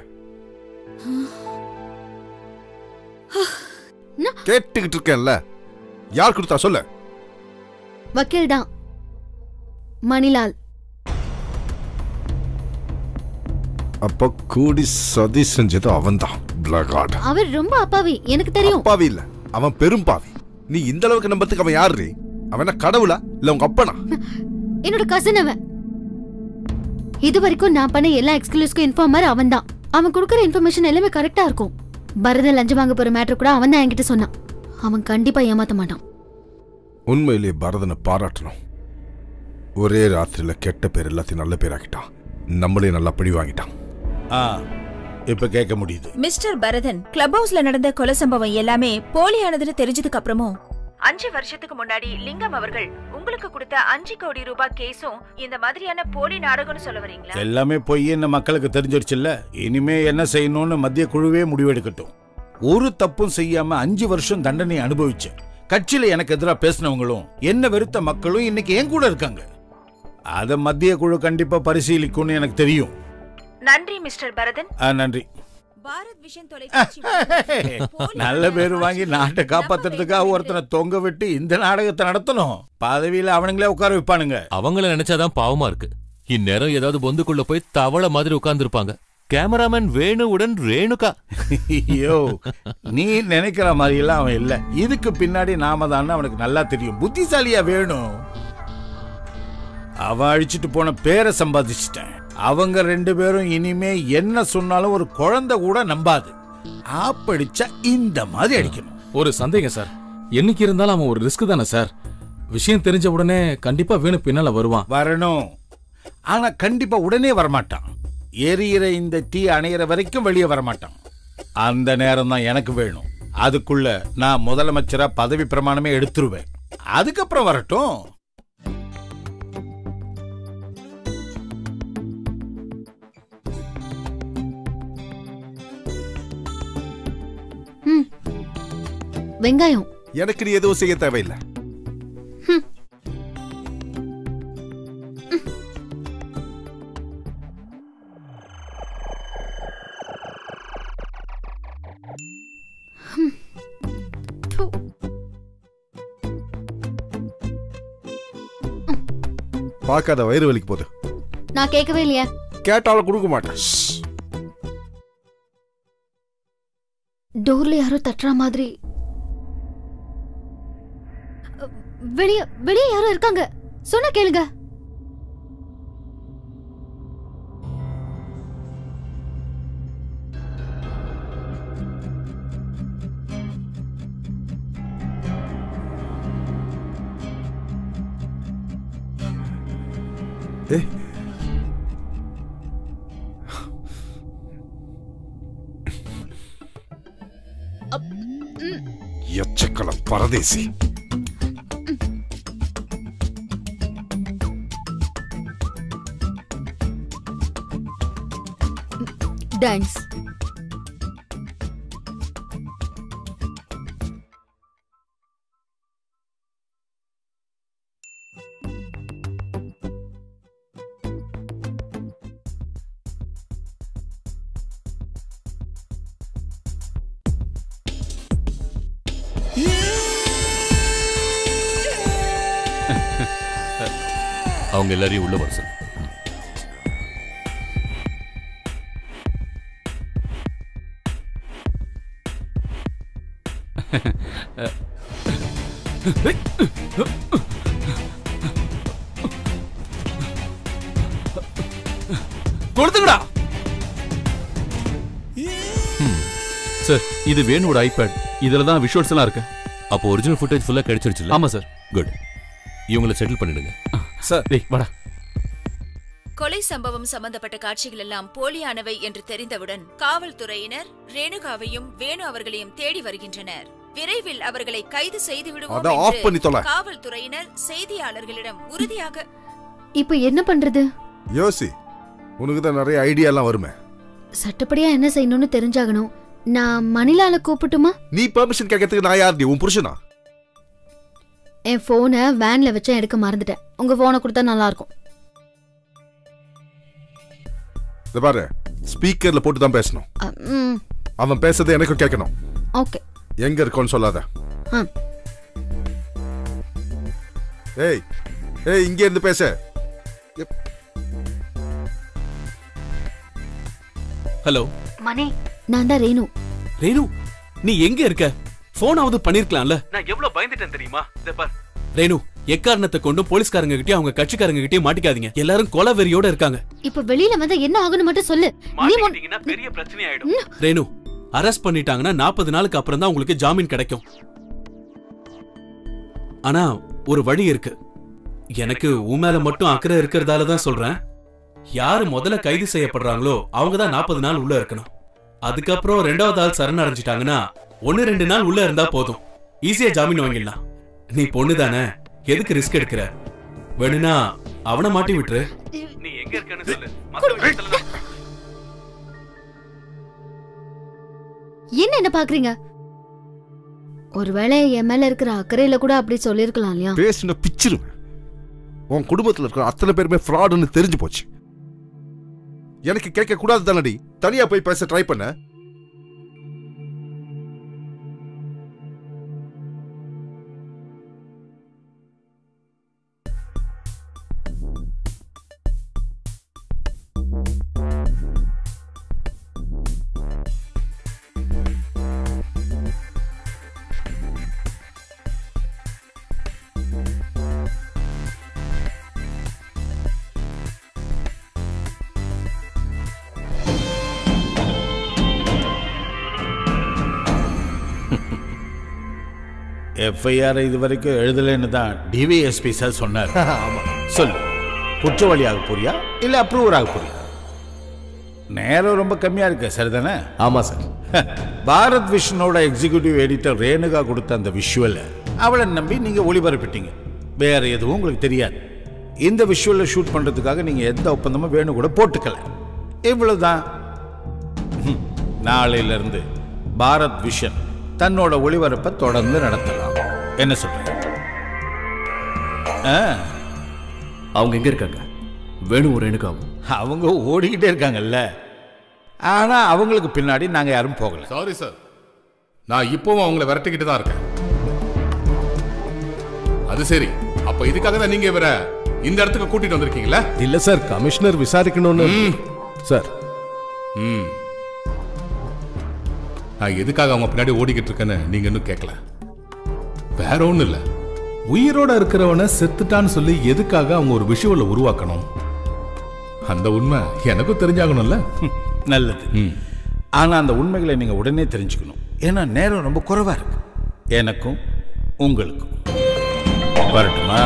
கேட்டுக்கிட்டு இருக்கேன்ல யார் கொடுத்தா சொல்லு வக்கீல் தான் மணிலால் அப்ப கூடி சதி செஞ்சது அவன்தான் பிளகாட் அவர் ரொம்ப அப்பாவி எனக்கு தெரியும் அப்பாவி இல்ல அவன் பெரும் பாவி நீ இந்த அளவுக்கு நம்பறதுக்கு அவன் யாரு அவன் என்ன கடவுளா இல்ல உங்க அப்பனா என்னோட கசின் அவன் இது வரைக்கும் நான் பண்ண எல்லா எக்ஸ்க்ளூஸ்க்கும் இன்ஃபார்மர் அவன் தான் அவன் கொடுக்குற இன்ஃபர்மேஷன் எல்லாமே கரெக்டா இருக்கும் பரதன் லஞ்சம் வாங்க போற மேட்டர் கூட அவன் தான் என்கிட்ட சொன்னான் அவன் கண்டிப்பா ஏமாத்த மாட்டான் உண்மையிலேயே பரதனை பாராட்டணும் ஒரே ராத்திரியில கெட்ட பேர் எல்லாத்தையும் நல்ல பேராக்கிட்டான் நம்மளே நல்லா பழி வாங்கிட்டான் ஆ இப்ப கேட்க முடியுது மிஸ்டர் பரதன் கிளப் ஹவுஸ்ல நடந்த கொலை சம்பவம் எல்லாமே போலியானதுன்னு தெரிஞ்சதுக்கு அப்புறமும் அஞ்சு வருஷத்துக்கு முன்னாடி லிங்கம் அவர்கள் உங்களுக்கு கொடுத்த அஞ்சு கோடி ரூபாய் கேஸும் இந்த மாதிரியான போலி நாடகம்னு சொல்ல வரீங்களா எல்லாமே பொய்ன்னு மக்களுக்கு தெரிஞ்சிருச்சுல்ல இனிமே என்ன செய்யணும்னு மத்திய குழுவே முடிவெடுக்கட்டும் ஒரு தப்பும் செய்யாம அஞ்சு வருஷம் தண்டனை அனுபவிச்சேன் கட்சியில எனக்கு எதிராக பேசினவங்களும் என்ன வெறுத்த மக்களும் இன்னைக்கு என் கூட இருக்காங்க அத மத்திய குழு கண்டிப்பா பரிசீலிக்கும்னு எனக்கு தெரியும் நன்றி மிஸ்டர் பரதன் ஆ, நன்றி பாரத் விஷன் தொலைக்காட்சி நல்ல பேர் வாங்கி நாட்டை காப்பாத்துறதுக்காக ஒருத்தனை தொங்க விட்டு இந்த நாடகத்தை நடத்தணும் பதவியில அவனுங்களே உட்கார வைப்பானுங்க அவங்கள நினைச்சாதான் பாவமா இருக்கு இந்நேரம் ஏதாவது பொந்துக்குள்ள போய் தவளை மாதிரி உட்கார்ந்துருப்பாங்க கேமராமேன் வேணுவுடன் ரேணுகா ஐயோ நீ நினைக்கிற மாதிரி எல்லாம் அவன் இல்ல இதுக்கு பின்னாடி நாம தான் அவனுக்கு நல்லா தெரியும் புத்திசாலியா வேணும் அவ அழிச்சிட்டு போன பேரை சம்பாதிச்சிட்டேன் அவங்க ரெண்டு பேரும் இனிமே என்ன சொன்னாலும் ஒரு குழந்தை கூட நம்பாது ஆப்படிச்சா இந்த மாதிரி அடிக்கணும் ஒரு சந்தேகம் சார் என்னைக்கு இருந்தாலும் அவன் ஒரு ரிஸ்க் தானே சார் விஷயம் தெரிஞ்ச உடனே கண்டிப்பா வேணு பின்னால வருவான் வரணும் ஆனா கண்டிப்பா உடனே வரமாட்டான் எரியிற இந்த தீ அணையிற வரைக்கும் வெளியே வரமாட்டான் அந்த நேரம் தான் எனக்கு வேணும் அதுக்குள்ள நான் முதலமைச்சரா பதவி பிரமாணமே எடுத்துருவேன் அதுக்கப்புறம் வரட்டும் ம் வெங்காயம் எனக்கு நீ எதுவும் செய்ய தேவையில்லை பார்க்காத வயிறு வலிக்கு போகுது நான் கேட்கவே இல்லையா கேட்டாலும் கொடுக்க மாட்டேன் டோர்ல யாரோ தட்டுற மாதிரி வெளிய வெளிய யாரோ இருக்காங்க சொன்னா கேளுங்க ஏய் எச்சக்கல பரதேசி டான்ஸ் அவங்க எல்லாரையும் உள்ள வர சொல்லு கொடுத்துக்கடா சார் இது வேணுவோட ஐபேட் இதுல தான் விஷுவல்ஸ் எல்லாம் இருக்கு அப்போ ஒரிஜினல் ஃபுட்டேஜ் ஃபுல்லா கிடைச்சிருச்சு ஆமா சார் குட் இவங்களை செட்டில் பண்ணிடுங்க சார் டேய் வாடா கொலை சம்பவம் சம்பந்தப்பட்ட காட்சிகள் எல்லாம் போலியானவை என்று தெரிந்தவுடன் காவல்துறையினர் ரேணுகாவையும் வேணு அவர்களையும் தேடி வருகின்றனர் விரைவில் அவர்களை கைது செய்து விடுவோம் அத off பண்ணி தொலை. என்று காவல்துறையினர் செய்தியாளர்களிடம் உறுதியாக இப்போ என்ன பண்றது யோசி உனக்கு தான் நிறைய ஐடியா எல்லாம் வருமே சட்டப்படியா என்ன செய்யணும்னு தெரிஞ்சாகணும் நான் மணிலால கூப்பிட்டுமா நீ பெர்மிஷன் கேட்கறதுக்கு நான் யார் உன் புருஷனா என் போனை வேன்ல வச்சேன் எடுக்க மறந்துட்டேன் உங்க போனை கொடுத்தா நல்லா இருக்கும் இத பாரு ஸ்பீக்கர்ல போட்டு தான் பேசணும் அ, ம் அவன் பேசுறது எனக்கும் கேட்கணும் ஓகே எங்க இருக்கோன்னு சொல்லாத ஆ ஏய் ஏய் இங்க இருந்து பேச எப்- ஹலோ மணி நான் தான் ரேணு ரேணு நீ எங்க இருக்க போனாவது பண்ணிருக்கலாம்ல நான் எவ்வளவு பயந்துட்டேன் தெரியுமா இத பார் ரேணு எக்காரணத்தை கொண்டு போலீஸ்காரங்க கிட்டயும் அவங்க கட்சிக்காரங்க கிட்டயும் மாட்டிக்காதீங்க எல்லாரும் கொலை வெறியோட இருக்காங்க இப்ப வெளியில வந்தா என்ன ஆகும்னு மட்டும் சொல்லு நீ முன்- பெரிய பிரச்சனை ஆயிடும் ரேணு அரெஸ்ட் பண்ணிட்டாங்கன்னா நாற்பது நாளுக்கு அப்புறம் தான் உங்களுக்கு ஜாமீன் கிடைக்கும் ஆனா ஒரு வழி இருக்கு எனக்கு உன் மேல மட்டும் அக்கறை இருக்கிறதால தான் சொல்றேன் யாரு முதல்ல கைது செய்யப்படுறாங்களோ அவங்க தான் நாற்பது நாள் உள்ள இருக்கணும் அதுக்கப்புறம் ரெண்டாவது ஆள் சரணடைஞ்சிட்டாங்கன்னா ஒன்னு ரெண்டு நாள் உள்ள இருந்தா போதும் ஈஸியா ஜாமீன் வாங்கிடலாம் நீ பொண்ணு தானே எதுக்கு ரிஸ்க் எடுக்கிற வேணும்னா அவனை மாட்டி விட்டுரு நீ எங்க இருக்கன்னு சொல்லு என்ன என்ன பாக்குறீங்க ஒருவேளை என் மேல இருக்கிற அக்கறையில கூட அப்படி சொல்லிருக்கலாம் இல்லையா பேசின பிச்சிருவேன் உன் குடும்பத்துல இருக்கிற அத்தனை பேருமே ஃப்ராடுன்னு தெரிஞ்சு போச்சு எனக்கு கேட்க கூடாது தானடி தனியா போய் பேச ட்ரை பண்ண எஃப்ஐஆர் இது வரைக்கும் எழுதலைன்னு தான் டிவிஎஸ்பி சார் சொன்னார் சொல்லு குற்றவாளியாக போறியா இல்லை அப்ரூவர் ஆக போறியா நேரம் ரொம்ப கம்மியா இருக்கு சரிதானே ஆமா சார் பாரத் விஷனோட எக்ஸிகியூட்டிவ் எடிட்டர் ரேணுகா கொடுத்த அந்த விஷுவலை அவளை நம்பி நீங்க ஒளிபரப்பிட்டீங்க வேற எதுவும் உங்களுக்கு தெரியாது இந்த விஷுவலை ஷூட் பண்றதுக்காக நீங்க எந்த ஒப்பந்தமும் வேணும் கூட போட்டுக்கல இவ்வளவுதான் ஹம். நாளையில இருந்து பாரத் விஷன் தன்னோட ஒளிபரப்பை தொடர்ந்து நடத்தலாம் என்ன சொல்றீங்க ஆ, அவங்க எங்க இருக்காங்க வேணும் ரேணுகாவும் அவங்க ஓடிக்கிட்டே இருக்காங்கல்ல ஆனா அவங்களுக்கு பின்னாடி நாங்க யாரும் போகல சாரி சார் நான் இப்பவும் அவங்கள விரட்டிக்கிட்டு தான் இருக்கேன் அது சரி அப்ப இதுக்காக தான் நீங்க இவரை இந்த இடத்துக்கு கூட்டிட்டு வந்திருக்கீங்களா இல்ல சார் கமிஷனர் விசாரிக்கணும்னு சார் ம் நான் எதுக்காக அவங்க பின்னாடி ஓடிக்கிட்டு இருக்கேன்னு நீங்க இன்னும் கேட்கல வேற ஒண்ணும் இல்ல உயிரோட இருக்கிறவனை செத்துட்டான்னு சொல்லி எதுக்காக அவங்க ஒரு விஷுவலை உருவாக்கணும் அந்த உண்மை எனக்கும் தெரிஞ்சாகணும்ல நல்லது ஆனா அந்த உண்மைகளை நீங்க உடனே தெரிஞ்சுக்கணும் ஏன்னா நேரம் ரொம்ப குறைவா இருக்கு எனக்கும் உங்களுக்கும் வரட்டுமா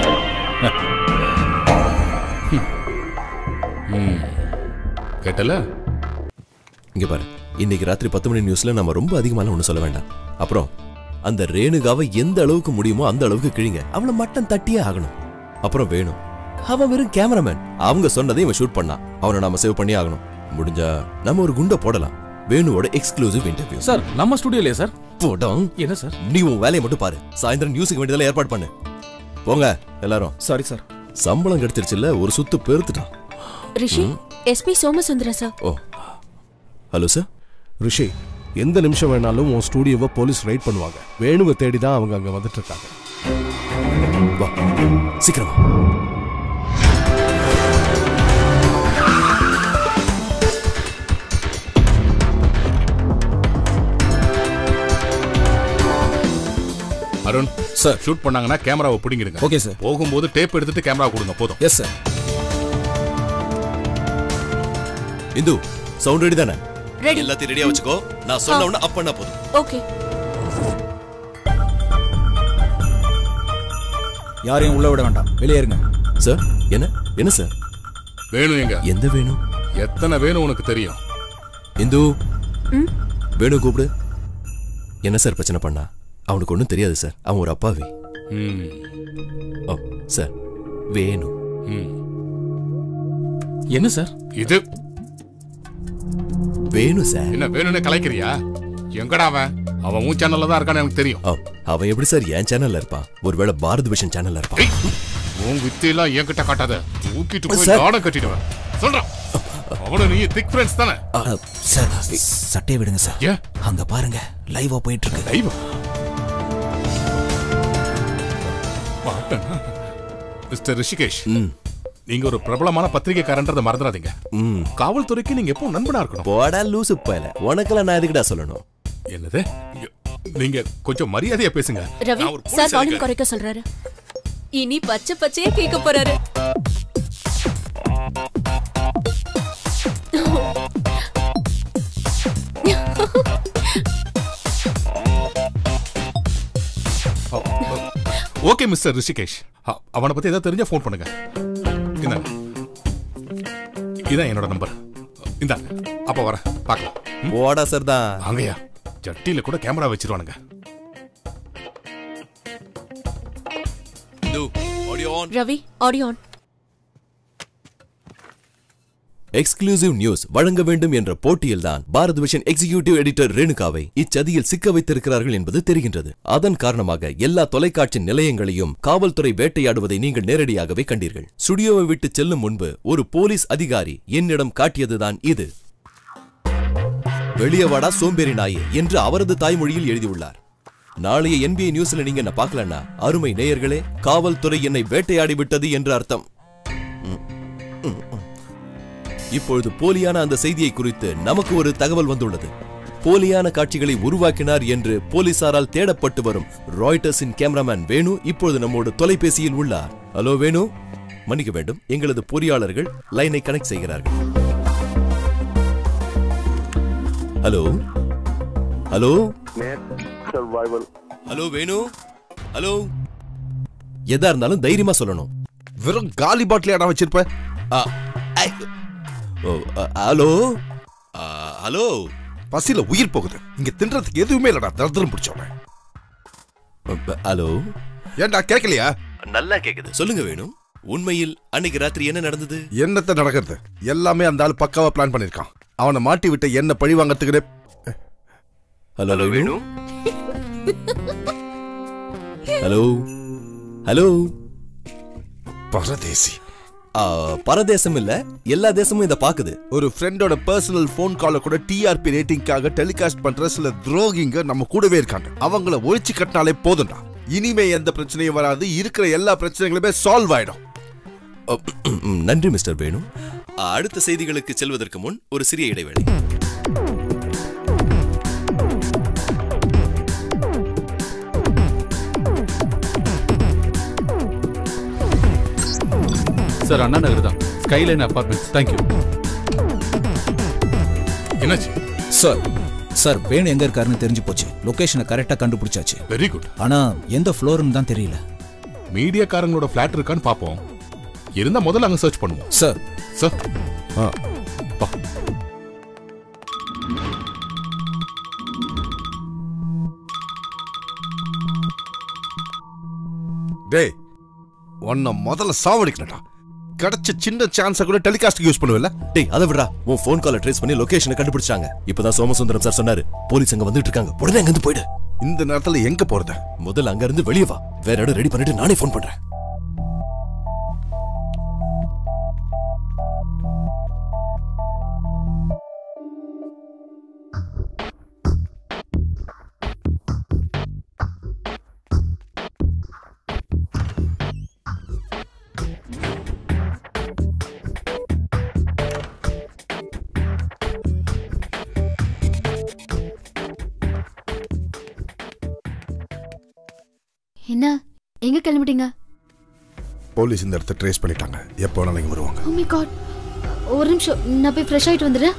கேட்டல இங்க பாரு இன்னைக்கு ராத்திரி பத்து மணி நியூஸ்ல நம்ம ரொம்ப அதிகமான ஒண்ணு சொல்ல வேண்டாம் அப்புறம் அந்த ரேணுகாவை எந்த அளவுக்கு முடியுமோ அந்த அளவுக்கு கிழிங்க அவளை மட்டம் தட்டியே ஆகணும் அப்புறம் வேணும் அவன் வெறும் கேமராமேன் அவங்க சொன்னதை இவன் ஷூட் பண்ணா அவனை நாம சேவ் பண்ணி ஆகணும் முடிஞ்சா நம்ம ஒரு குண்டை போடலாம் வேணுவோட எக்ஸ்க்ளூசிவ் இன்டர்வியூ சார் நம்ம ஸ்டுடியோலயே சார் போடும் என்ன சார் நீ உன் வேலையை மட்டும் பாரு சாயந்தரம் நியூஸுக்கு வேண்டியதெல்லாம் ஏற்பாடு பண்ணு போங்க எல்லாரும் சாரி சார் சம்பளம் கிடைச்சிருச்சுல்ல ஒரு சுத்து பெருத்துட்டான் ரிஷி எஸ்பி சோமசுந்தர சார் ஓ ஹலோ சார் ரிஷி எந்த நிமிஷம் வேணாலும் உன் ஸ்டூடியோவை போலீஸ் ரைட் பண்ணுவாங்க வேணுவை தேடி தான் அவங்க அங்க வந்துட்டு இருக்காங்க வா சீக்கிரம் அருண் சார் ஷூட் பண்ணாங்கன்னா கேமராவை பிடிங்கிடுங்க Okay, sir. போகும்போது டேப் எடுத்துட்டு கேமரா கொடுங்க போதும் yes sir Indhu sound ready தானே Ready. எல்லாத்தையும் ரெடியா வச்சுக்கோ நான் சொன்ன உடனே அப் பண்ணா போதும் ஓகே யாரையும் உள்ள விட வேண்டாம் வெளியே இருங்க சார் என்ன என்ன சார் வேணும் எங்க எந்த வேணும் எத்தனை வேணும் உனக்கு தெரியும் இந்து வேணு கூப்பிடு என்ன சார் பிரச்சனை பண்ணா அவனுக்கு ஒன்றும் தெரியாது சார் அவன் ஒரு அப்பாவி ஓ சார் வேணு என்ன சார் இது வேணும் சார் என்ன வேணும்னு கலைக்கிறியா எங்கடா அவன் அவன் உன் சேனல்ல தான் இருக்கான்னு எனக்கு தெரியும் ஓ, அவன் எப்படி சார் என் சேனல்ல இருப்பான் ஒருவேளை பாரத் விஷன் சேனல்ல இருப்பான் உன் வித்தையெல்லாம் என்கிட்ட காட்டாத தூக்கிட்டு போய் சார். நாடம் கட்டிடுவேன் சொல்றான் அவனு நீ திக் ஃப்ரெண்ட்ஸ் தானே சார் சட்டையை விடுங்க சார் ஏன் அங்க பாருங்க லைவா போயிட்டு இருக்கு லைவ் மிஸ்டர் ரிஷிகேஷ் நீங்க ஒரு பிரபலமான பத்திரிகைக்காரன்றதை மறந்துடாதீங்க காவல்துறைக்கு நீங்க எப்பவும் நண்பனா இருக்கணும் போடா லூசு பயல உனக்கெல்லாம் நான் எதுக்குடா சொல்லணும் என்னது இங்க- நீங்க கொஞ்சம் மரியாதையா பேசுங்க ரவி நான் ஒரு சார் போலீஸ் வால்யூம் அதிகாரி. குறைக்க சொல்றாரு இனி பச்சை பச்சையா கேட்க போறாரு ஓகே மிஸ்டர் ரிஷிகேஷ் அ- அவனை பத்தி ஏதாவது தெரிஞ்சா ஃபோன் பண்ணுங்க இந்தாங்க இதான் என்னோட நம்பர் இந்தாங்க அப்ப வரேன் பார்க்கலாம் போடா சார் தான் அங்கயா ஜட்டியில கூட கேமரா வச்சிருவானுங்க Ravi audio on exclusive news வழங்க வேண்டும் என்ற போட்டியில்தான் பாரத் விஷன் எக்ஸிகியூட்டிவ் எடிட்டர் ரேணுகாவை இச்சதியில் சிக்க வைத்திருக்கிறார்கள் என்பது தெரிகின்றது அதன் காரணமாக எல்லா தொலைக்காட்சி நிலையங்களையும் காவல்துறை வேட்டையாடுவதை நீங்கள் நேரடியாகவே கண்டீர்கள் ஸ்டுடியோவை விட்டு செல்லும் முன்பு ஒரு போலீஸ் அதிகாரி என்னிடம் காட்டியதுதான் இது வெளியே வாடா சோம்பேறி நாயே என்று அவரது தாய்மொழியில் எழுதியுள்ளார் நாளைய NBA நியூஸ்ல நீங்க என்ன பார்க்கலன்னா அருமை நேயர்களே காவல்துறை என்னை வேட்டையாடி விட்டது என்று அர்த்தம் ம், ம், ம். இப்பொழுது போலியான அந்த செய்தியை குறித்து நமக்கு ஒரு தகவல் வந்துள்ளது போலியான காட்சிகளை உருவாக்கினார் என்று போலீசாரால் தேடப்பட்டு வரும் ராய்டர்ஸின் கேமராமேன் வேணு இப்பொழுது நம்மோடு தொலைபேசியில் உள்ளார் ஹலோ வேணு மன்னிக்க வேண்டும் எங்களது பொறியாளர்கள் லைனை கனெக்ட் செய்கிறார்கள் hello hello survival hello Venu hello எதா இருந்தாலும் தைரியமா சொல்லணும் வெறும் காலி பாட்டில் இடம் வச்சிருப்ப ஓ, அ, ஹலோ அ, ஹலோ பசியில உயிர் போகுது இங்க தின்றதுக்கு எதுவுமே இல்லடா தர்தரம் பிடிச்சவன ஹலோ ஏன்டா கேட்கலையா நல்லா கேக்குது சொல்லுங்க வேணும் உண்மையில் அன்னைக்கு ராத்திரி என்ன நடந்தது என்னத்த நடக்கிறது எல்லாமே அந்த ஆள் பக்காவா பிளான் பண்ணிருக்கான் அவனை மாட்டி விட்ட என்ன பழி வாங்கறதுக்கு ஹலோ வேணு ஹலோ ஹலோ பரதேசி பரதேசம் இல்ல எல்லா தேசமும் இத பாக்குது ஒரு ஃப்ரெண்டோட பர்சனல் ஃபோன் கால கூட டிஆர்பி ரேட்டிங்காக டெலிகாஸ்ட் பண்ற சில துரோகிங்க நம்ம கூடவே இருக்காங்க அவங்கள ஒழிச்சு கட்டினாலே போதும்டா இனிமே எந்த பிரச்சனையும் வராது இருக்கிற எல்லா பிரச்சனைகளுமே சால்வ் ஆயிடும் ம், நன்றி மிஸ்டர் வேணு அடுத்த செய்திகளுக்கு செல்வதற்கு முன் ஒரு சிறிய இடைவேளை சார் அண்ணா நகர் தான் ஸ்கைலைன் அபார்ட்மெண்ட்ஸ் தேங்க்யூ என்னாச்சு சார் சார் வேணு எங்க இருக்காருன்னு தெரிஞ்சு போச்சு லொகேஷனை கரெக்டா கண்டுபிடிச்சாச்சு வெரி குட் ஆனா எந்த ஃப்ளோர்னு தான் தெரியல மீடியாக்காரங்களோட ஃபிளாட் இருக்கான்னு பாப்போம் இருந்தா முதல்ல அங்க சர்ச் பண்ணுவோம் சார் சார் ஆ பா டேய் உன்னை முதல்ல சாவடிக்கணும்டா கிடைச்ச சின்ன சான்ஸை கூட டெலிகாஸ்ட் யூஸ் பண்ணுவல டேய் அதை விடுறா உன் ஃபோன் காலை ட்ரேஸ் பண்ணி லொகேஷனை கண்டுபிடிச்சாங்க இப்பதான் சோமசுந்தரம் சார் சொன்னாரு போலீஸ் அங்க வந்துட்டு இருக்காங்க உடனே அங்க இருந்து போயிடு இந்த நேரத்துல எங்க போறது முதல்ல அங்க இருந்து வெளியே வா வேற இடம் ரெடி பண்ணிட்டு நானே ஃபோன் பண்றேன் என்ன எங்க கிளம்பிட்டீங்க போலீஸ் இந்த இடத்த ட்ரேஸ் பண்ணிட்டாங்க எப்போ வேணாலும் இங்க வருவாங்க ஓ மை காட் ஒரு நிமிஷம் நான் போய் ஃப்ரெஷ் ஆயிட்டு வந்துடுறேன்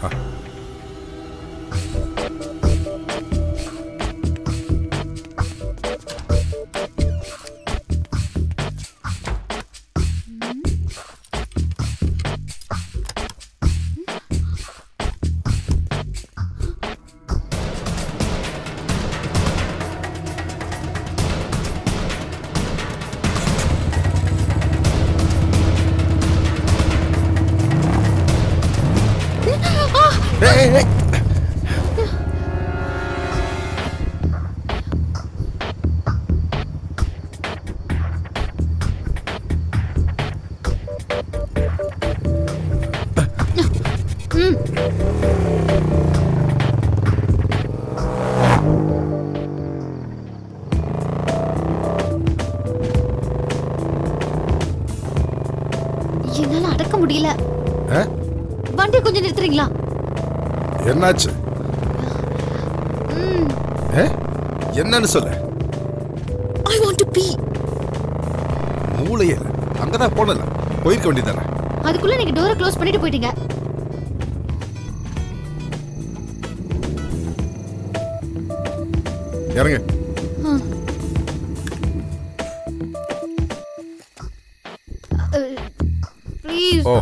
என்னால அடக்க முடியல ஆ? வண்டி கொஞ்சம் நிறுத்துறீங்களா என்னாச்சு ம், ஏ? என்னன்னு சொல்லு I want to pee மூளையே இல்ல அங்கதான் போனல போயிருக்க வேண்டியதானே அதுக்குள்ள நீங்க டோரை க்ளோஸ் பண்ணிட்டு போயிட்டீங்க இறங்க ப்ளீஸ் ஓ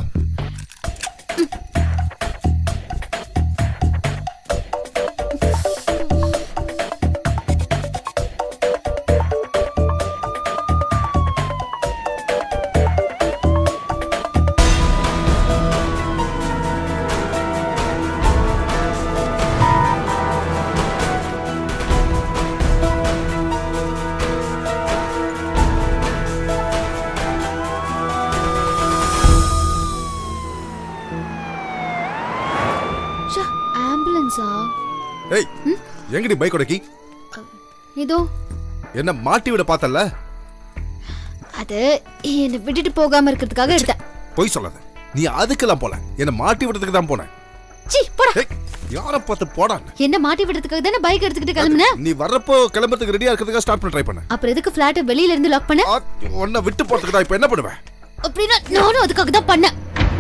ஆம்புலன்ஸா ஏய் எங்கடி பைக்கோட கீ இதோ என்ன மாட்டி விட பார்த்தல அது என்னை விட்டுட்டு போகாம இருக்கிறதுக்காக எடுத்தேன் பொய் சொல்லாத நீ அதுக்கெல்லாம் போல என்ன மாட்டி விடுறதுக்கு தான் போனேன் சீ போடா யார பார்த்து போடா என்ன மாட்டி விடுறதுக்காக தானே பைக் எடுத்துக்கிட்டு கிளம்புன நீ வர்றப்போ கிளம்புறதுக்கு ரெடியா இருக்கிறதுக்காக ஸ்டார்ட் பண்ண ட்ரை பண்ண அப்புறம் எதுக்கு பிளாட் வெளியில இருந்து லாக் பண்ண உன்னை விட்டு போறதுக்கு தான் இப்போ என்ன பண்ணுவேன் அப்படின்னா நானும் அதுக்காக தான் பண்ணேன்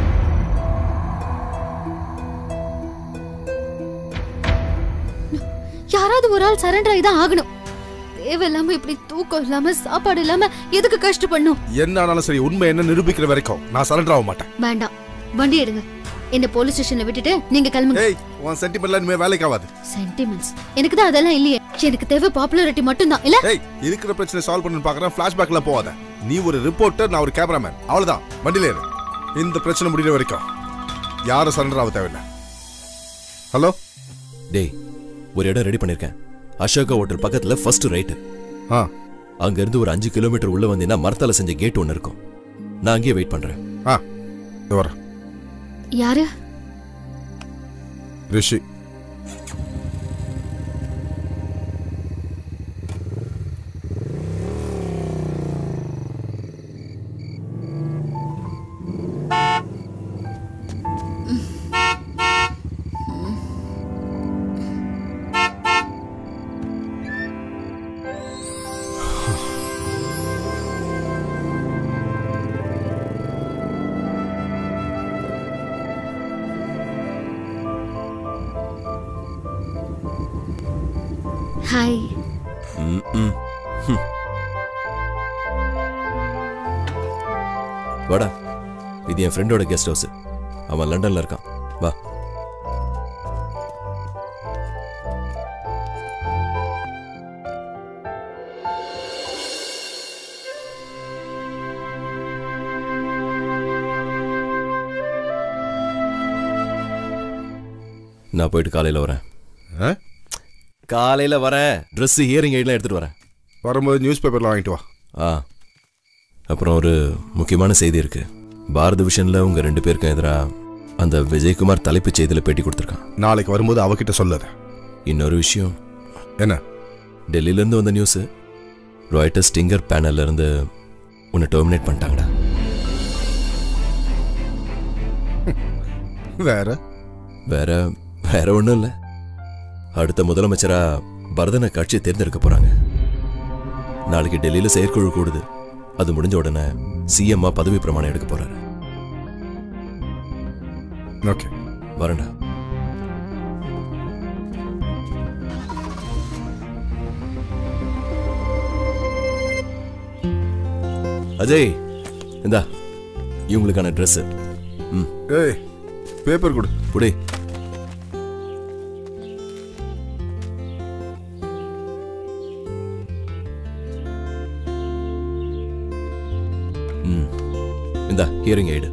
யாராவது ஒரு ஆள் சரண்டர் ஆகி தான் ஆகணும் தேவையில்லாம இப்படி தூக்கம் இல்லாம சாப்பாடு இல்லாம எதுக்கு கஷ்டப்படணும் என்ன ஆனாலும் சரி உண்மை என்ன நிரூபிக்கிற வரைக்கும் நான் சரண்டர் ஆக மாட்டேன் வேண்டாம் வண்டி எடுங்க என்ன போலீஸ் ஸ்டேஷன்ல விட்டுட்டு நீங்க கிளம்புங்க ஏய் உன் சென்டிமெண்ட்லாம் இனிமே வேலைக்கு ஆகாது சென்டிமெண்ட்ஸ் எனக்கு தான் அதெல்லாம் இல்லையே எனக்கு தேவை பாப்புலாரிட்டி மட்டும்தான் இல்ல ஏய் இருக்கிற பிரச்சனை சால்வ் பண்ணு பார்க்கறேன் ஃபிளாஷ்பேக்ல போகாத நீ ஒரு ரிப்போர்ட்டர் நான் ஒரு கேமராமேன் அவ்வளவுதான் வண்டியில ஏறு இந்த பிரச்சனை முடிகிற வரைக்கும் யாரும் சரண்டர் ஆக தேவையில்லை ஹலோ டேய் ஒரு இடம் ரெடி பண்ணிருக்கேன் அசோகா ஹோட்டல் பக்கத்துல ஃபர்ஸ்ட் ரைட்டு ஆ அங்க இருந்து ஒரு அஞ்சு கிலோமீட்டர் உள்ள வந்தீங்கன்னா மரத்தால செஞ்ச கேட் ஒன்னு இருக்கும் நான் அங்கேயே வெயிட் பண்றேன் ஆ வரேன் யாரு ரிஷி ஹாய் ம், ம். ஹம். வாடா இது என் ஃப்ரெண்டோட கெஸ்ட் ஹவுஸ் அவன் லண்டன்ல இருக்கான் வா நான் போயிட்டு காலையில வரேன் காலையில வரேன் ட்ரெஸ் ஹியரிங் எய்ட்லாம் எடுத்துட்டு வரேன் வரும்போது நியூஸ் பேப்பர்ல வாங்கிட்டு வா ஆ அப்புறம் ஒரு முக்கியமான செய்தி இருக்கு பாரத விஷன்ல உங்க ரெண்டு பேருக்கும் எதிரா அந்த விஜயகுமார் தலைப்புச் செய்தியில பேட்டி கொடுத்துருக்கான் நாளைக்கு வரும்போது அவகிட்ட சொல்லாத இன்னொரு விஷயம் என்ன டெல்லியில இருந்து வந்த நியூஸ் ராய்டர் ஸ்டிங்கர் பேனல்ல இருந்து உன்னை டெர்மினேட் பண்ணிட்டாங்கடா வேற வேற வேற ஒன்றும் இல்லை அடுத்த முதலமைச்சரா பரதனை கட்சி தேர்ந்தெடுக்க போறாங்க நாளைக்கு டெல்லியில செயற்குழு கூடுது அது முடிஞ்ச உடனே சிஎம்மா பதவி பிரமாணம் எடுக்க போறாரு ஓகே வரேன்டா அஜய் இந்தா இவங்களுக்கான ட்ரெஸ் ம் ஏய் பேப்பர் கொடு புடி ம் இந்தா ஹியரிங் எய்டு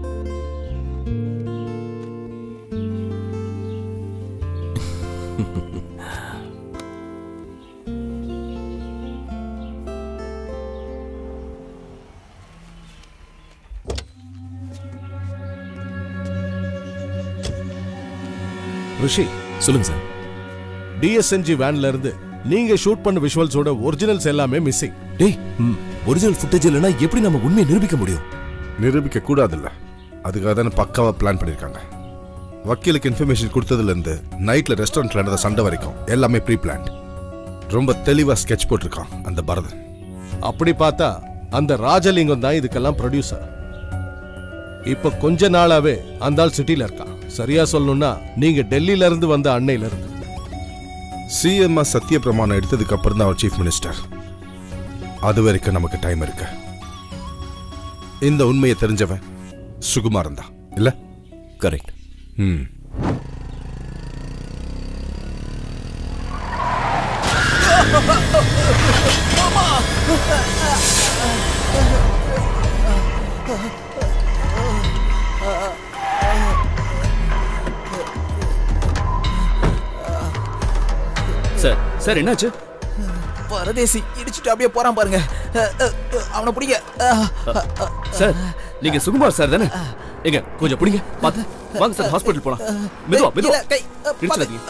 ரிஷி சொல்லுங்க சார் டிஎஸ்என்ஜி வேன்ல இருந்து நீங்க ஷூட் பண்ண விஷுவல்ஸோட ஒரிஜினல்ஸ் எல்லாமே மிஸ்ஸிங் டேய் ஒரிஜினல் ஃபுட்டேஜ் இல்லைன்னா எப்படி நம்ம உண்மையை நிரூபிக்க முடியும் நிரூபிக்க கூடாதுல்ல அதுக்காக தானே பக்காவா பிளான் பண்ணியிருக்காங்க வக்கீலுக்கு இன்ஃபர்மேஷன் கொடுத்ததுல இருந்து நைட்ல ரெஸ்டாரண்ட்ல நடந்த சண்டை வரைக்கும் எல்லாமே ப்ரீ பிளான் ரொம்ப தெளிவா ஸ்கெட்ச் போட்டிருக்கான் அந்த பரதன் அப்படி பார்த்தா அந்த ராஜலிங்கம் தான் இதுக்கெல்லாம் ப்ரொடியூசர் இப்ப கொஞ்ச நாளாவே அந்த ஆள் சிட்டில இருக்கான் சரியா சொல்லணும்னா நீங்க டெல்லியில இருந்து வந்த அன்னையில இருந்து சிஎம்ஆ சத்திய பிரமாணம் எடுத்ததுக்கு அப்புறம் தான் அவர் சீஃப் மினிஸ்டர் அது வரைக்கும் நமக்கு டைம் இருக்கு இந்த உண்மையை தெரிஞ்சவன் சுகுமாரன் தான் இல்ல கரெக்ட் ம் சார் சார் என்னாச்சு பரதேசி இடிச்சுட்டு அப்படியே போறான் பாருங்க அஹ், அஹ், அஹ், அவனை பிடிங்க அஹ், அஹ், அஹ். சார் நீங்க சுகுமார் சார் தானே எங்க கொஞ்சம் பிடிங்க பாத்து வாங்க சார் ஹாஸ்பிட்டல் போலாம் மெதுவா மெதுவா இல்ல, கை, அஹ், இடிச்சிடாதீங்க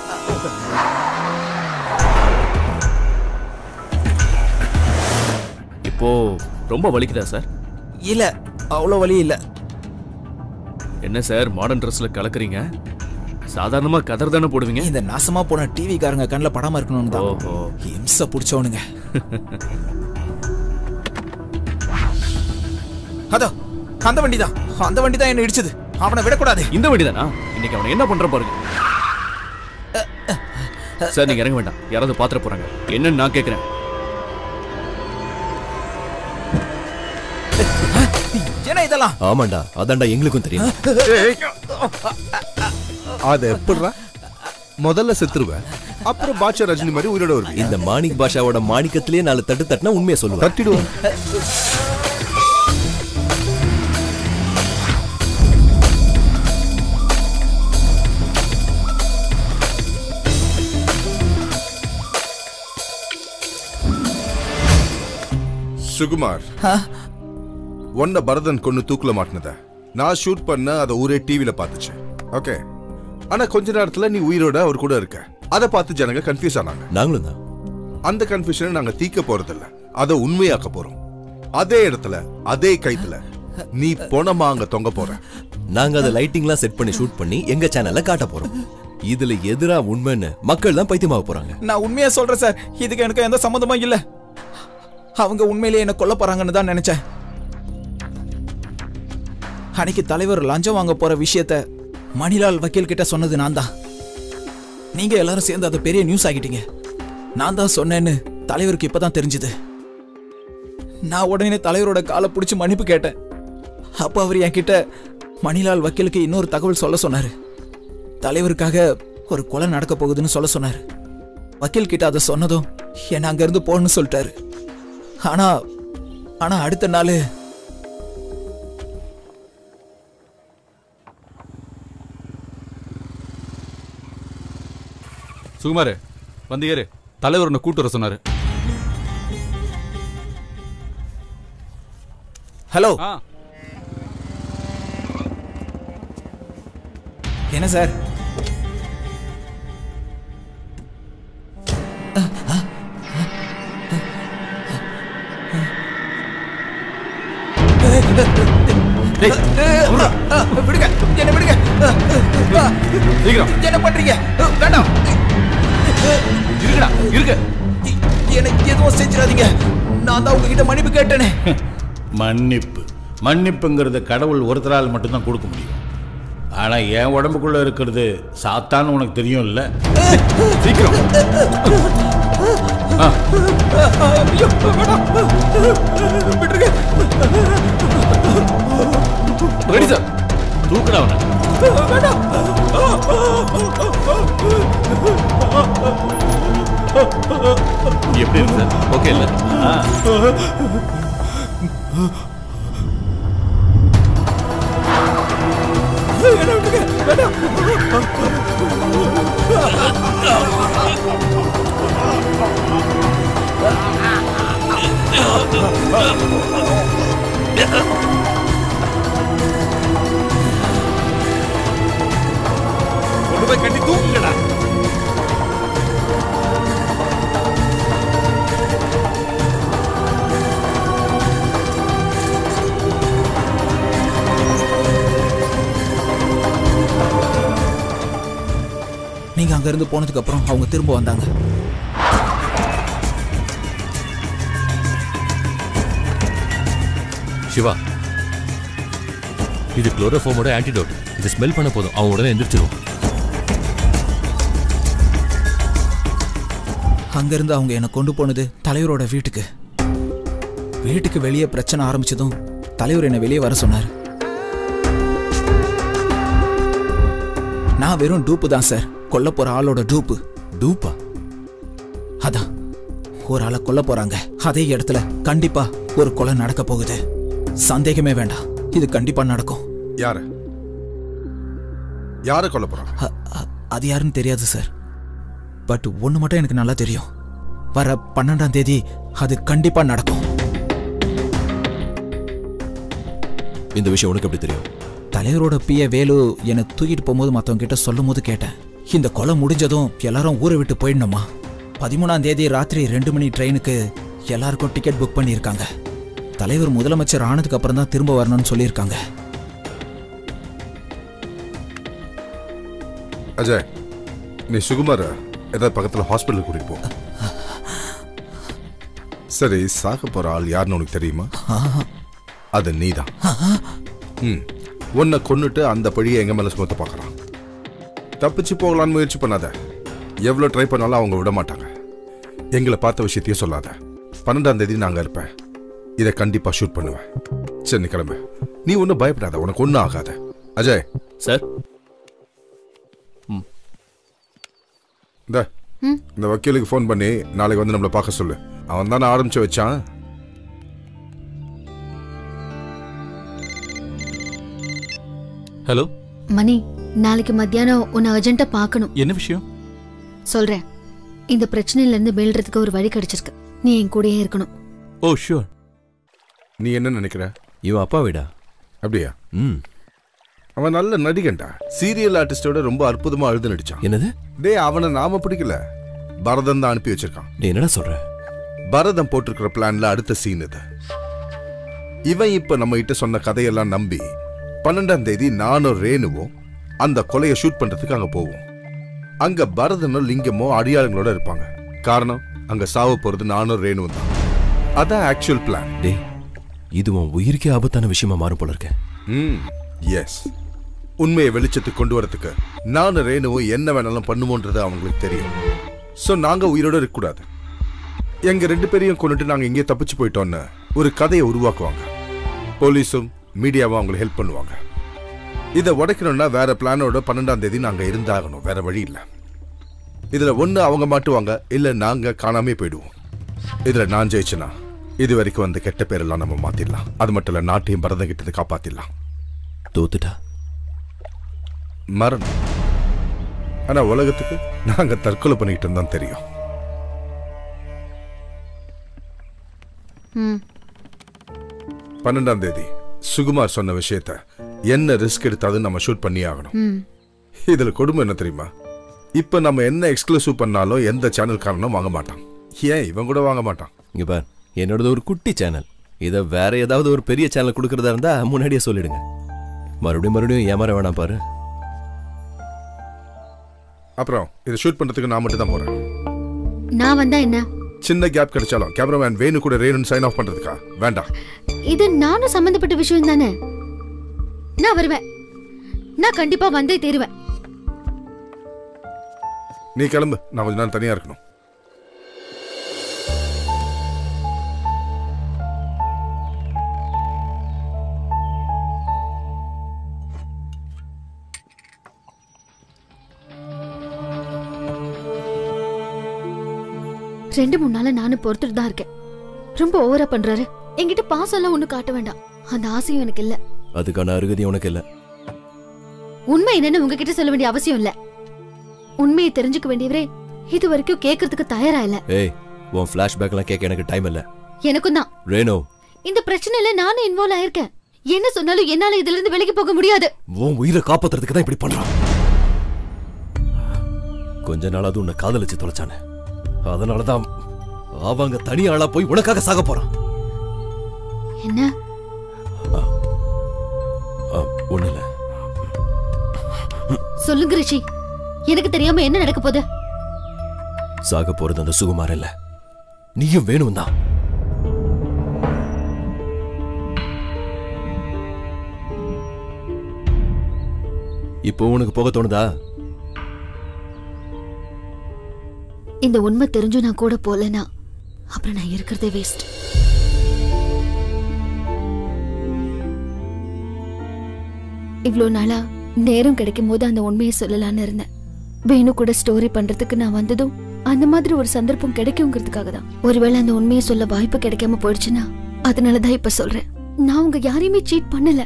இப்போ ரொம்ப வலிக்குதா சார் இல்ல அவ்வளோ வலி இல்ல என்ன சார் மாடர்ன் ட்ரெஸ்ல கலக்குறீங்க சாதாரணமா கதர் தானே போடுவீங்க இந்த நாசமா போன டிவி காரங்க கண்ணில் படாம இருக்கணும்னு தான் ஓஹோ இம்ச பிடிச்சவனுங்க அதோ அந்த வண்டி தான் அந்த வண்டி தான் என்ன இடிச்சது அவனை விடக்கூடாது இந்த வண்டி தானா இன்னைக்கு அவனை என்ன பண்ற பாருங்க சார் நீங்க இறங்க வேண்டாம் யாராவது பாத்திர போறாங்க என்னன்னு நான் கேக்குறேன் என்ன இதெல்லாம் ஆமாண்டா அதான்டா எங்களுக்கும் தெரியும் அது எப்படிடா முதல்ல செத்துருவேன் அப்புறம் பாட்சா ரஜினி மாதிரி உயிரோட வருவீங்க இந்த மாணிக் பாஷாவோட மாணிக்கத்திலேயே நாலு தட்டு தட்டினா உண்மையை சொல்லுவேன் தட்டிடுவோம் சுகுமார் ஒன்ன பரதன் கொண்டு தூக்குல மாட்டினத நான் ஷூட் பண்ண அதை ஊரே டிவில பார்த்துச்சு ஓகே ஆனா கொஞ்ச நேரத்துல நீ உயிரோட அவர் கூட இருக்க அதை பார்த்து ஜனங்க கன்ஃபியூஸ் ஆனாங்க நாங்களும் தான் அந்த கன்ஃபியூஷனை நாங்க தீக்க போறதில்ல அதை உண்மையாக்க போறோம் அதே இடத்துல அதே கைத்துல நீ பொணமா அங்க தொங்க போற நாங்க அதை லைட்டிங்லாம் செட் பண்ணி ஷூட் பண்ணி எங்க சேனல்ல காட்ட போறோம் இதுல எதிரா உண்மைன்னு மக்கள் தான் பைத்தியமாக போறாங்க நான் உண்மையா சொல்றேன் சார் இதுக்கு எனக்கு எந்த சம்மந்தமும் இல்ல அவங்க உண்மையிலேயே என்ன கொல்ல போறாங்கன்னு தான் நினைச்சேன் அன்னைக்கு தலைவர் லஞ்சம் வாங்க போற விஷயத்த மணிலால் வக்கீல் கிட்ட சொன்னது நான் தான் நீங்க எல்லாரும் சேர்ந்து அதை பெரிய நியூஸ் ஆகிட்டீங்க நான் தான் சொன்னேன்னு தலைவருக்கு இப்பதான் தெரிஞ்சது நான் உடனே தலைவரோட காலை பிடிச்சி மன்னிப்பு கேட்டேன் அப்ப அவர் என்கிட்ட மணிலால் வக்கீலுக்கு இன்னொரு தகவல் சொல்ல சொன்னாரு தலைவருக்காக ஒரு கொலை நடக்க போகுதுன்னு சொல்ல சொன்னாரு வக்கீல் கிட்ட அதை சொன்னதும் என்னை அங்கிருந்து போகணும்னு சொல்லிட்டாரு ஆனா ஆனா அடுத்த நாள் சுகுமார் வந்து ஏறு தலைவர் உன்னை கூட்டு வர சொன்னாரு ஹலோ ஆ என்ன சார் விடுங்க என்ன விடுங்க சீக்கிரம் என்ன பண்றீங்க வேண்டாம் இருக்குடா இருக்கு எனக்கு எதுவும் செஞ்சிடாதீங்க நான் தான் உங்ககிட்ட மன்னிப்பு கேட்டேனே மன்னிப்பு மன்னிப்புங்கிறது கடவுள் ஒருத்தரால் மட்டும்தான் கொடுக்க முடியும் ஆனா என் உடம்புக்குள்ள இருக்கிறது சாத்தான்னு உனக்கு தெரியும் இல்ல சீக்கிரம் ஐயோ, வேண்டாம். விட்டுருங்க ரெடி சார் தூக்குடா அவனை வேண்டாம் எப்படி இருக்கு சார் ஓகே இல்ல என்ன விட்டுருங்க வேண்டாம் கொண்டு போய் கட்டி தூக்குங்கடா நீங்க அங்க இருந்து போனதுக்கு அப்புறம் அவங்க திரும்ப வந்தாங்க சிவா இது குளோரோஃபோமோட ஆன்டிடோட் இது ஸ்மெல் பண்ண போதும் அவன் உடனே எந்திரிச்சிருவான் அங்க இருந்து அவங்க என்னை கொண்டு போனது தலைவரோட வீட்டுக்கு வீட்டுக்கு வெளியே பிரச்சனை ஆரம்பிச்சதும் தலைவர் என்னை வெளியே வர சொன்னார் நான் வெறும் டூப்பு தான் சார் கொல்ல போற ஆளோட டூப்பு டூப்பா அதான் ஒரு ஆளை கொல்ல போறாங்க அதே இடத்துல கண்டிப்பா ஒரு கொலை நடக்க போகுது சந்தேகமே வேண்டாம் இது கண்டிப்பா நடக்கும் யாரு யார கொல்ல போறாங்க அ- அ- அது யாருன்னு தெரியாது சார் பட் ஒன்று மட்டும் எனக்கு நல்லா தெரியும் வர பன்னெண்டாம் தேதி அது கண்டிப்பா நடக்கும் இந்த விஷயம் உனக்கு எப்படி தெரியும் தலைவரோட பிய வேலு என்னை தூக்கிட்டு போகும்போது மற்றவங்க கிட்ட சொல்லும் போது கேட்டேன் இந்த கொலை முடிஞ்சதும் எல்லாரும் ஊரை விட்டு போயிடணுமா பதிமூணாம் தேதி ராத்திரி ரெண்டு மணி ட்ரெயினுக்கு எல்லாருக்கும் டிக்கெட் புக் பண்ணியிருக்காங்க தலைவர் முதலமைச்சர் ஆனதுக்கு அப்புறம் தான் திரும்ப வரணும்னு சொல்லியிருக்காங்க அஜய் நீ சுகுமார ஏதாவது பக்கத்துல ஹாஸ்பிட்டல் கூட்டிட்டு போ சரி சாக போற ஆள் யாருன்னு உனக்கு தெரியுமா அது நீதான் ம் உன்னை கொன்னுட்டு அந்த பழியை எங்க மேல சுமத்த பார்க்கறான் தப்பிச்சு போகலான்னு முயற்சி பண்ணாத எவ்வளவு ட்ரை பண்ணாலும் அவங்க விட மாட்டாங்க எங்களை பார்த்த விஷயத்தையும் சொல்லாத பன்னெண்டாம் தேதி நாங்க இருப்பேன் இதை கண்டிப்பா ஷூட் பண்ணுவேன் சரி நீ கிளம்பு நீ ஒன்றும் பயப்படாத உனக்கு ஒன்றும் ஆகாத அஜய் சார் இந்த இந்த வக்கீலுக்கு ஃபோன் பண்ணி நாளைக்கு வந்து நம்மளை பார்க்க சொல்லு அவன் தானே ஆரம்பிச்சு வச்சான் ஹலோ மணி நாளைக்கு மத்தியானம் உன்னை அர்ஜென்ட்டா பார்க்கணும் என்ன விஷயம் சொல்றேன் இந்த பிரச்சனையில இருந்து மீள்றதுக்கு ஒரு வழி கிடைச்சிருக்கு நீ என் கூடயே இருக்கணும் ஓ ஷூர் நீ என்ன நினைக்கிற இவன் அப்பா வீடா அப்படியா ம் அவன் நல்ல நடிகன்டா சீரியல் ஆர்டிஸ்டோட ரொம்ப அற்புதமா அழுது நடிச்சான் என்னது டேய் அவனை நாம பிடிக்கல பரதன் தான் அனுப்பி வச்சிருக்கான் நீ என்னடா சொல்ற பரதம் போட்டிருக்கிற பிளான்ல அடுத்த சீன் இது இவன் இப்ப நம்ம கிட்ட சொன்ன கதையெல்லாம் நம்பி பன்னெண்டாம் தேதி நானும் ரேணுவும் அந்த கொலையை ஷூட் பண்றதுக்கு அங்க போவோம் அங்க பரதனும் லிங்கமோ அடியாளங்களோட இருப்பாங்க காரணம் அங்க சாவ போறது நானும் ரேணுவும் தான் அதான் ஆக்சுவல் பிளான் டேய் இது உன் உயிருக்கே ஆபத்தான விஷயமா மாறும் போல இருக்க ம் எஸ் உண்மையை வெளிச்சத்துக்கு கொண்டு வரதுக்கு நானும் ரேணுவும் என்ன வேணாலும் பண்ணுமோன்றது அவங்களுக்கு தெரியும் சோ நாங்க உயிரோட இருக்கக்கூடாது எங்க ரெண்டு பேரையும் கொண்டுட்டு நாங்க இங்கே தப்பிச்சு போயிட்டோம்னு ஒரு கதையை உருவாக்குவாங்க போலீஸும் மீடியாவும் அவங்களுக்கு ஹெல்ப் பண்ணுவாங்க இதை உடைக்கணும்னா வேற பிளானோட பன்னெண்டாம் தேதி நாங்க இருந்தாகணும் வேற வழி இல்ல இதுல ஒண்ணு அவங்க மாட்டுவாங்க இல்ல நாங்க காணாமே போயிடுவோம் இதுல நான் ஜெயிச்சனா இது வரைக்கும் வந்த கெட்ட பேரெல்லாம் நம்ம மாத்திடலாம் அது மட்டும் இல்ல நாட்டையும் பரதம் கிட்டது காப்பாத்திடலாம் தோத்துட்டா மரணம் ஆனா உலகத்துக்கு நாங்க தற்கொலை பண்ணிக்கிட்டு தான் தெரியும் ம் பன்னெண்டாம் தேதி சுகுமார் சொன்ன விஷயத்த என்ன ரிஸ்க் எடுத்தாலும் நம்ம ஷூட் பண்ணி ஆகணும் ம் இதுல கொடுமை என்ன தெரியுமா இப்ப நம்ம என்ன எக்ஸ்க்ளூசிவ் பண்ணாலும் எந்த சேனல்காரனும் வாங்க மாட்டான் ஏன் இவன் கூட வாங்க மாட்டான் இங்க பார் என்னோடது ஒரு குட்டி சேனல் இதை வேற ஏதாவது ஒரு பெரிய சேனல் கொடுக்கறதா இருந்தா முன்னாடியே சொல்லிடுங்க மறுபடியும் மறுபடியும் ஏமாற வேணாம் பாரு அப்புறம் இதை ஷூட் பண்றதுக்கு நான் மட்டும் தான் போறேன் நான் வந்தா என்ன சின்ன கேப் கிடைச்சாலும் கேமராமேன் வேணு கூட ரேணுன்னு சைன் ஆஃப் பண்றதுக்கா வேண்டாம் இது நானும் சம்பந்தப்பட்ட விஷயம் தானே நான் வருவேன் நான் கண்டிப்பா வந்தே தீருவேன் நீ கிளம்பு நான் கொஞ்ச நேரம் தனியா இருக்கணும் ரெண்டு மூணு நாளா நானும் பொறுத்துட்டு தான் இருக்கேன் ரொம்ப ஓவரா பண்றாரு என்கிட்ட பாசம் எல்லாம் ஒண்ணு காட்ட வேண்டாம் அந்த ஆசையும் எனக்கு இல்ல அதுக்கான அருகதி உனக்கு இல்ல உண்மை என்னன்னு உங்ககிட்ட சொல்ல வேண்டிய அவசியம் இல்ல உண்மையை தெரிஞ்சுக்க வேண்டியவரே இது வரைக்கும் கேட்கறதுக்கு தயாரா இல்ல ஏய் உன் ஃபிளாஷ்பேக்லாம் கேட்க எனக்கு டைம் இல்ல எனக்கும் தான் ரேணு இந்த பிரச்சனையில நானும் இன்வால்வ் ஆயிருக்கேன் என்ன சொன்னாலும் என்னால இதுல இருந்து விலகி போக முடியாது உன் உயிரை காப்பாத்துறதுக்கு தான் இப்படி பண்றான் கொஞ்ச நாளாவது உன்னை காதலிச்சு தொலைச்சானே அதனாலதான் அவங்க தனி ஆளா போய் உனக்காக சாக போறான் என்ன ஒண்ணு இல்ல சொல்லுங்க ரிஷி எனக்கு தெரியாம என்ன நடக்க போகுது சாக போறது அந்த சுகுமார் இல்ல நீயும் வேணும் தான் இப்போ உனக்கு போக தோணுதா இந்த உண்மை தெரிஞ்சும் நான் கூட போலனா அப்புறம் நான் இருக்கிறதே வேஸ்ட் இவ்ளோ நாளா நேரம் கிடைக்கும் போது அந்த உண்மையை சொல்லலாம்னு இருந்தேன் வேணு கூட ஸ்டோரி பண்றதுக்கு நான் வந்ததும் அந்த மாதிரி ஒரு சந்தர்ப்பம் கிடைக்குங்கிறதுக்காக தான் ஒருவேளை அந்த உண்மையை சொல்ல வாய்ப்பு கிடைக்காம போயிடுச்சுன்னா அதனாலதான் இப்ப சொல்றேன் நான் உங்க யாரையுமே சீட் பண்ணல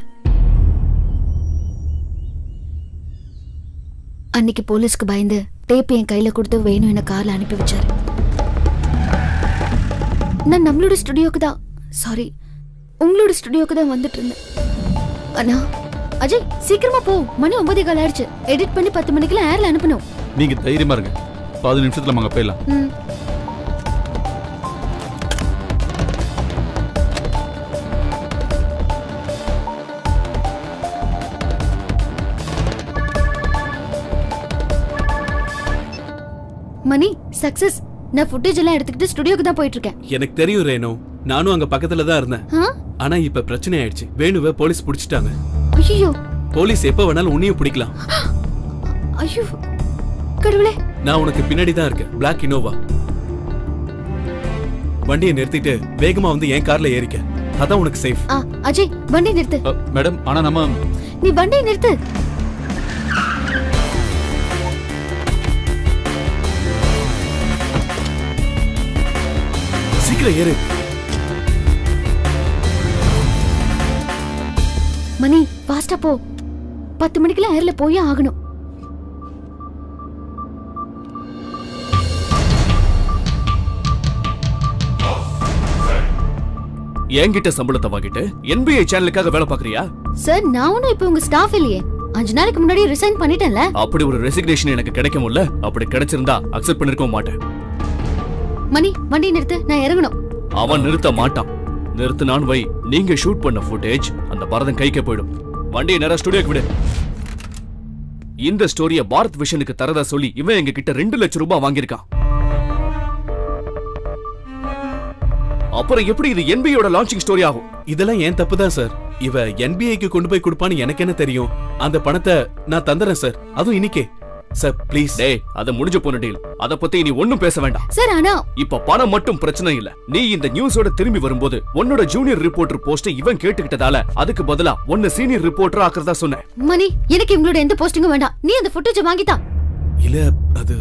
அன்னைக்கு போலீஸ்க்கு பயந்து டேப் என் கையில கொடுத்து வேணும் என்ன கார்ல அனுப்பி வச்சாரு நான் நம்மளோட ஸ்டுடியோக்கு தான் சாரி உங்களோட ஸ்டுடியோக்கு தான் வந்துட்டு இருந்தேன் அண்ணா அஜய் சீக்கிரமா போ மணி ஒன்பதே கால் ஆயிடுச்சு எடிட் பண்ணி பத்து மணிக்கெல்லாம் ஏர்ல அனுப்பணும் நீங்க தைரியமா இருங்க பதினஞ்சு நிமிஷத்துல நம்ம அங்க போயிடலாம் ம் மணி சக்சஸ் நான் ஃபுட்டேஜ் எல்லாம் எடுத்துக்கிட்டு ஸ்டுடியோக்கு தான் போயிட்டு இருக்கேன் எனக்கு தெரியும் ரேணு நானும் அங்க பக்கத்துல தான் இருந்தேன் ஆ? ஆனா இப்ப பிரச்சனை ஆயிடுச்சு வேணுவை போலீஸ் பிடிச்சிட்டாங்க ஐயோ போலீஸ் எப்ப வேணாலும் உன்னையும் பிடிக்கலாம் ஐயோ கடவுளே நான் உனக்கு பின்னாடி தான் இருக்கேன் பிளாக் இனோவா வண்டியை நிறுத்திட்டு வேகமா வந்து என் கார்ல ஏறிக்க அதான் உனக்கு சேஃப் ஆ அஜய் வண்டி நிறுத்து மேடம் ஆனா நம்ம நீ வண்டியை நிறுத்து சீக்கிரம் ஏறு மணி ஃபாஸ்டா போ பத்து மணிக்கெல்லாம் ஏர்ல போயே ஆகணும் என்கிட்ட சம்பளத்தை வாங்கிட்டு என்பிஐ சேனலுக்காக வேலை பாக்குறியா சார் நான் ஒன்னும் இப்போ உங்க ஸ்டாஃப் இல்லையே அஞ்சு நாளைக்கு முன்னாடி ரிசைன் பண்ணிட்டேன்ல அப்படி ஒரு ரெசிக்னேஷன் எனக்கு கிடைக்கும்ல அப்படி கிடைச்சிருந்தா அக்செப்ட் பண்ணிருக்க மாட்டேன் மணி வண்டி நிறுத்து நான் இறங்கணும் அவன் நிறுத்த மாட்டான் நிறுத்தினான் வை நீங்க ஷூட் பண்ண ஃபுட்டேஜ் அந்த பரதன் கைக்கு போயிடும் வண்டியை நேரா ஸ்டுடியோக்கு விடு இந்த ஸ்டோரிய பாரத் விஷனுக்கு தரதா சொல்லி இவன் எங்க கிட்ட ரெண்டு லட்சம் ரூபாய் வாங்கியிருக்கான் அப்புறம் எப்படி இது என்பியோட லான்ச்சிங் ஸ்டோரி ஆகும் இதெல்லாம் ஏன் தப்பு தான் சார் இவ என்பிஐக்கு கொண்டு போய் கொடுப்பான்னு எனக்கு என்ன தெரியும் அந்த பணத்தை நான் தந்துறேன் சார் அதுவும் இன்னைக்கே சார் ப்ளீஸ் டேய் அது முடிஞ்சு போன டீல் அத பத்தி நீ ஒண்ணும் பேச வேண்டாம் சார் ஆனா இப்ப பணம் மட்டும் பிரச்சனை இல்ல நீ இந்த நியூஸோட திரும்பி வரும்போது உன்னோட ஜூனியர் ரிப்போர்ட்டர் போஸ்ட் இவன் கேட்டுக்கிட்டதால அதுக்கு பதிலா உன்னை சீனியர் ரிப்போர்ட்டர் ஆக்குறதா சொன்னேன் மணி எனக்கு இவங்களோட எந்த போஸ்டிங்கும் வேண்டாம் நீ அந்த ஃபுட்டேஜ் வாங்கித்தா இல்ல அது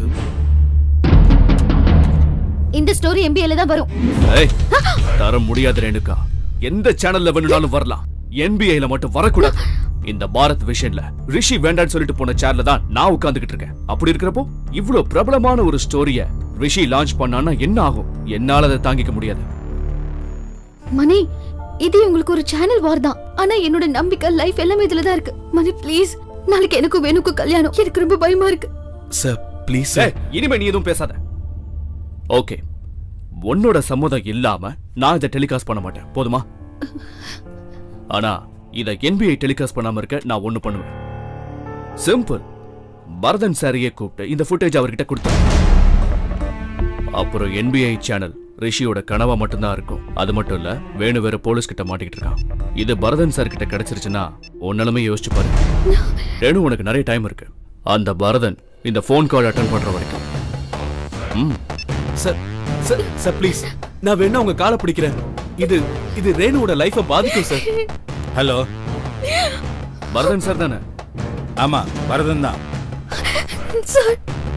இந்த ஸ்டோரி எம்பிஏல தான் வரும் ஏய் தர முடியாது ரேணுகா எந்த சேனல்ல வேணும்னாலும் வரலாம் என்பிஐல மட்டும் வரக்கூடாது இந்த பாரத் விஷன்ல ரிஷி வேண்டான்னு சொல்லிட்டு போன சேர்ல தான் நான் உட்கார்ந்துகிட்டு இருக்கேன் அப்படி இருக்கிறப்போ இவ்ளோ பிரபலமான ஒரு ஸ்டோரிய ரிஷி லான்ச் பண்ணான்னா என்ன ஆகும் என்னால அதை தாங்கிக்க முடியாது மணி இது உங்களுக்கு ஒரு சேனல் வார் தான் ஆனா என்னோட நம்பிக்கை லைஃப் எல்லாமே இதுல தான் இருக்கு மணி ப்ளீஸ் நாளைக்கு எனக்கும் வேணுக்கும் கல்யாணம் எனக்கு ரொம்ப பயமா இருக்கு சார் ப்ளீஸ் ஏய், இனிமே நீ எதுவும் பேசாத ஓகே உன்னோட சம்மதம் இல்லாம நான் இதை டெலிகாஸ்ட் பண்ண மாட்டேன் போதுமா ஆனா இத என்பிஐ டெலிகாஸ்ட் பண்ணாம இருக்க நான் ஒண்ணு பண்ணுவேன் சிம்பிள் பரதன் சாரியை கூப்பிட்டு இந்த ஃபுட்டேஜ் அவர்கிட்ட கொடுத்தேன் அப்புறம் என்பிஐ சேனல் ரிஷியோட கனவா மட்டும்தான் இருக்கும் அது மட்டும் இல்ல வேணு வேற போலீஸ் கிட்ட மாட்டிக்கிட்டு இருக்கான் இது பரதன் சார் கிட்ட கிடைச்சிருச்சுன்னா உன்னாலுமே யோசிச்சு பாரு ரேணு உனக்கு நிறைய டைம் இருக்கு அந்த பரதன் இந்த ஃபோன் கால் அட்டன் பண்ற வரைக்கும் ம் சார் சார் சார் ப்ளீஸ் நான் வேணா உங்க காலை பிடிக்கிறேன் இது இது ரேணுவோட லைஃபை பாதிக்கும் சார் ஹலோ பரதன் சார் தானே ஆமா பரதன் தான் சார்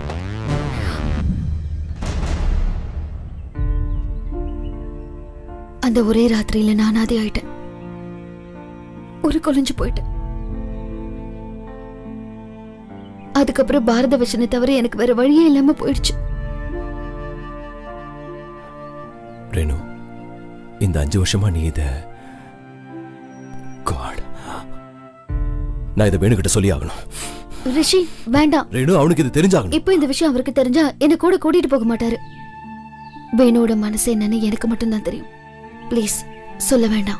அந்த ஒரே ராத்திரியில நான் அதே ஆயிட்டேன் ஒரு கொலைஞ்சு போயிட்டேன் அதுக்கப்புறம் பாரத விஷனை தவிர எனக்கு வேற வழியே இல்லாம போயிடுச்சு ரேணு இந்த அஞ்சு வருஷமா நீ இத God. நான் இதை வேணுகிட்ட சொல்லி ஆகணும் ரிஷி வேண்டாம் ரேணு அவனுக்கு இது தெரிஞ்சாகணும் இப்போ இந்த விஷயம் அவருக்கு தெரிஞ்சா என்ன கூட கூட்டிட்டு போக மாட்டாரு வேணுவோட மனசு என்னன்னு எனக்கு மட்டும்தான் தெரியும் ப்ளீஸ் சொல்ல வேண்டாம்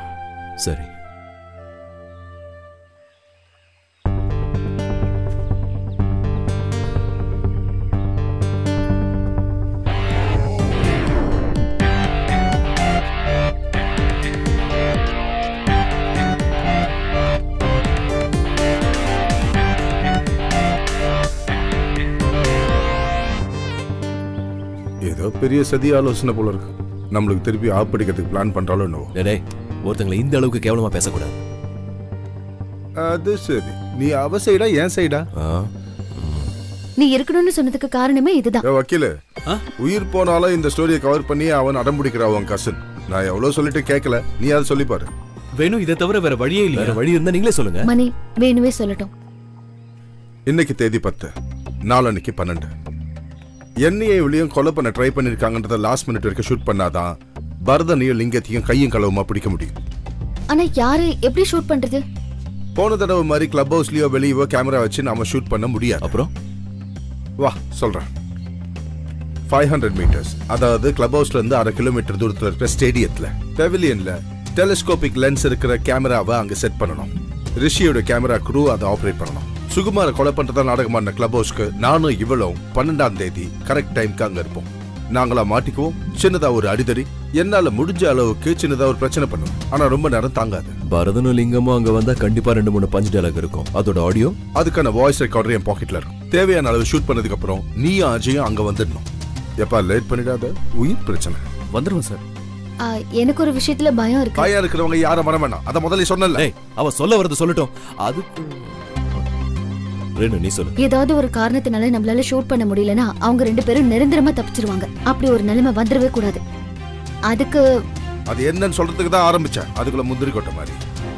சரி பெரிய சதி ஆலோசனை போல இருக்கு நம்மளுக்கு திருப்பி ஆப்படிக்கிறதுக்கு பிளான் பண்றாலும் என்னவோ டேய் ஒருத்தங்களை இந்த அளவுக்கு கேவலமா பேசக்கூடாது அது சரி நீ அவ சைடா என் சைடா நீ இருக்கணும்னு சொன்னதுக்கு காரணமே இதுதான் ஏ, வக்கீலு உயிர் போனாலும் இந்த ஸ்டோரியை கவர் பண்ணி அவன் அடம்பிடிக்கிறா அவன் கசன் நான் எவ்வளவு சொல்லிட்டு கேட்கல நீ அதை சொல்லி பாரு வேணும் இதை தவிர வேற வழியே இல்லையா வேற வழி இருந்தா நீங்களே சொல்லுங்க மணி வேணுவே சொல்லட்டும் இன்னைக்கு தேதி பத்து நாளன்னைக்கு பன்னெண்டு என்னையும் இவளையும் கொலை பண்ண ட்ரை பண்ணிருக்காங்கன்றத லாஸ்ட் மினிட் வரைக்கும் ஷூட் பண்ணாதான் பரதனையும் லிங்கத்தையும் கையும் களவுமா பிடிக்க முடியும் ஆனா யாரு எப்படி ஷூட் பண்றது போன தடவை மாதிரி கிளப் ஹவுஸ்லயோ வெளியவோ கேமரா வச்சு நாம ஷூட் பண்ண முடியாது அப்புறம் வா சொல்றேன் ஃபைவ் ஹண்ட்ரட் மீட்டர்ஸ் அதாவது கிளப் ஹவுஸ்ல இருந்து அரை கிலோமீட்டர் தூரத்துல இருக்கிற ஸ்டேடியத்துல பெவிலியன்ல டெலிஸ்கோபிக் லென்ஸ் இருக்கிற கேமராவை அங்க செட் பண்ணணும் ரிஷியோட கேமரா குரூ அதை ஆபரேட் பண்ணணும் சுகுமார கொலை பண்றதா நாடகமான கிளப் ஹவுஸ்க்கு நானும் இவளும் பன்னெண்டாம் தேதி கரெக்ட் டைம்க்கு அங்க இருப்போம் நாங்களா மாட்டிக்குவோம் சின்னதா ஒரு அடிதடி என்னால முடிஞ்ச அளவுக்கு சின்னதா ஒரு பிரச்சனை பண்ணுவோம் ஆனா ரொம்ப நேரம் தாங்காது பரதனும் லிங்கமும் அங்க வந்தா கண்டிப்பா ரெண்டு மூணு பஞ்ச் டயலாக் இருக்கும் அதோட ஆடியோ அதுக்கான வாய்ஸ் ரெக்கார்டர் என் பாக்கெட்ல இருக்கும் தேவையான அளவு ஷூட் பண்ணதுக்கு அப்புறம் நீயும் அஜயும் அங்க வந்துடணும் எப்பா லேட் பண்ணிடாத உயிர் பிரச்சனை வந்துருவோம் சார் ஆ, எனக்கு ஒரு விஷயத்துல பயம் இருக்கு பயம் இருக்கிறவங்க யாரும் வர வேணாம் அத முதல்ல சொன்னல அவ சொல்ல வரது சொல்லட்டும் அதுக்கு ரேணு நீ சொல்லு ஏதாவது ஒரு காரணத்தினால நம்மளால ஷூட் பண்ண முடியலனா அவங்க ரெண்டு பேரும் நிரந்தரமா தப்பிச்சிருவாங்க அப்படி ஒரு நிலைமை வந்துடவே கூடாது அதுக்கு அது என்னன்னு சொல்றதுக்கு தான் ஆரம்பிச்சேன் அதுக்குள்ள முந்திரி கொட்ட மாதிரி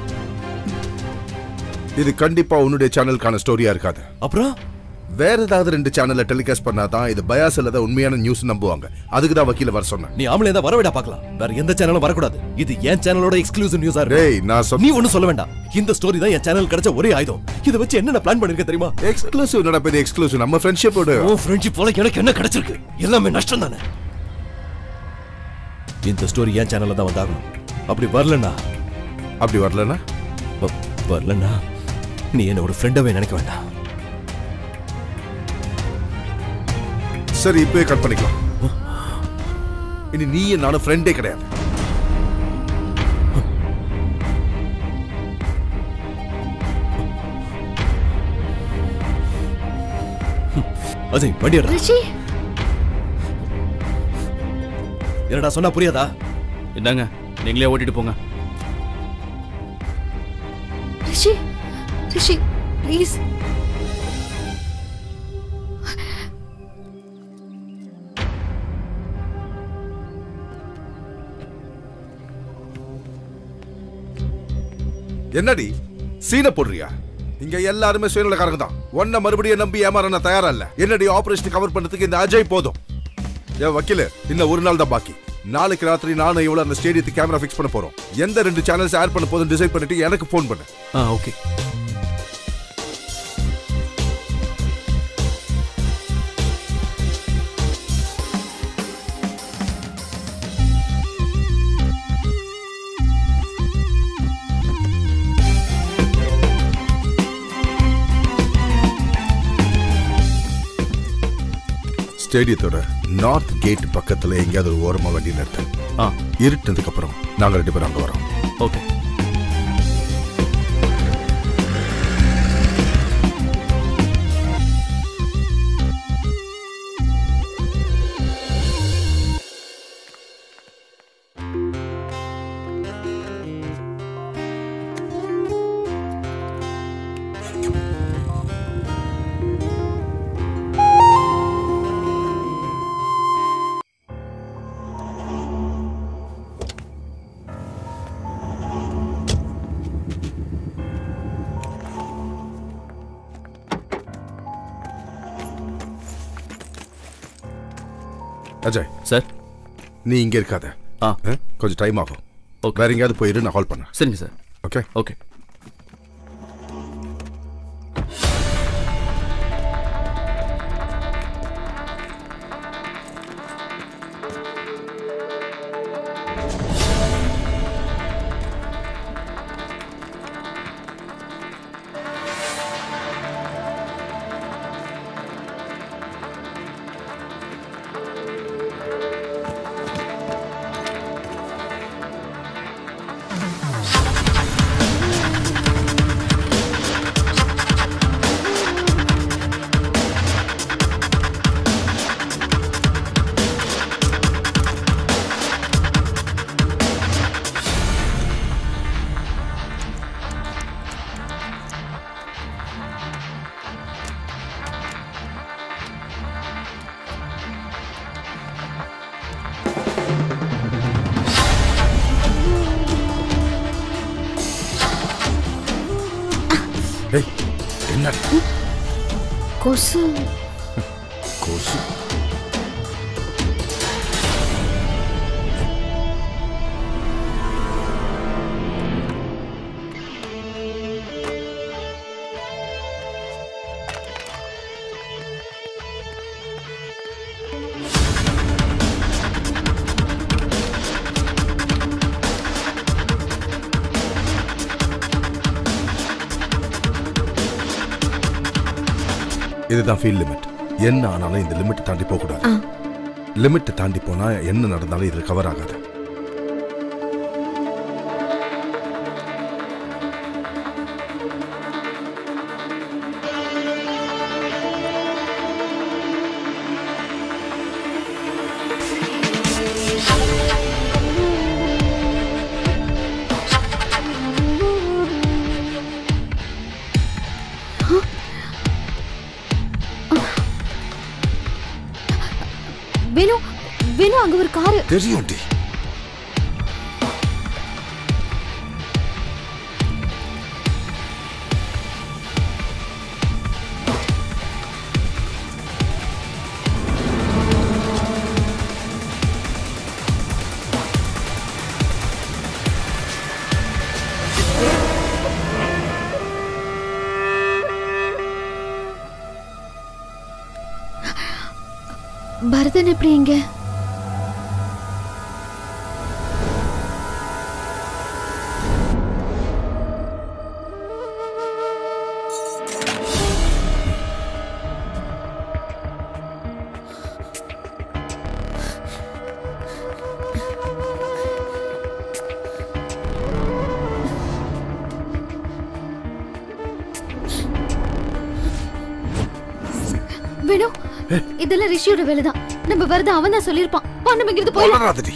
இது கண்டிப்பா உன்னுடைய சேனலுக்கான ஸ்டோரியா இருக்காது அப்புறம் வேற ஏதாவது ரெண்டு சேனல்ல டெலிகாஸ்ட் பண்ணாதான் இது பயாஸ் இல்லாத உண்மையான நியூஸ் நம்புவாங்க அதுக்கு தான் வக்கீல வர சொன்னேன் நீ ஆம்பளை தான் வரவிடா பார்க்கலாம் வேற எந்த சேனலும் வரக்கூடாது இது என் சேனலோட எக்ஸ்க்ளூசிவ் நியூஸா டேய் நான் சொன்ன நீ ஒண்ணும் சொல்ல வேண்டாம் இந்த ஸ்டோரி தான் என் சேனல் கிடைச்ச ஒரே ஆயுதம் இதை வச்சு என்னென்ன பிளான் பண்ணிருக்க தெரியுமா எக்ஸ்க்ளூசிவ் நடப்பது எக்ஸ்க்ளூசிவ் நம்ம ஃப்ரெண்ட்ஷிப்போட ஓ ஃப்ரெண்ட்ஷிப் போல எனக்கு என்ன கிடைச்சிருக்கு எல்லாமே நஷ்டம் தானே இந்த ஸ்டோரி என் சேனல்ல தான் வந்தாகணும் அப்படி வரலன்னா அப்படி வரலன்னா வரலன்னா நீ என்ன ஒரு ஃப்ரெண்டாவே நினைக்க வேண்டாம் சரி இப்பவே கட் பண்ணிக்கலாம் இனி நீ நானும் ஃப்ரெண்டே கிடையாது அஜய் வண்டி எடுடா. ரிஷி என்னடா சொன்னா புரியாதா இந்தாங்க நீங்களே ஓட்டிட்டு போங்க ரிஷி ரிஷி ப்ளீஸ் என்னடி சீனை போடுறியா இங்க எல்லாருமே சுயநலக்காரங்க தான் ஒன்ன மறுபடியும் நம்பி ஏமாற நான் தயாரா இல்ல என்னடி ஆபரேஷன் கவர் பண்ணதுக்கு இந்த அஜய் போதும் ஏன் வக்கீல இன்னும் ஒரு நாள் தான் பாக்கி நாளைக்கு ராத்திரி நானும் இவ்வளவு அந்த ஸ்டேடியத்துக்கு கேமரா ஃபிக்ஸ் பண்ண போறோம் எந்த ரெண்டு சேனல்ஸ் ஆட் பண்ண போதும் டிசைட் பண்ணிட்டு எனக்கு ஃபோன் பண்ணு ஆ ஓகே ஸ்டேடியத்தோட நார்த் கேட் பக்கத்துல எங்கேயாவது ஒரு ஓரமா வண்டி நிறுத்து ஆ இருட்டுனதுக்கு அப்புறம் நாங்க ரெண்டு பேரும் அங்க வரோம் ஓகே அஜய் சார் நீ இங்க இருக்காத ஆ கொஞ்சம் டைம் ஆகும் வேற எங்கேயாவது போயிரு நான் கால் பண்ணேன் சரிங்க சார் ஓகே ஓகே டேய் என்ன கொசு கொசு இதுதான் ஃபீல் லிமிட் என்ன ஆனாலும் இந்த லிமிட் தாண்டி போக கூடாது லிமிட் தாண்டி போனா என்ன நடந்தாலும் இது கவர் ஆகாது வேணு வேணு அங்க ஒரு காரு தெரியும் டி பரதன் எப்படி இங்க வேணு இதெல்லாம் ரிஷியோட வேலைதான் நம்ம வரத அவன் தான் சொல்லியிருப்பான் வா நம்ம இங்கிருந்து போயிடலாம் வளராதடி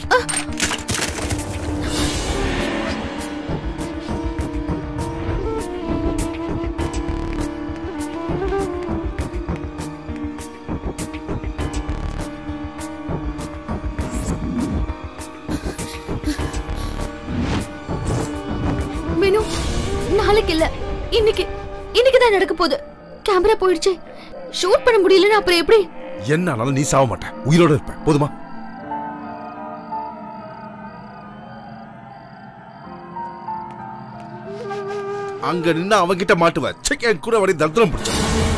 வேணு நாளைக்கு இல்ல இன்னைக்கு இன்னைக்கு தான் நடக்க போகுது கேமரா போயிடுச்சு ஷூட் பண்ண முடியலன்னா அப்புறம் எப்படி என்ன ஆனாலும் நீ சாக மாட்ட உயிரோட இருப்ப போதுமா அங்க நின்னு அவன்கிட்ட மாட்டுவ செக் என் கூட வரை தந்திரம் பிடிச்ச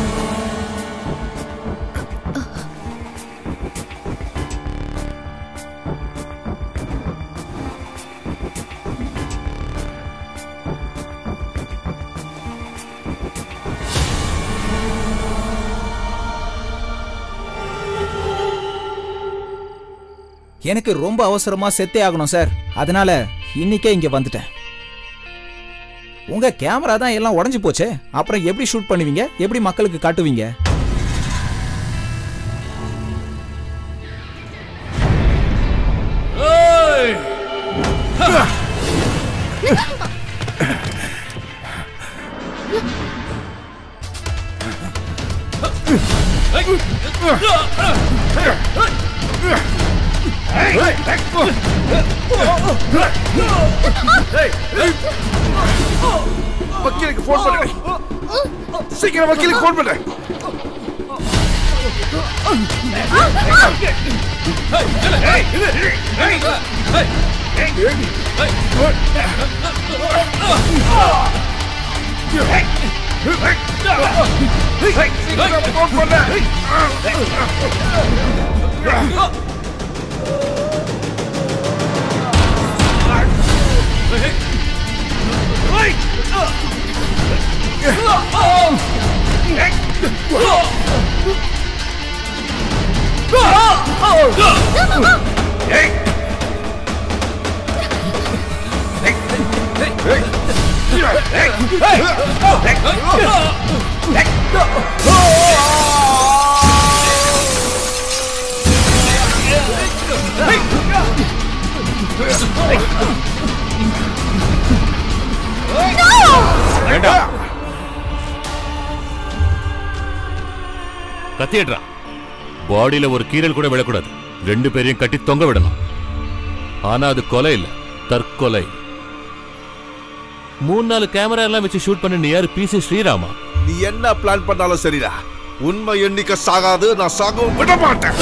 எனக்கு ரொம்ப அவசரமா செத்தே ஆகணும் சார் அதனால இன்னைக்கே இங்க வந்துட்டேன் உங்க கேமரா தான் எல்லாம் உடைஞ்சு போச்சே அப்புறம் எப்படி ஷூட் பண்ணுவீங்க எப்படி மக்களுக்கு காட்டுவீங்க வக்கீலுக்கு போன் பண்ணுங்க சீக்கிரம் வக்கீலுக்கு போன் பண்ணுங்க வேண்டாம் கத்தியட்றா பாடியில ஒரு கீரல் கூட விழக்கூடாது ரெண்டு பேரையும் கட்டி தொங்க விடணும் ஆனா அது கொலை இல்ல தற்கொலை மூணு நாலு கேமரா எல்லாம் வச்சு ஷூட் பண்ண நீ யாரு பிசி ஸ்ரீராமா நீ என்ன பிளான் பண்ணாலும் சரிடா உண்மை எண்ணிக்கை சாகாது நான் சாகவும் விட மாட்டேன்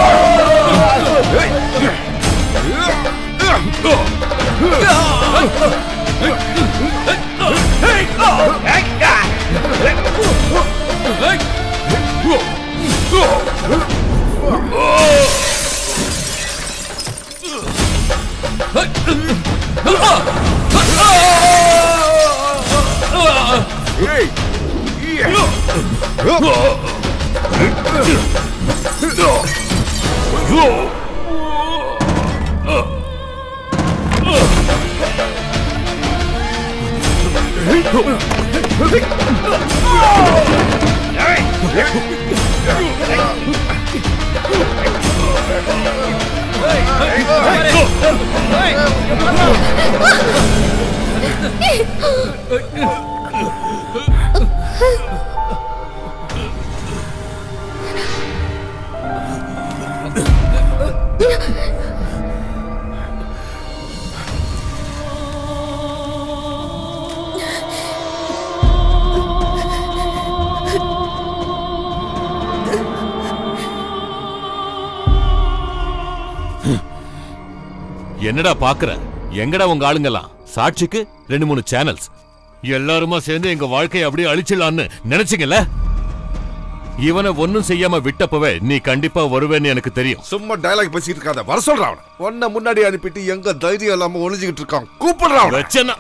என்னடா பாக்குற எங்கடா உங்க ஆளுங்கெல்லாம் சாட்சிக்கு ரெண்டு மூணு சேனல்ஸ் எல்லாருமா சேர்ந்து எங்க வாழ்க்கையை அப்படியே அழிச்சிடலான்னு நினைச்சீங்கல்ல இவனை ஒன்னும் செய்யாம விட்டப்பவே நீ கண்டிப்பா வருவேன்னு எனக்கு தெரியும் சும்மா டயலாக் பேசிட்டு இருக்காத வர சொல்றான் அவனை உன்னை முன்னாடி அனுப்பிட்டு எங்க தைரியம் இல்லாம ஒளிஞ்சுக்கிட்டு இருக்கான் கூப்பிடுறான் அவனை. வச்சனா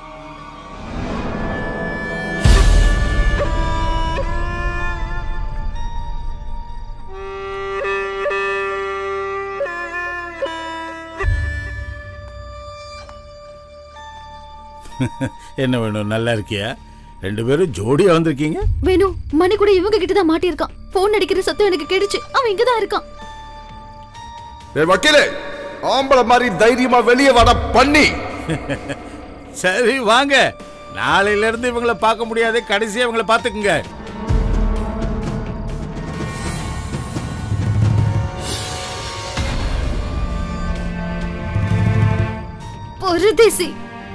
என்ன வேணும் நல்லா இருக்கியா ரெண்டு பேரும் ஜோடியா வந்திருக்கீங்க வேணு மணி கூட இவங்க கிட்ட தான் மாட்டியிருக்கான் போன் அடிக்கிற சத்தம் எனக்கு கேடுச்சு அவன் இங்க தான் இருக்கான் ஏய் வக்கீலே ஆம்பளை மாதிரி தைரியமா வெளியே வர பண்ணி சரி வாங்க நாளையில இருந்து இவங்கள பார்க்க முடியாது கடைசியா இவங்கள பாத்துக்குங்க பரதேசி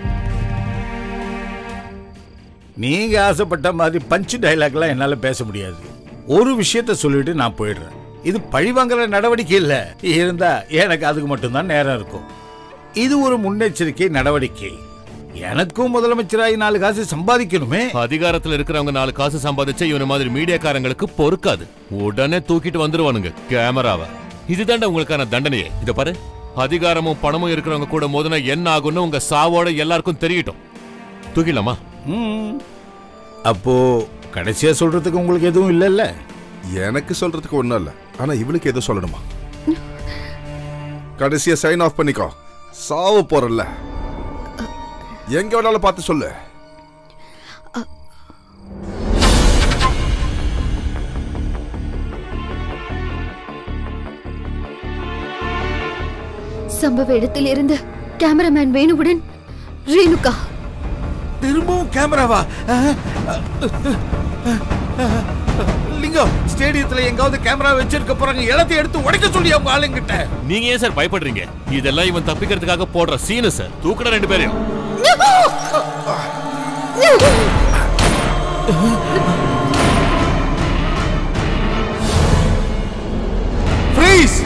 நீங்க ஆசைப்பட்ட மாதிரி பஞ்ச் டைலாக்லாம் என்னால பேச முடியாது ஒரு விஷயத்த சொல்லிட்டு நான் போயிடுறேன் இது பழிவாங்குற நடவடிக்கை இல்ல இருந்தா எனக்கு அதுக்கு மட்டும்தான் நேரம் இருக்கும் இது ஒரு முன்னெச்சரிக்கை நடவடிக்கை எனக்கும் முதலமைச்சராகி நாலு காசு சம்பாதிக்கணுமே அதிகாரத்துல இருக்கிறவங்க நாலு காசு சம்பாதிச்சா இவன மாதிரி மீடியாக்காரங்களுக்கு பொறுக்காது உடனே தூக்கிட்டு வந்துருவானுங்க கேமராவை இதுதான்டா உங்களுக்கான தண்டனையே இத பாரு அதிகாரமும் பணமும் இருக்கிறவங்க கூட மோதினா என்ன ஆகும்னு உங்க சாவோட எல்லாருக்கும் தெரியட்டும் தூக்கிடலாமா ம். அப்போ கடைசியா சொல்றதுக்கு உங்களுக்கு எதுவும் இல்லைல்ல எனக்கு சொல்றதுக்கு ஒண்ணும் இல்ல ஆனா இவளுக்கு ஏதோ சொல்லணுமா கடைசியா சைன் ஆஃப் பண்ணிக்கோ சாவு போறல்ல எங்க வேணாலும் பார்த்து சொல்லு சம்பவ இடத்தில் இருந்து கேமராமேன் வேணுவுடன் ரேணுகா திரும்பவும் கேமராவா லிங்கம் ஸ்டேடியத்துல எங்காவது கேமரா வச்சிருக்க போறாங்க எல்லாத்தையும் எடுத்து உடைக்க சொல்லி அவங்க ஆளுங்கிட்ட நீங்க ஏன் சார் பயப்படுறீங்க இதெல்லாம் இவன் தப்பிக்கிறதுக்காக போடுற சீனு சார் தூக்கட ரெண்டு பேரையும் ஃப்ரீஸ்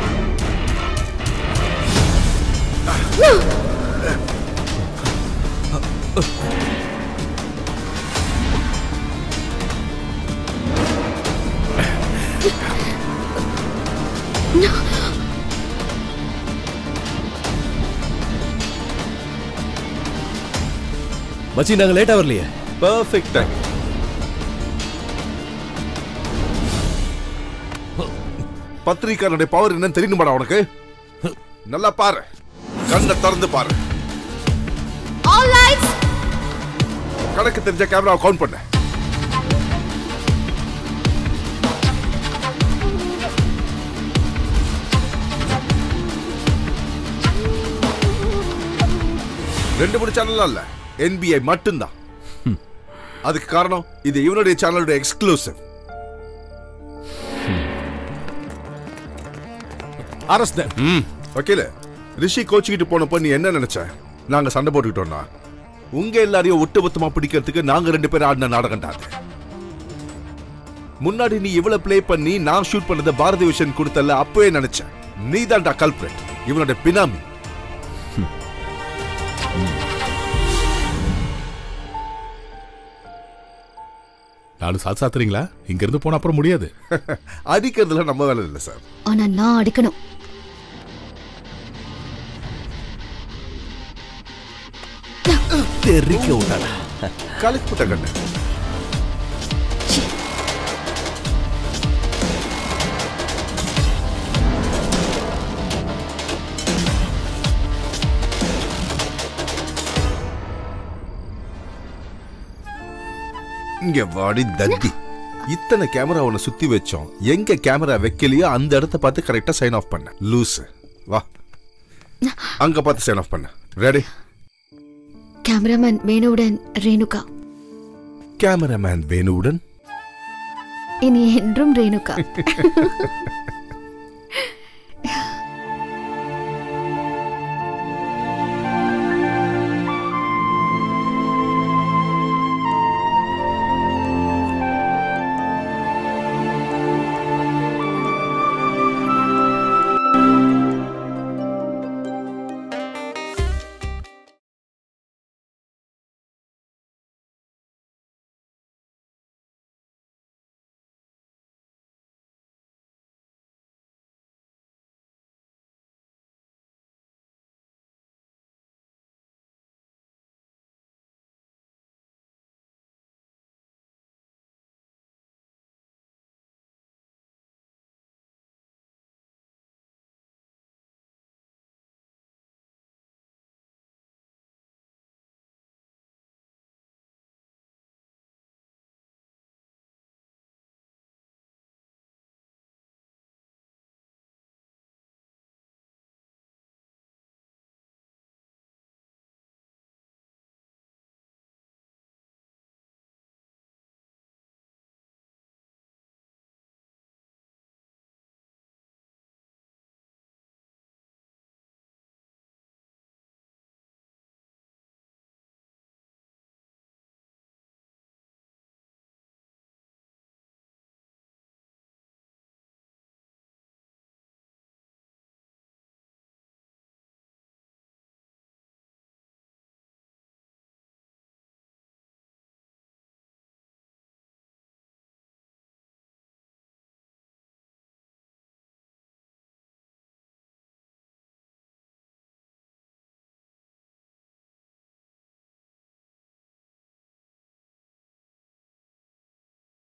மச்சி நாங்க லேட்டா வரலையே பர்ஃபெக்ட் டைம் பத்திரிக்காரனுடைய பவர் என்னன்னு தெரியணுமாடா உனக்கு நல்லா பாரு கண்ணை திறந்து பாரு ஆல் லைட்ஸ் கணக்கு தெரிஞ்ச கேமராவை கவுண்ட் பண்ண ரெண்டு மூணு சேனல் இல்ல என்பிஐ மட்டும்தான் அதுக்கு காரணம் இது இவனுடைய சேனலுடைய எக்ஸ்க்ளூசிவ் அரஸ்த வக்கீல ரிஷி கோச்சிக்கிட்டு போனப்போ நீ என்ன நினைச்ச நாங்க சண்டை போட்டுக்கிட்டோம்னா உங்க எல்லாரையும் ஒட்டுமொத்தமா பிடிக்கிறதுக்கு நாங்க ரெண்டு பேரும் ஆடின நாடகம் தான் அது. முன்னாடி நீ இவ்வளவு ப்ளே பண்ணி நான் ஷூட் பண்ணத பாரதி விஷன் கொடுத்தல அப்பவே நினைச்சேன் நீ தான்டா கல்பிரட் இவனோட பினாமி நாலு சாத்து சாத்துறீங்களா இங்க இருந்து போன அப்புறம் முடியாது அடிக்கிறதுல நம்ம வேலை இல்லை சார் ஆனா நான் அடிக்கணும் தெரிக்க விட்டாடா கலக்கு புட்ட கண்ணு இங்க வாடி தத்தி இத்தனை கேமரா உன்னை சுத்தி வச்சோம் எங்க கேமரா வைக்கலையோ அந்த இடத்த பார்த்து கரெக்டா சைன் ஆஃப் பண்ண லூஸ் வா அங்க பார்த்து சைன் ஆஃப் பண்ண ரெடி கேமராமேன் வேணுவுடன் ரேணுகா கேமராமேன் வேணுவுடன் இனி என்றும் ரேணுகா